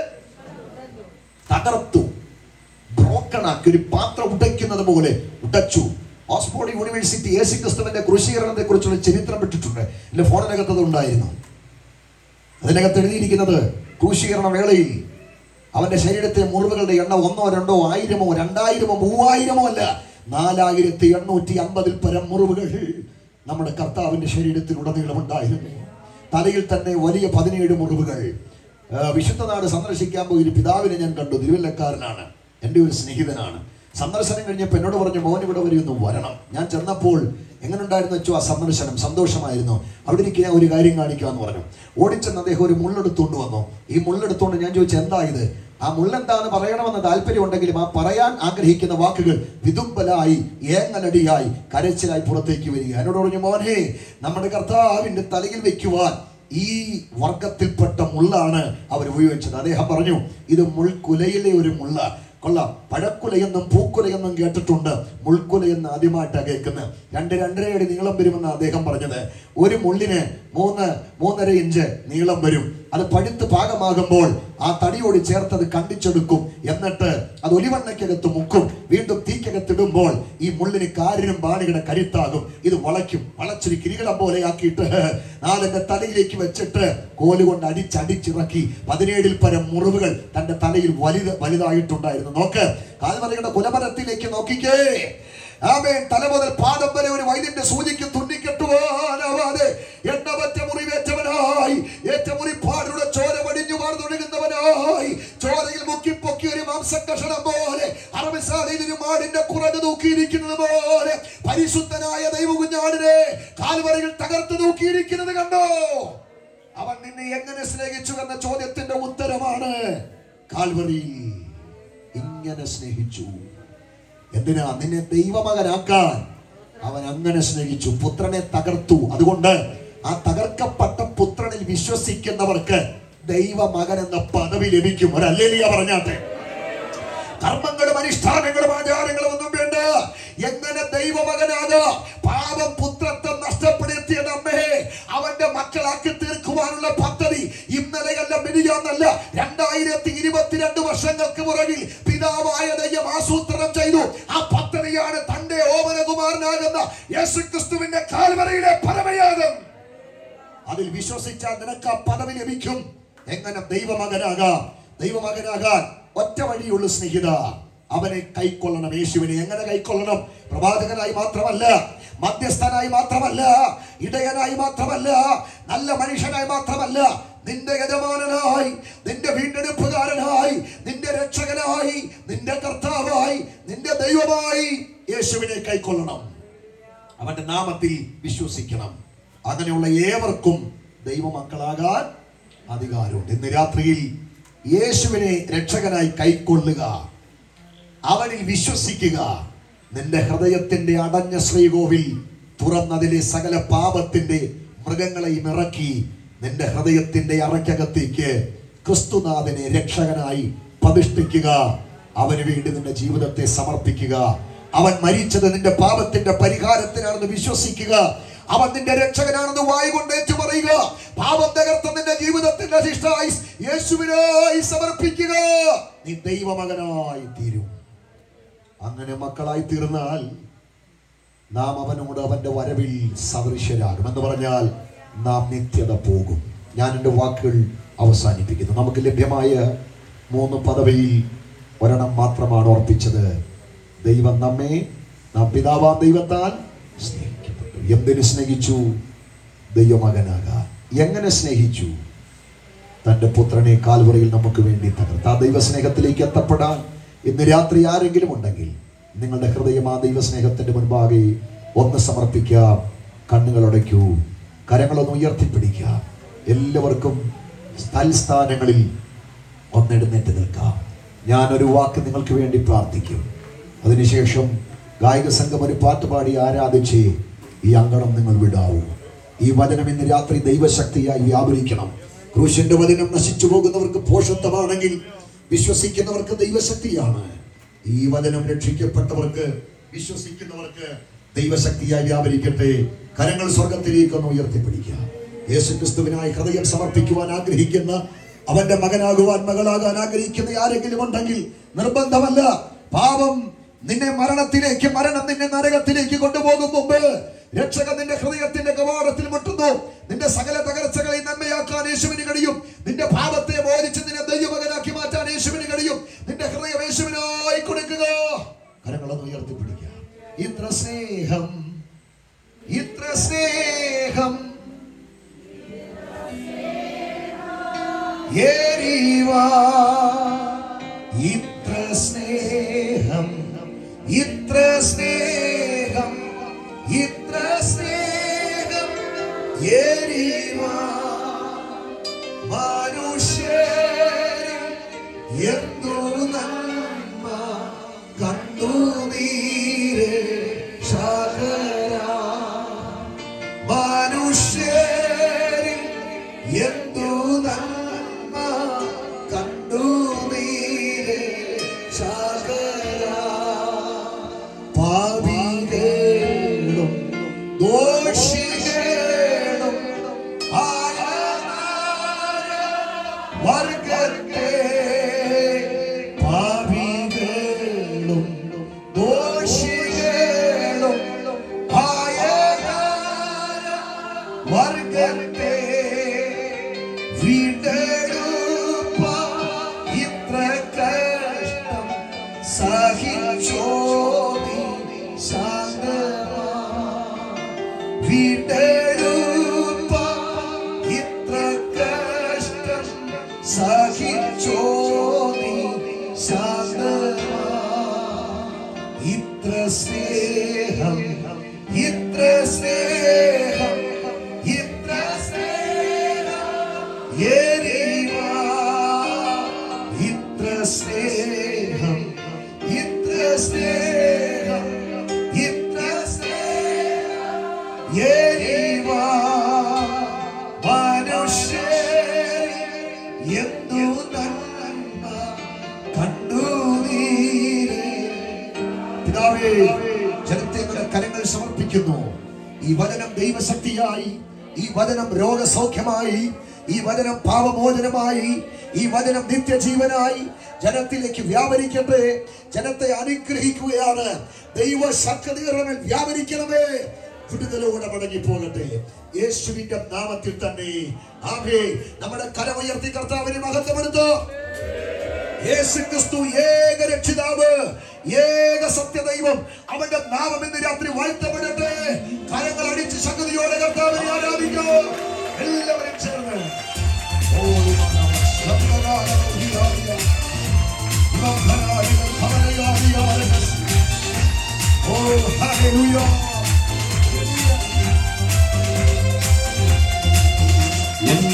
തകർത്തു ബ്രോക്കൺ ആക്കി ഒരു പാത്രം ഉടയ്ക്കുന്നത് പോലെ ഉടച്ചു ഓക്സ്ഫോർഡ് യൂണിവേഴ്സിറ്റി യേശു ക്രിസ്തുവിന്റെ കൃഷീകരണത്തെ കുറിച്ചുള്ള ചരിത്രം വിട്ടിട്ടുണ്ട് എന്റെ ഫോണിനകത്ത് അത് ഉണ്ടായിരുന്നു അതിനകത്ത് എഴുതിയിരിക്കുന്നത് ക്രൂശീകരണ വേളയിൽ അവന്റെ ശരീരത്തെ മുറിവുകളുടെ എണ്ണം ഒന്നോ രണ്ടോ ആയിരമോ രണ്ടായിരമോ മൂവായിരമോ അല്ല നാലായിരത്തി എണ്ണൂറ്റി അമ്പതിൽ പരം മുറിവുകൾ നമ്മുടെ കർത്താവിന്റെ ശരീരത്തിൽ ഉടനീളം ഉണ്ടായിരുന്നു തലയിൽ തന്നെ വലിയ പതിനേഴ് മുറിവുകൾ ആ, വിശുദ്ധ നാട് സന്ദർശിക്കാൻ പോയി ഒരു പിതാവിനെ ഞാൻ കണ്ടു തിരുവല്ലക്കാരനാണ് എൻ്റെ ഒരു സ്നേഹിതനാണ് സന്ദർശനം കഴിഞ്ഞപ്പോൾ എന്നോട് പറഞ്ഞു മോൻ ഇവിടെ വരെ ഒന്ന് വരണം ഞാൻ ചെന്നപ്പോൾ എങ്ങനെ ഉണ്ടായിരുന്നു വെച്ചു ആ സന്ദർശനം സന്തോഷമായിരുന്നു അവിടെ എനിക്ക് ഞാൻ ഒരു കാര്യം കാണിക്കാമെന്ന് പറഞ്ഞു ഓടിച്ചെന്ന് അദ്ദേഹം ഒരു മുള്ളെടുത്തുകൊണ്ട് വന്നു ഈ മുള്ളെടുത്തുകൊണ്ട് ഞാൻ ചോദിച്ചു എന്താ ഇത് ആ മുള്ളെന്താന്ന് പറയണമെന്ന് താല്പര്യം ഉണ്ടെങ്കിലും ആ പറയാൻ ആഗ്രഹിക്കുന്ന വാക്കുകൾ വിതുമ്പലായി ഏങ്ങലടിയായി കരച്ചിലായി പുറത്തേക്ക് വരിക എന്നോട് പറഞ്ഞു മോനെ നമ്മുടെ കർത്താവിന്റെ തലയിൽ വെക്കുവാൻ ഈ വർഗത്തിൽപ്പെട്ട മുള്ളാണ് അവർ ഉപയോഗിച്ചത് അദ്ദേഹം പറഞ്ഞു ഇത് മുൾക്കുലയിലെ ഒരു മുള്ള കൊള്ളാം പഴക്കുലയെന്നും പൂക്കുലയെന്നും കേട്ടിട്ടുണ്ട് മുൾക്കുലയെന്ന് ആദ്യമായിട്ടാണ് കേൾക്കുന്നത് രണ്ട് രണ്ടര അടി നീളം വരുമെന്ന് അദ്ദേഹം പറഞ്ഞത് ഒരു മുള്ളിന് മൂന്ന് മൂന്നര ഇഞ്ച് നീളം വരും അത് പഴുത്ത് പാകമാകുമ്പോൾ ആ തടിയോട് ചേർത്ത് അത് കണ്ടിച്ചെടുക്കും എന്നിട്ട് അത് ഒലിവണ്ണയ്ക്കകത്ത് മുക്കും വീണ്ടും തീക്കകത്തിടുമ്പോൾ ഈ മുള്ളിന് കാരിനും ബാണിയുടെ കരുത്താകും ഇത് വളയ്ക്കും വളച്ചൊരു കിരീടം പോലെ ആക്കിയിട്ട് നാലെന്റെ തലയിലേക്ക് വെച്ചിട്ട് കോലുകൊണ്ട് അടിച്ചടിച്ചിറക്കി പതിനേഴിൽ പരം മുറിവുകൾ തന്റെ തലയിൽ വലുത് വലുതായിട്ടുണ്ടായിരുന്നു നോക്ക് കാൽമലയുടെ കുലമരത്തിലേക്ക് നോക്കിക്കേ ആമേൻ തല മുതൽ പാദം വരെ ഒരു വൈദ്യന്റെ സൂചിക്ക് തുന്നിക്കെട്ടുവാനാവാതെ എണ്ണമറ്റ മുറിവേറ്റവനായി ഏറ്റമുറിപ്പാടുടെ ചോര വടിഞ്ഞു മാർന്നൊഴുകുന്നവനായി ചോരയിൽ മുക്കി പൊക്കി ഒരു മാംസക്കഷണം പോലെ അറബിസാലയിൽ ഒരു മാടിന്റെ കുറഞ്ഞു തൂക്കിയിരിക്കുന്നത് പോലെ പരിശുദ്ധനായ ദൈവകുഞ്ഞാടിനെ കാൽവരയിൽ തകർത്ത് തൂക്കിയിരിക്കുന്നത് കണ്ടോ അവൻ നിന്നെ എങ്ങനെ സ്നേഹിച്ചു എന്ന ചോദ്യത്തിന്റെ ഉത്തരമാണ് കാൽവറിയിൽ ഇങ്ങനെ സ്നേഹിച്ചു എന്തിനാ നിന്നെ ദൈവമകനാക്കാൻ അവൻ അങ്ങനെ സ്നേഹിച്ചു പുത്രനെ തകർത്തു അതുകൊണ്ട് ആ തകർക്കപ്പെട്ട പുത്രനിൽ വിശ്വസിക്കുന്നവർക്ക് ദൈവമകൻ എന്ന പദവി ലഭിക്കും ഒരു അല്ലേലിയ പറഞ്ഞാട്ടെ കർമ്മങ്ങളും അനുഷ്ഠാനങ്ങളും ആചാരങ്ങളും ഒന്നും വേണ്ട എങ്ങനെ ദൈവമകനാകാം പാപം പുത്രത്വം നഷ്ടപ്പെടുത്തിയ നമ്മെ അവന്റെ മക്കളാക്കി തീർക്കുവാനുള്ള പദ്ധതി ഇന്നലെയല്ല മിനിയാന്നല്ല രണ്ടായിരത്തി ഇരുപത്തിരണ്ട് വർഷങ്ങൾക്ക് പുറകിൽ പിതാവായ ദൈവം ആസൂത്രണം ചെയ്തു ആ പദ്ധതിയാണ് തന്റെ ഓമനകുമാരനാകുന്ന യേശു ക്രിസ്തുവിന്റെ കാൽവരയിലെ പരമയാഗം അതിൽ വിശ്വസിച്ചാൽ നിനക്ക് ആ പദവി ലഭിക്കും എങ്ങനെ ദൈവമകനാകാം ദൈവമകനാകാൻ ഒറ്റ വഴിയുള്ളൂ സ്നേഹിത അവനെ കൈക്കൊള്ളണം യേശുവിനെ എങ്ങനെ കൈക്കൊള്ളണം പ്രവാചകനായി മാത്രമല്ല മധ്യസ്ഥനായി മാത്രമല്ല ഇടയനായി മാത്രമല്ല നല്ല മനുഷ്യനായി മാത്രമല്ല നിന്റെ യജമാനനായി നിന്റെ വീണ്ടെടുപ്പുകാരനായി നിന്റെ രക്ഷകനായി നിന്റെ കർത്താവായി നിന്റെ ദൈവമായി യേശുവിനെ കൈക്കൊള്ളണം അവന്റെ നാമത്തിൽ വിശ്വസിക്കണം അങ്ങനെയുള്ള ഏവർക്കും ദൈവമക്കളാകാൻ അധികാരമുണ്ട് ഇന്ന് രാത്രിയിൽ യേശുവിനെ രക്ഷകനായി കൈക്കൊള്ളുക അവനിൽ വിശ്വസിക്കുക നിന്റെ ഹൃദയത്തിന്റെ അടഞ്ഞ ശ്രീകോവിൽ തുറന്നതിലെ സകല പാപത്തിന്റെ മൃഗങ്ങളെയും ഇറക്കി നിന്റെ ഹൃദയത്തിന്റെ അറയ്ക്കകത്തേക്ക് ക്രിസ്തുനാഥനെ രക്ഷകനായി പ്രതിഷ്ഠിക്കുക അവന് വേണ്ടി നിന്റെ ജീവിതത്തെ സമർപ്പിക്കുക അവൻ മരിച്ചത് നിന്റെ പാപത്തിന്റെ പരിഹാരത്തിനാണെന്ന് വിശ്വസിക്കുക അവൻ നിന്റെ രക്ഷകനാണെന്ന് വായു കൊണ്ട് ഏറ്റു പറയുക പാപം തകർത്ത നിന്റെ ജീവിതത്തിന്റെ അധിഷ്ഠായി യേശുവിനായി സമർപ്പിക്കുക നീ ദൈവമകനായി തീരും അങ്ങനെ മക്കളായി തീർന്നാൽ നാം അവനോട് അവന്റെ വരവിൽ സദൃശ്യരാകും എന്ന് പറഞ്ഞാൽ നാം നിത്യത പോകും ഞാൻ എൻ്റെ വാക്കുകൾ അവസാനിപ്പിക്കുന്നു നമുക്ക് ലഭ്യമായ മൂന്ന് പദവിയിൽ ഒരെണ്ണം മാത്രമാണ് ഓർപ്പിച്ചത് ദൈവം നമ്മെ നാം പിതാവാം ദൈവത്താൽ സ്നേഹിക്കപ്പെട്ടു എന്തിനു സ്നേഹിച്ചു ദൈവമകനാകാൻ എങ്ങനെ സ്നേഹിച്ചു തന്റെ പുത്രനെ കാൽവറിയിൽ നമുക്ക് വേണ്ടി തകർത്ത് ആ ദൈവസ്നേഹത്തിലേക്ക് എത്തപ്പെടാൻ ഇന്ന് രാത്രി ആരെങ്കിലും ഉണ്ടെങ്കിൽ നിങ്ങളുടെ ഹൃദയം ആ ദൈവസ്നേഹത്തിന്റെ മുൻപാകെ ഒന്ന് സമർപ്പിക്കാം കണ്ണുകളടയ്ക്കൂ കരങ്ങളൊന്ന് ഉയർത്തിപ്പിടിക്കാം എല്ലാവർക്കും തൽസ്ഥാനങ്ങളിൽ ഒന്നെടുന്നേറ്റ് നിൽക്കാം ഞാനൊരു വാക്ക് നിങ്ങൾക്ക് വേണ്ടി പ്രാർത്ഥിക്കും അതിനുശേഷം ഗായക സംഘം ഒരു പാട്ട് പാടി ആരാധിച്ച് ഈ അങ്കണം നിങ്ങൾ വിടാവൂ ഈ വചനം ഇന്ന് രാത്രി ദൈവശക്തിയായി വ്യാപരിക്കണം ക്രൂശന്റെ വചനം നശിച്ചു പോകുന്നവർക്ക് പോഷത്വമാണെങ്കിൽ വിശ്വസിക്കുന്നവർക്ക് ദൈവശക്തിയാണ് ഈ വചനം രക്ഷിക്കപ്പെട്ടവർക്ക് വിശ്വസിക്കുന്നവർക്ക് ദൈവശക്തിയായി വ്യാപരിക്കട്ടെ കരങ്ങൾ സ്വർഗത്തിലേക്ക് ഒന്ന് ഉയർത്തിപ്പിടിക്കുക യേശു ക്രിസ്തുവിനായി ഹൃദയം സമർപ്പിക്കുവാൻ ആഗ്രഹിക്കുന്ന അവന്റെ മകനാകുവാൻ മകളാകാൻ ആഗ്രഹിക്കുന്ന ആരെങ്കിലും ഉണ്ടെങ്കിൽ നിർബന്ധമല്ല പാപം നിന്നെ മരണത്തിലേക്ക് മരണം നിന്നെ നരകത്തിലേക്ക് കൊണ്ടുപോകും മുമ്പ് രക്ഷകൻ നിന്റെ ഹൃദയത്തിന്റെ കവാടത്തിൽ മുട്ടുന്നു നിന്റെ സകല തകർച്ചകളെ നന്മയാക്കാൻ യേശുവിന് കഴിയും നിന്റെ പാപത്തെ ബോധിച്ച് നിന്നെ ദൈവമകനാക്കി മാറ്റാൻ യേശുവിന് കഴിയും നിന്റെ ഹൃദയം യേശുവിനായി കൊടുക്കുക കരങ്ങളൊന്ന് ഉയർത്തിപ്പിടിക്കുക ഇത്ര സ്നേഹം ഇത്ര സ്നേഹം ഏറിവാ ഇത്ര സ്നേഹം ഇത്ര സ്നേഹം ഇത്ര സ്നേഹം ഏറിവാ മനുഷ്യരിൽ എന്തു നന്മ കണ്ടു നീരെ ശാഖരാ മനുഷ്യരിൽ എന്തു നന്മ കണ്ടു നീരെ ശാഖരാ പാപികളും ദോഷികളും ആയ വർഗത്തെ പാപികളും ദോഷികളും ആയ വർഗത്തെ വീണ്ടെടുപ്പ ഇത്ര കഷ്ടം സഹിച്ചോതി ശാന്തമാ വീണ്ടെടുപ്പ ഇത്ര കഷ്ടം സഹിച്ചോതി ശാന്തമാ ഇത്ര സ്നേഹം ഇത്ര സ്നേഹം ഇത്ര സ്നേഹം ഏറിവാ ഇത്ര സ്നേഹം ഇത്ര സ്നേഹം ഇത്ര സ്നേഹം ഏറിവാ മനുഷ്യരിൽ എന്തു നന്മ കണ്ടു നീരേ പിതാവേ ജനത്തെ നിന്റെ കരങ്ങൾ സമർപ്പിക്കുന്നു ഈ വചനം ദൈവശക്തിയായി ഈ വചനം രോഗസൗഖ്യമായി ഈ വചനം പാപമോചനമായി ഈ വചനം നിത്യജീവനായി ജനത്തിലേക്ക് വ്യാപരിക്കട്ടെ ജനത്തെ അനുഗ്രഹിക്കുകയാണ് ദൈവശക്തികൾ വ്യാപരിക്കണമേ വിടുതലോടെ മടങ്ങി പോകട്ടെ യേശുവിന്റെ നാമത്തിൽ തന്നെ ആമേ നമ്മുടെ കരമുയർത്തി കർത്താവിനെ മഹത്വമെടുത്തോ യേശു ക്രിസ്തു ഏക രക്ഷിതാവ് ഏക സത്യദൈവം അവന്റെ നാമം ഇന്ന് രാത്രി വാഴ്ത്തപ്പെടട്ടെ കരങ്ങൾ അടിച്ച് ശക്തിയോടെ കർത്താവിനെ ആരാധിക്കോ എല്ലാവരും ചേർന്ന് ഓ, ശബ്ദനായ ഉഹിയായ, ഉറപ്പനായ ഭവനയായ ഓ ഹല്ലേലൂയ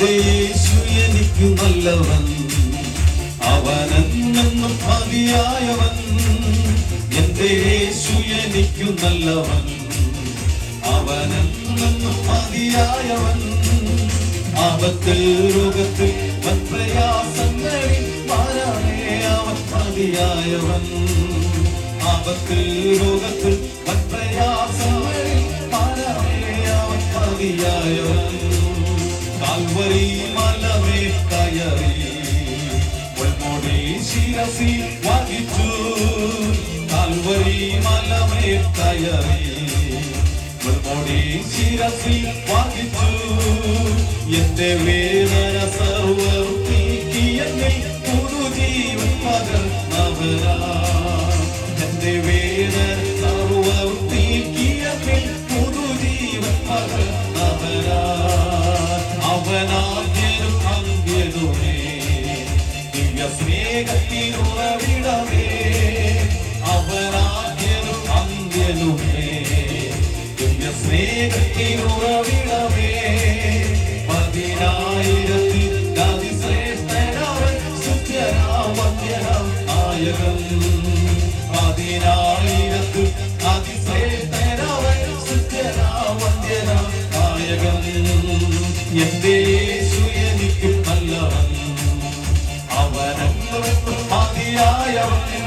എന്റെ യേശു എനിക്കു നല്ലവൻ അവനെന്നും മതിയായവൻ എന്റെ യേശു എനിക്കു നല്ലവൻ അവനെന്നും മതിയായവൻ ആപത്തിൽ രോഗത്തിൽ വൻ പ്രയാസങ്ങളിൽ മാറാനേ അവൻ മതിയായവൻ ആപത്തിൽ രോഗത്തിൽ വൻ പ്രയാസങ്ങളിൽ മാറാനേ അവൻ മതിയായവൻ കാൽവരി മലമേ കയറി പൊന്മുടി ശിരസി വഹിച്ചു കാൽവരി മലമേ കയറി പൊന്മുടി ശിരസി വഹിച്ചു എന്റെ വേദന സർവർ നീക്കിയെന്നിൽ പുതുജീവൻ പകർന്നവരാ എന്റെ വേദന സർവർ നീക്കിയെന്നിൽ പുതുജീവൻ പകർന്നവരാ അവനാദ്യനും അന്ത്യനുമേ ദിവ്യ സ്നേഹത്തിനുറവിടമേ അവനാദ്യനും അന്ത്യനുമേ ദിവ്യ സ്നേഹത്തിനുറവിടമേ പതിനായിരത്തിൽ അതിശ്രേഷ്ഠനവൻ സുത്യനാമത്യനം നായകൻ പതിനായിരത്തിൽ അതിശ്രേഷ്ഠനവൻ സുത്യനാമത്യനം നായകൻ എന്റെ യേശു എനിക്ക് നല്ലവൻ അവനെന്നും മതിയായവൻ